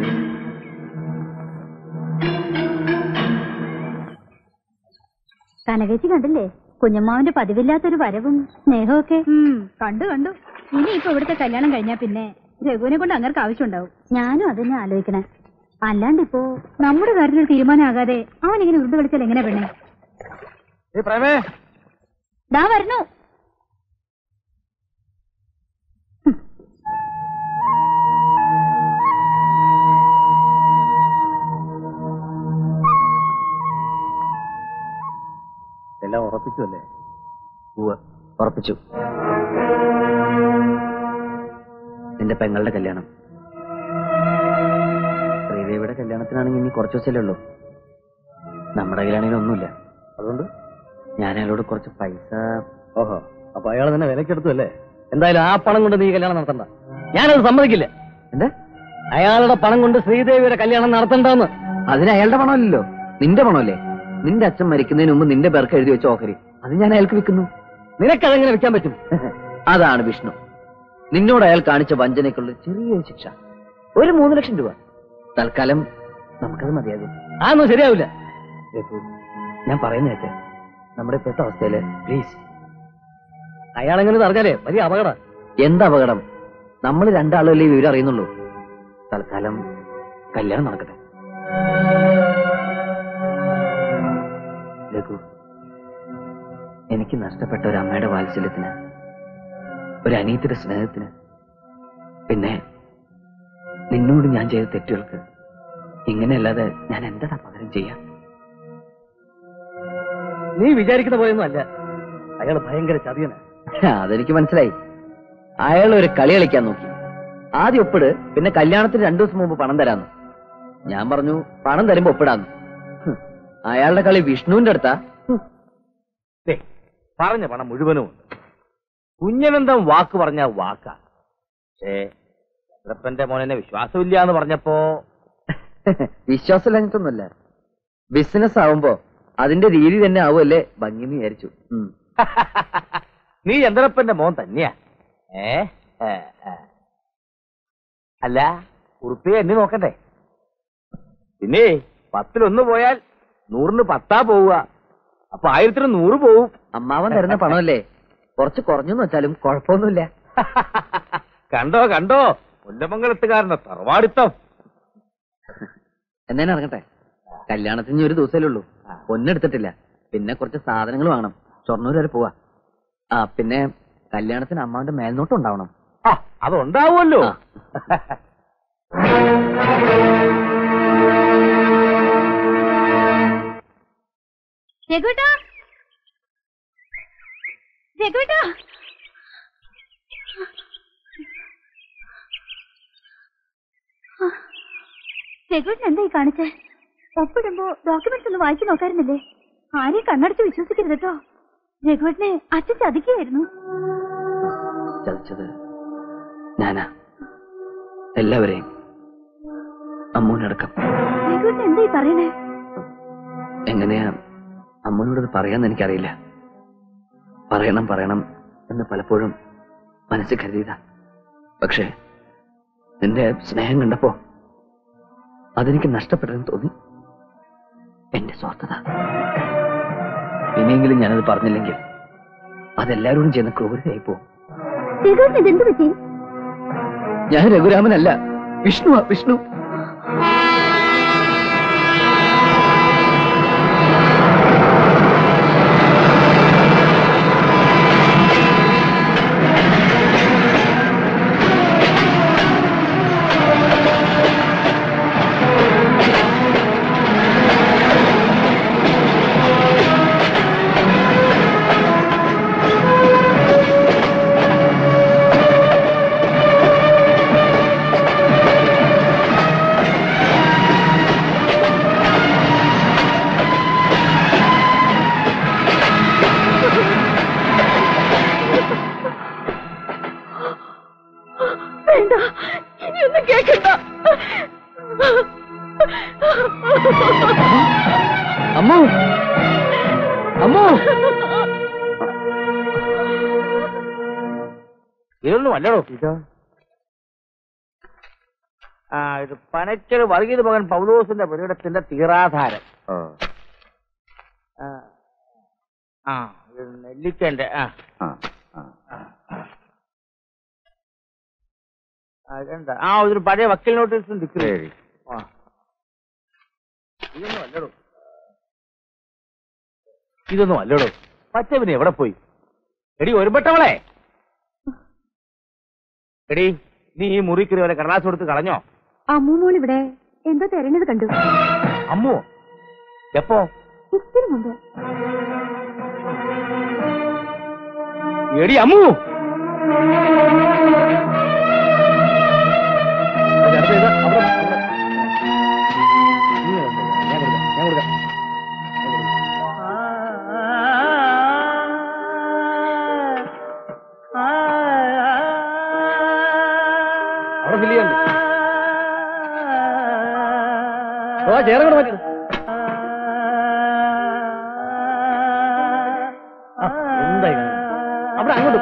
കനകേച്ചി കണ്ടില്ലേ കുഞ്ഞമ്മാവിന്റെ പതിവില്ലാത്തൊരു വരവും സ്നേഹമൊക്കെ ഉം, കണ്ടു കണ്ടു ഇനി ഇപ്പൊ ഇവിടുത്തെ കല്യാണം കഴിഞ്ഞാ പിന്നെ രഘുവിനെ കൊണ്ട് അങ്ങർക്ക് ആവശ്യമുണ്ടാവും ഞാനും അതന്നെ ആലോചിക്കണേ അല്ലാണ്ട് ഇപ്പോ നമ്മുടെ കാര്യത്തിൽ തീരുമാനമാകാതെ അവൻ ഇങ്ങനെ ഉരുണ്ട് കളിച്ചാൽ എങ്ങനെ പെണ്ണേ പ്രേമേ ദാ വരണു എല്ലാം ഉറപ്പിച്ചു അല്ലേ ഉവ്വ് ഉറപ്പിച്ചു നിന്റെ പെങ്ങളുടെ കല്യാണം ശ്രീദേവിയുടെ കല്യാണത്തിനാണെങ്കിൽ ഇനി കുറച്ച് ദിവസമല്ലേ ഉള്ളൂ നമ്മുടെ കല്യാണത്തിന് ഒന്നുമില്ല അതുകൊണ്ട് ഞാൻ അയാളോട് കുറച്ച് പൈസ ഓഹോ അപ്പൊ അയാൾ നിന്നെ വിലക്കെടുത്തു അല്ലേ എന്തായാലും ആ പണം കൊണ്ട് നീ കല്യാണം നടത്തണ്ട ഞാനത് സമ്മതിക്കില്ല എന്താ അയാളുടെ പണം കൊണ്ട് ശ്രീദേവിയുടെ കല്യാണം നടത്തണ്ടെന്ന് അതിന് അയാളുടെ പണമല്ലല്ലോ നിന്റെ പണമല്ലേ നിന്റെ അച്ഛൻ മരിക്കുന്നതിന് മുമ്പ് നിന്റെ പേർക്ക് എഴുതി വെച്ച ഓഹരി അത് ഞാൻ അയാൾക്ക് വിൽക്കുന്നു നിനക്കതെങ്ങനെ വെക്കാൻ പറ്റും അതാണ് വിഷ്ണു നിന്നോട് അയാൾ കാണിച്ച വഞ്ചനയ്ക്കുള്ള ചെറിയൊരു ശിക്ഷ ഒരു മൂന്ന് ലക്ഷം രൂപ തൽക്കാലം നമുക്കത് മതിയാകും അതൊന്നും ശരിയാവില്ല രഘു, ഞാൻ പറയുന്ന കേട്ടെ നമ്മുടെ ഇപ്പോഴത്തെ അവസ്ഥയില് പ്ലീസ് അയാൾ എങ്ങനെ അറിഞ്ഞാലേ വലിയ അപകടം എന്ത് അപകടം നമ്മൾ രണ്ടാളല്ലേ ഈ വിവരം അറിയുന്നുള്ളൂ തൽക്കാലം കല്യാണം നടക്കട്ടെ ലഘു എനിക്ക് നഷ്ടപ്പെട്ട ഒരു അമ്മയുടെ വാത്സല്യത്തിന് ഒരു അനീതിയുടെ സ്നേഹത്തിന് പിന്നെ നിന്നോട് ഞാൻ ചെയ്ത തെറ്റുകൾക്ക് ഇങ്ങനെയല്ലാതെ ഞാൻ എന്താ പകരം ചെയ്യാം നീ വിചാരിക്കുന്ന പോയൊന്നും അല്ല അയാൾ ഭയങ്കര ചതിയനാ അതെനിക്ക് മനസ്സിലായി അയാൾ ഒരു കളി കളിക്കാൻ നോക്കി ആദ്യം ഒപ്പിട് പിന്നെ കല്യാണത്തിന് രണ്ടു ദിവസം മുമ്പ് പണം തരാന്ന് ഞാൻ പറഞ്ഞു പണം തരുമ്പോ ഒപ്പിടാന്ന് ഹും. അയാളുടെ കളി വിഷ്ണുവിന്റെ അടുത്താ ദേ, പറഞ്ഞ പണം മുഴുവനും ഉണ്ട് കുഞ്ഞനന്തം വാക്ക് പറഞ്ഞ വാക്കാ പക്ഷേ ചന്ദ്രപ്പന്റെ മോനെ വിശ്വാസമില്ല എന്ന് പറഞ്ഞപ്പോ വിശ്വാസമില്ലാഞ്ഞിട്ടൊന്നുമല്ല ബിസിനസ് ആവുമ്പോ അതിന്റെ രീതി തന്നെ ആവുമല്ലേ ഭംഗി എന്ന് വിചാരിച്ചു ഉം. നീ ചന്ദ്രപ്പന്റെ മോൻ തന്നെയാ ഏ ഏ, ഏ. അല്ല ഉറുപ്പിയെ എന്നെ നോക്കണ്ടേ പിന്നെ പത്തിലൊന്ന് പോയാൽ നൂറിന് പത്താ പോവുക അപ്പൊ ആയിരത്തിന് നൂറ് പോവും അമ്മാവൻ തരുന്ന പണമല്ലേ കുറച്ച് കുറഞ്ഞെന്ന് വെച്ചാലും കുഴപ്പമൊന്നുമില്ല കണ്ടോ കണ്ടോ മുല്ലമംഗലത്തുകാരന്റെ തറവാടിത്തം എന്നേനെ ഇറങ്ങട്ടെ കല്യാണത്തിന് ഇനി ഒരു ദിവസമല്ലേ ഉള്ളൂ പൊന്നെടുത്തിട്ടില്ല പിന്നെ കുറച്ച് സാധനങ്ങൾ വാങ്ങണം ഷൊർണൂർ വരെ പോവാ ആ പിന്നെ കല്യാണത്തിന് അമ്മാവന്റെ മേൽനോട്ടം ഉണ്ടാവണം ആ അതുണ്ടാവുമല്ലോ രഘുവേട്ടാ രഘുവേട്ടാ രഘുവേട്ടൻ എന്തായി കാണിച്ചേ ഒപ്പിടുമ്പോ ഡോക്യുമെന്റ്സ് ഒന്ന് വായിച്ചു നോക്കാറുന്നില്ലേ ആരെയും കണ്ണടച്ച് വിശ്വസിക്കരുത് കേട്ടോ രഘുവേട്ടനെ അച്ഛൻ ചതിക്കുകയായിരുന്നു ചതിച്ചത് ഞാനാ എല്ലാവരെയും അമ്മൂനടക്കം രഘുവേട്ടൻ എന്തായി പറയണേ എങ്ങനെയാ അമ്മൂനോടത് പറയാന്ന് എനിക്കറിയില്ല പറയണം പറയണം എന്ന് പലപ്പോഴും മനസ്സിൽ കരുതിയതാ പക്ഷേ നിന്റെ സ്നേഹം കണ്ടപ്പോ അതെനിക്ക് നഷ്ടപ്പെട്ടെന്ന് തോന്നി എന്റെ സ്വാർത്ഥത ഇനിയെങ്കിലും ഞാനത് പറഞ്ഞില്ലെങ്കിൽ അതെല്ലാവരോടും ചെയ്യുന്ന ക്രൂരതയായി പോകും രഘുവേട്ടൻ ഇതെന്ത് പറ്റി ഞാൻ രഘുരാമനല്ല വിഷ്ണുവാ വിഷ്ണു വേണ്ട ഇനിയൊന്നും കേൾക്കണ്ട അമ്മു അമ്മു ഇതൊന്നും അല്ലടോ ഇതോ ആ ഇത് പനച്ചൽ വർഗീത് മകൻ പൗലോസിന്റെ പുരയിടത്തിന്റെ തീറാധാരം ആ. ആ ഇത് നെല്ലിക്കന്റെ ആ ആ, ഇതെന്താ ആ ഒരു പഴയ വക്കീൽ നോട്ടീസും ഡിഗ്രി ആ ഇതൊന്നും അല്ലടോ ഇതൊന്നും അല്ലടോ പച്ചവിന് എവിടെ പോയി എടി ഒരുപെട്ടവളെ എടി നീ ഈ മുറിക്കറി വരെ കടലാസ് കൊടുത്ത് കളഞ്ഞോ അമ്മൂമോൾ ഇവിടെ എന്തോ തെരഞ്ഞത് കണ്ടു അമ്മു എപ്പോ ഇത്തിരി മുമ്പ് എടി അമ്മു അടുത്ത ഇത് അവിടെ- അവിടെ. ഞാൻ കൊടുക്കാം ഞാൻ കൊടുക്കാം അവിടെ ഫില്ല് ചെയ്യാനുണ്ട് ഓ ചേർന്ന് മാറ്റി എന്തായി അവിടെ അങ്ങോട്ട്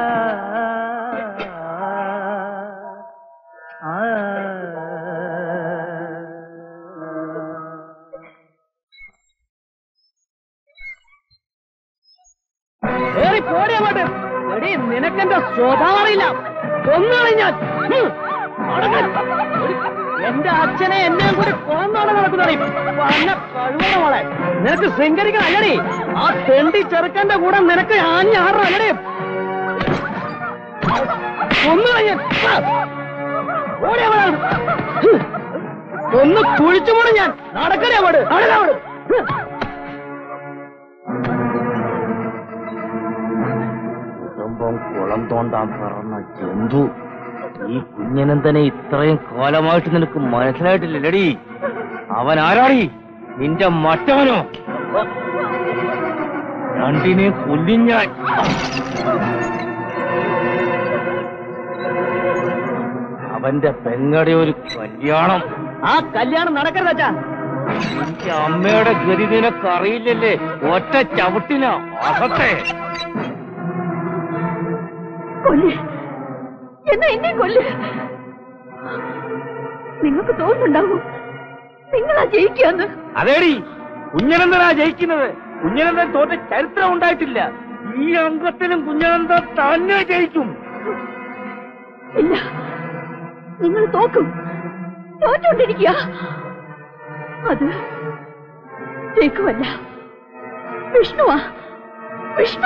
ഏറി പോടി അങ്ങോട്ട് എടി നിനക്കെന്റെ സ്വഭാവം അറിയില്ല കൊന്നുകളി ഞാൻ ഹും. അടങ്ങ്. എന്റെ അച്ഛനെ എന്നെ കൂടി കൊന്നാണ് നടക്കുന്നറി കഴിവണ മോളെ നിനക്ക് ശൃംഗരിക്കണം അല്ലടി ആ തെണ്ടി ചെറുക്കന്റെ കൂടെ നിനക്ക് ആഞ്ഞാറണം അല്ലടി കൊന്നുകളി ഞാൻ ആ. ഓടി അവിടെ ഹും. ഒന്ന് കുഴിച്ചു പോണ ഞാൻ നടക്കണേ അവിടെ നടക്കവിടെ കുടുംബം കുളം തോണ്ടാൻ പറഞ്ഞ ജന്തു ഈ കുഞ്ഞനന്തനെ ഇത്രയും കാലമായിട്ട് നിനക്ക് മനസ്സിലായിട്ടില്ലടി അവൻ ആരാടി നിന്റെ മറ്റവനോ രണ്ടിനെ കൊല്ലിഞ്ഞാൻ അവന്റെ പെങ്ങടെ ഒരു കല്യാണം ആ കല്യാണം നടക്കരുത് അച്ഛാ നിന്റെ അമ്മയുടെ ഗതി നിനക്ക് അറിയില്ലല്ലേ ഒറ്റ ചവിട്ടിന അസത്തെ കൊല്ല് എന്നാ എന്നെ കൊല്ല് നിങ്ങൾക്ക് തോന്നുന്നുണ്ടാവും നിങ്ങളാ ജയിക്കാന്ന് അതേടി കുഞ്ഞനന്തനാ ജയിക്കുന്നത് കുഞ്ഞനന്തൻ തോറ്റ ചരിത്രം ഉണ്ടായിട്ടില്ല ഈ അംഗത്തിലും കുഞ്ഞനന്തൻ തന്നെ ജയിക്കും ഇല്ല നിങ്ങൾ തോക്കും തോറ്റോണ്ടിരിക്കുക അത് ജയിക്കുമല്ല വിഷ്ണുവാ വിഷ്ണു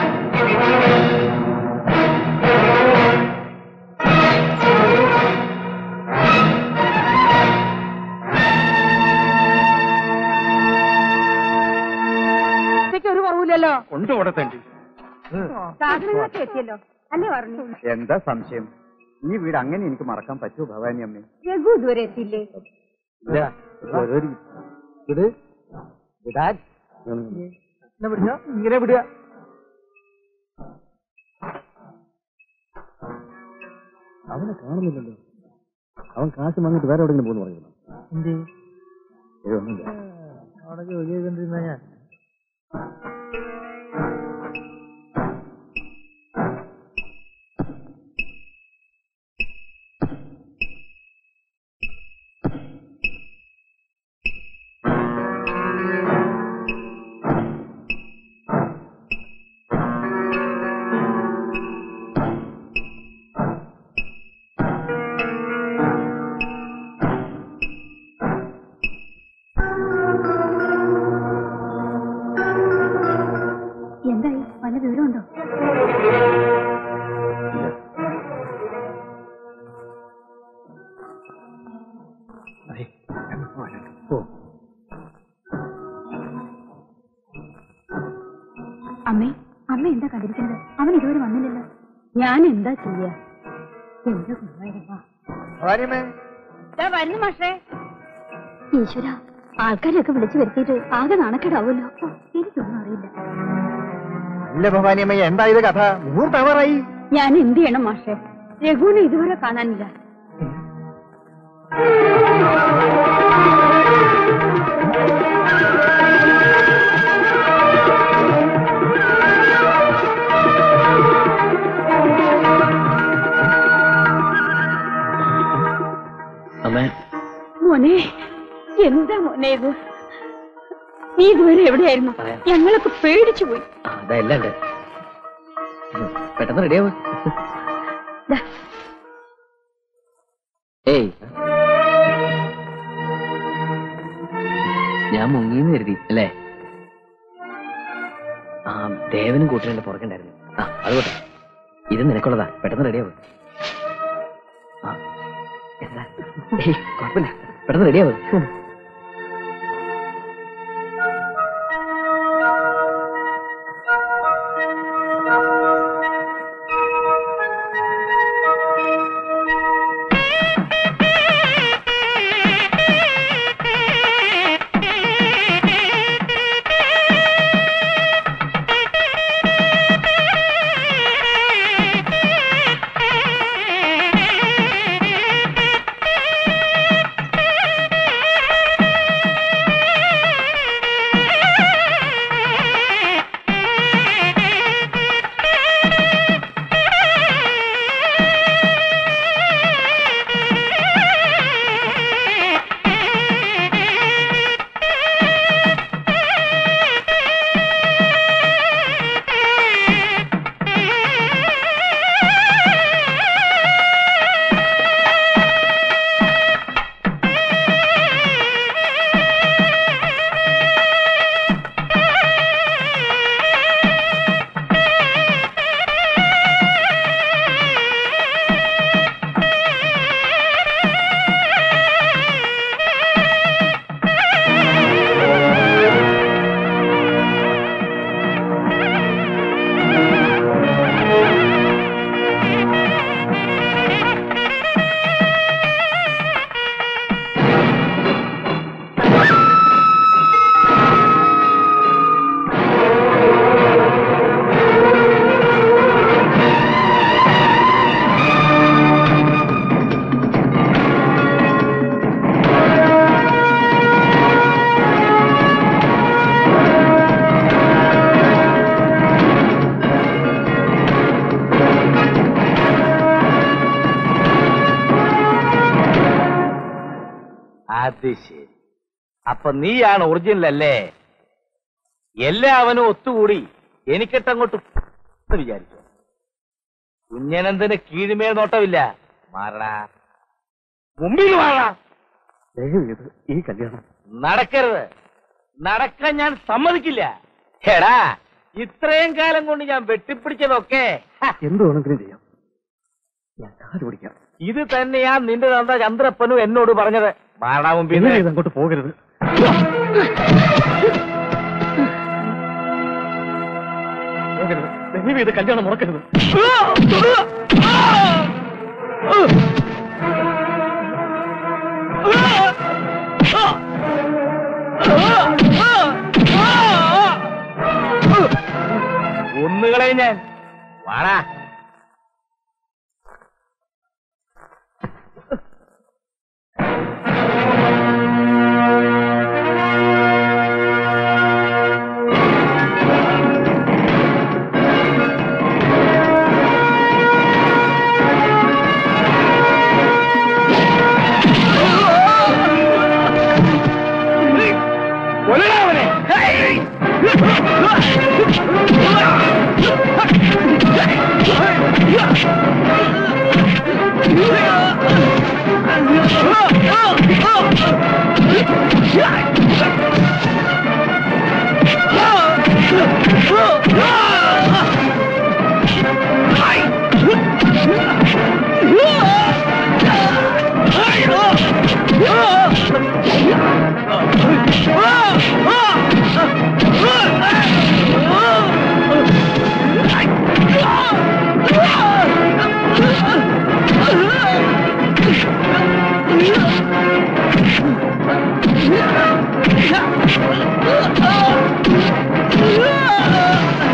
ഒരു കുറവില്ലല്ലോ കൊണ്ടുപോടെ തണ്ടി സാധനങ്ങളൊക്കെ എത്തിയല്ലോ അല്ലേ പറഞ്ഞു എന്താ സംശയം ഈ വീട് അങ്ങനെ എനിക്ക് മറക്കാൻ പറ്റുമോ ഭവാനി അമ്മേ രഘു ഇതുവരെ എത്തിയില്ലേ ഇത് വിടാൻ ഇങ്ങനെ വിടുക അവനെ കാണുന്നില്ലല്ലോ അവൻ കാശ് വാങ്ങിട്ട് വേറെ എവിടെയെങ്കിലും പോകുന്നു പറയുന്നു ഒന്നുമില്ല അവിടെ ജോലി ചെയ്തോണ്ടിരുന്ന ഞാൻ എന്തായി വല്ല വിവരമുണ്ടോ അമ്മേ അമ്മ എന്താ കണ്ടിരിക്കുന്നത് അവൻ ഇതുവരെ വന്നില്ലല്ലോ ഞാൻ എന്താ ചെയ്യാ എന്റെ ഗുരുവായൂരപ്പാ. ഭവാനിയമ്മേ വരുന്നു മാഷേ ഈശ്വര ആൾക്കാരെയൊക്കെ വിളിച്ചു വരുത്തിയിട്ട് ആകെ നാണക്കേടാവുമല്ലോ ഓ, എനിക്കൊന്നും അറിയില്ല അല്ല ഭവാനിയമ്മ എന്താ ഇത് കഥ മുഹൂർത്തവറായി ഞാൻ എന്ത് ചെയ്യണം മാഷേ രഘുവിനെ ഇതുവരെ കാണാനില്ല അമ്മേ മോനെ എന്താ മോനെ ഇത് നീ ഇതുവരെ എവിടെയായിരുന്നു പറയാം. ഞങ്ങളൊക്കെ പേടിച്ചു പോയി അതെല്ലാം ഉണ്ട് പെട്ടെന്ന് റെഡിയാവും ദാ, ഏയ് ഞാൻ മുങ്ങിന്ന് കരുതി അല്ലേ ആ ദേവനും കൂട്ടിനെ പുറകണ്ടായിരുന്നു ആ അതുകൊട്ടെ ഇത് നിനക്കുള്ളതാ പെട്ടെന്ന് റെഡിയാവും ആ എന്താ ഏയ് കുഴപ്പമില്ല പെട്ടെന്ന് റെഡിയാവും അത് ശരി അപ്പൊ നീയാണ് ഒറിജിനൽ അല്ലേ എല്ലാവനും ഒത്തുകൂടി എനിക്കിട്ടങ്ങോട്ട് എന്ന് വിചാരിച്ചു കുഞ്ഞനന്ദന് കീഴ്മേൽ നോട്ടമില്ല മാറടാ മുമ്പിൽ മാറാ ഈ കല്യാണം നടക്കരുത് നടക്കാൻ ഞാൻ സമ്മതിക്കില്ല എടാ ഇത്രയും കാലം കൊണ്ട് ഞാൻ വെട്ടിപ്പിടിച്ചതൊക്കെ ഹ, എന്ത് വേണമെങ്കിലും ചെയ്യാം ഞാൻ കാല് പിടിക്കാം ഇത് തന്നെയാ നിന്റെ തന്ത ചന്ദ്രപ്പനും എന്നോട് പറഞ്ഞത് മാറാ മുമ്പിൽ എങ്ങനെ ഇത് അങ്ങോട്ട് പോകരുത് പോകരുത് ദയവ് ഇത് കല്യാണം മുടക്കരുത് ഒന്നുകളെ ഞാൻ വാടാ കൊല്ലടാ അവനെ. Ah!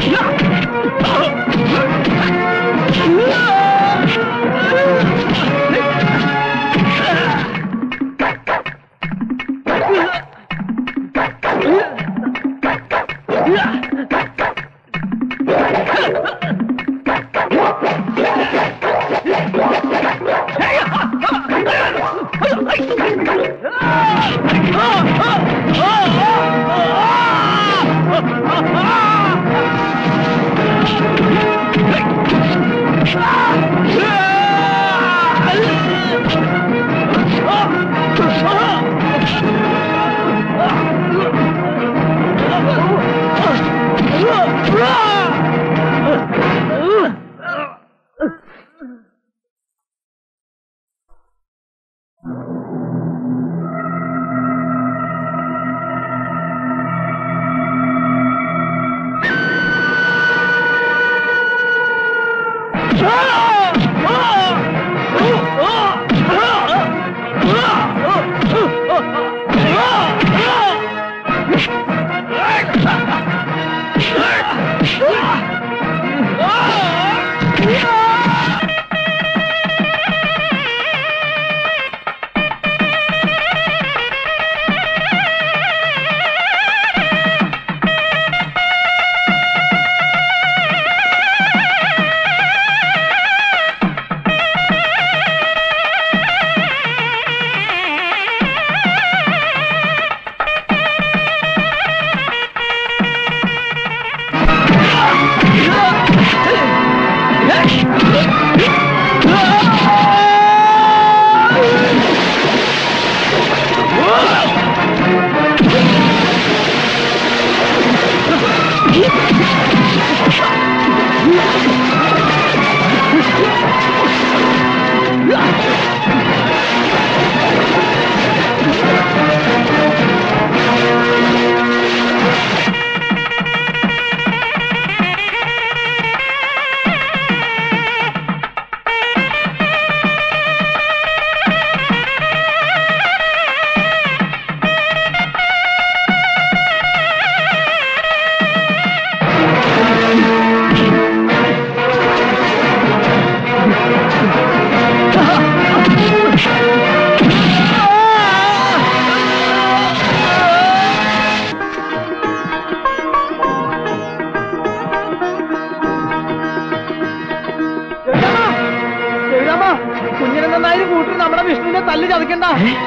ശ്രീരാമ കുഞ്ഞിനെ നന്നായി കൂട്ടി നമ്മുടെ വിഷ്ണുവിനെ തല്ലി ചതക്കണ്ട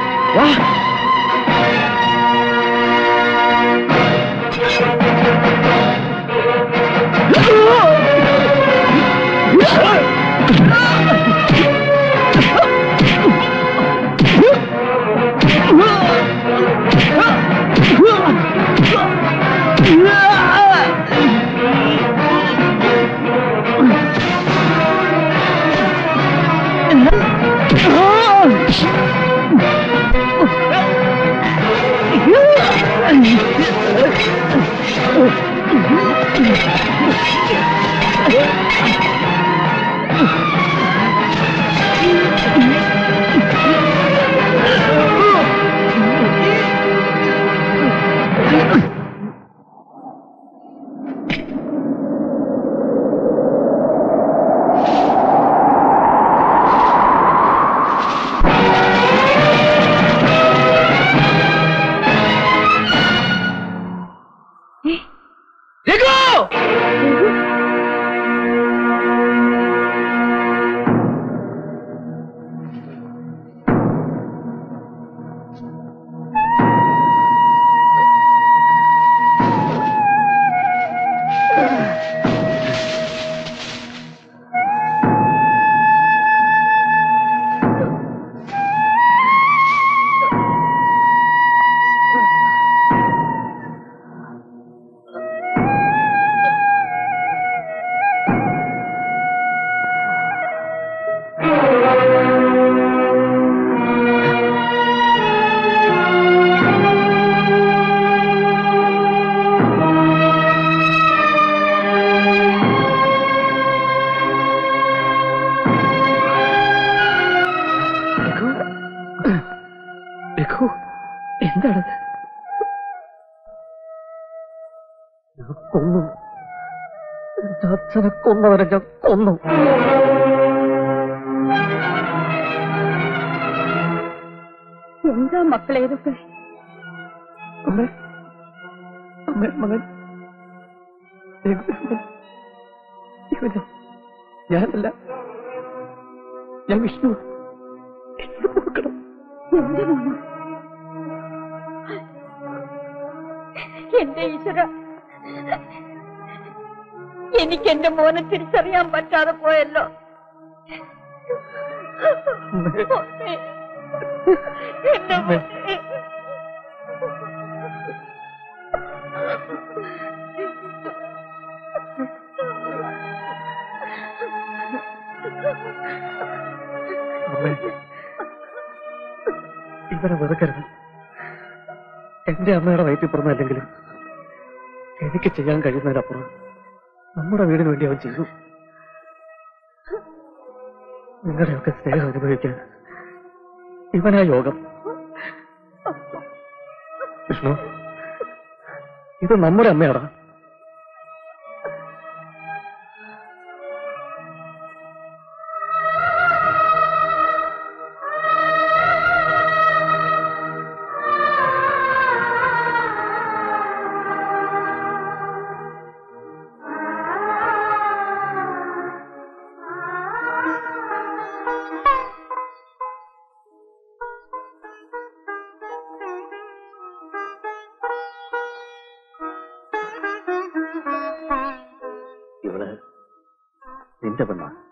രഘു എന്താണത് കൊന്നു എന്റെ അച്ഛനെ കൊന്നവരെ ഞാൻ കൊന്നു എന്താ മക്കളെ ഇതൊക്കെ അമ്മേ അമ്മേ മകൻ ഇവൻ- ഇവന് ഞാനല്ല ഞാൻ വിഷ്ണു എന്നെ പൊറുക്കണം എന്റെ മോന എന്റെ ഈശ്വര എനിക്ക് എന്റെ മോനെ തിരിച്ചറിയാൻ പറ്റാതെ പോയല്ലോ മോനെ, എന്റെ മോനെ. അമ്മേ ഇവനെ വെറുക്കരുത് എന്റെ അമ്മയുടെ വയറ്റിൽ പിറന്നല്ലെങ്കിലും എനിക്ക് ചെയ്യാൻ കഴിയുന്നതിനപ്പുറം നമ്മുടെ വീടിന് വേണ്ടി അവൻ ചെയ്തു നിങ്ങളുടെയൊക്കെ സ്നേഹം അനുഭവിക്കാൻ ഇവനാ യോഗം വിഷ്ണു ഇത് നമ്മുടെ അമ്മയാടാ ഇവള് നിന്റെ പെണ്ണാ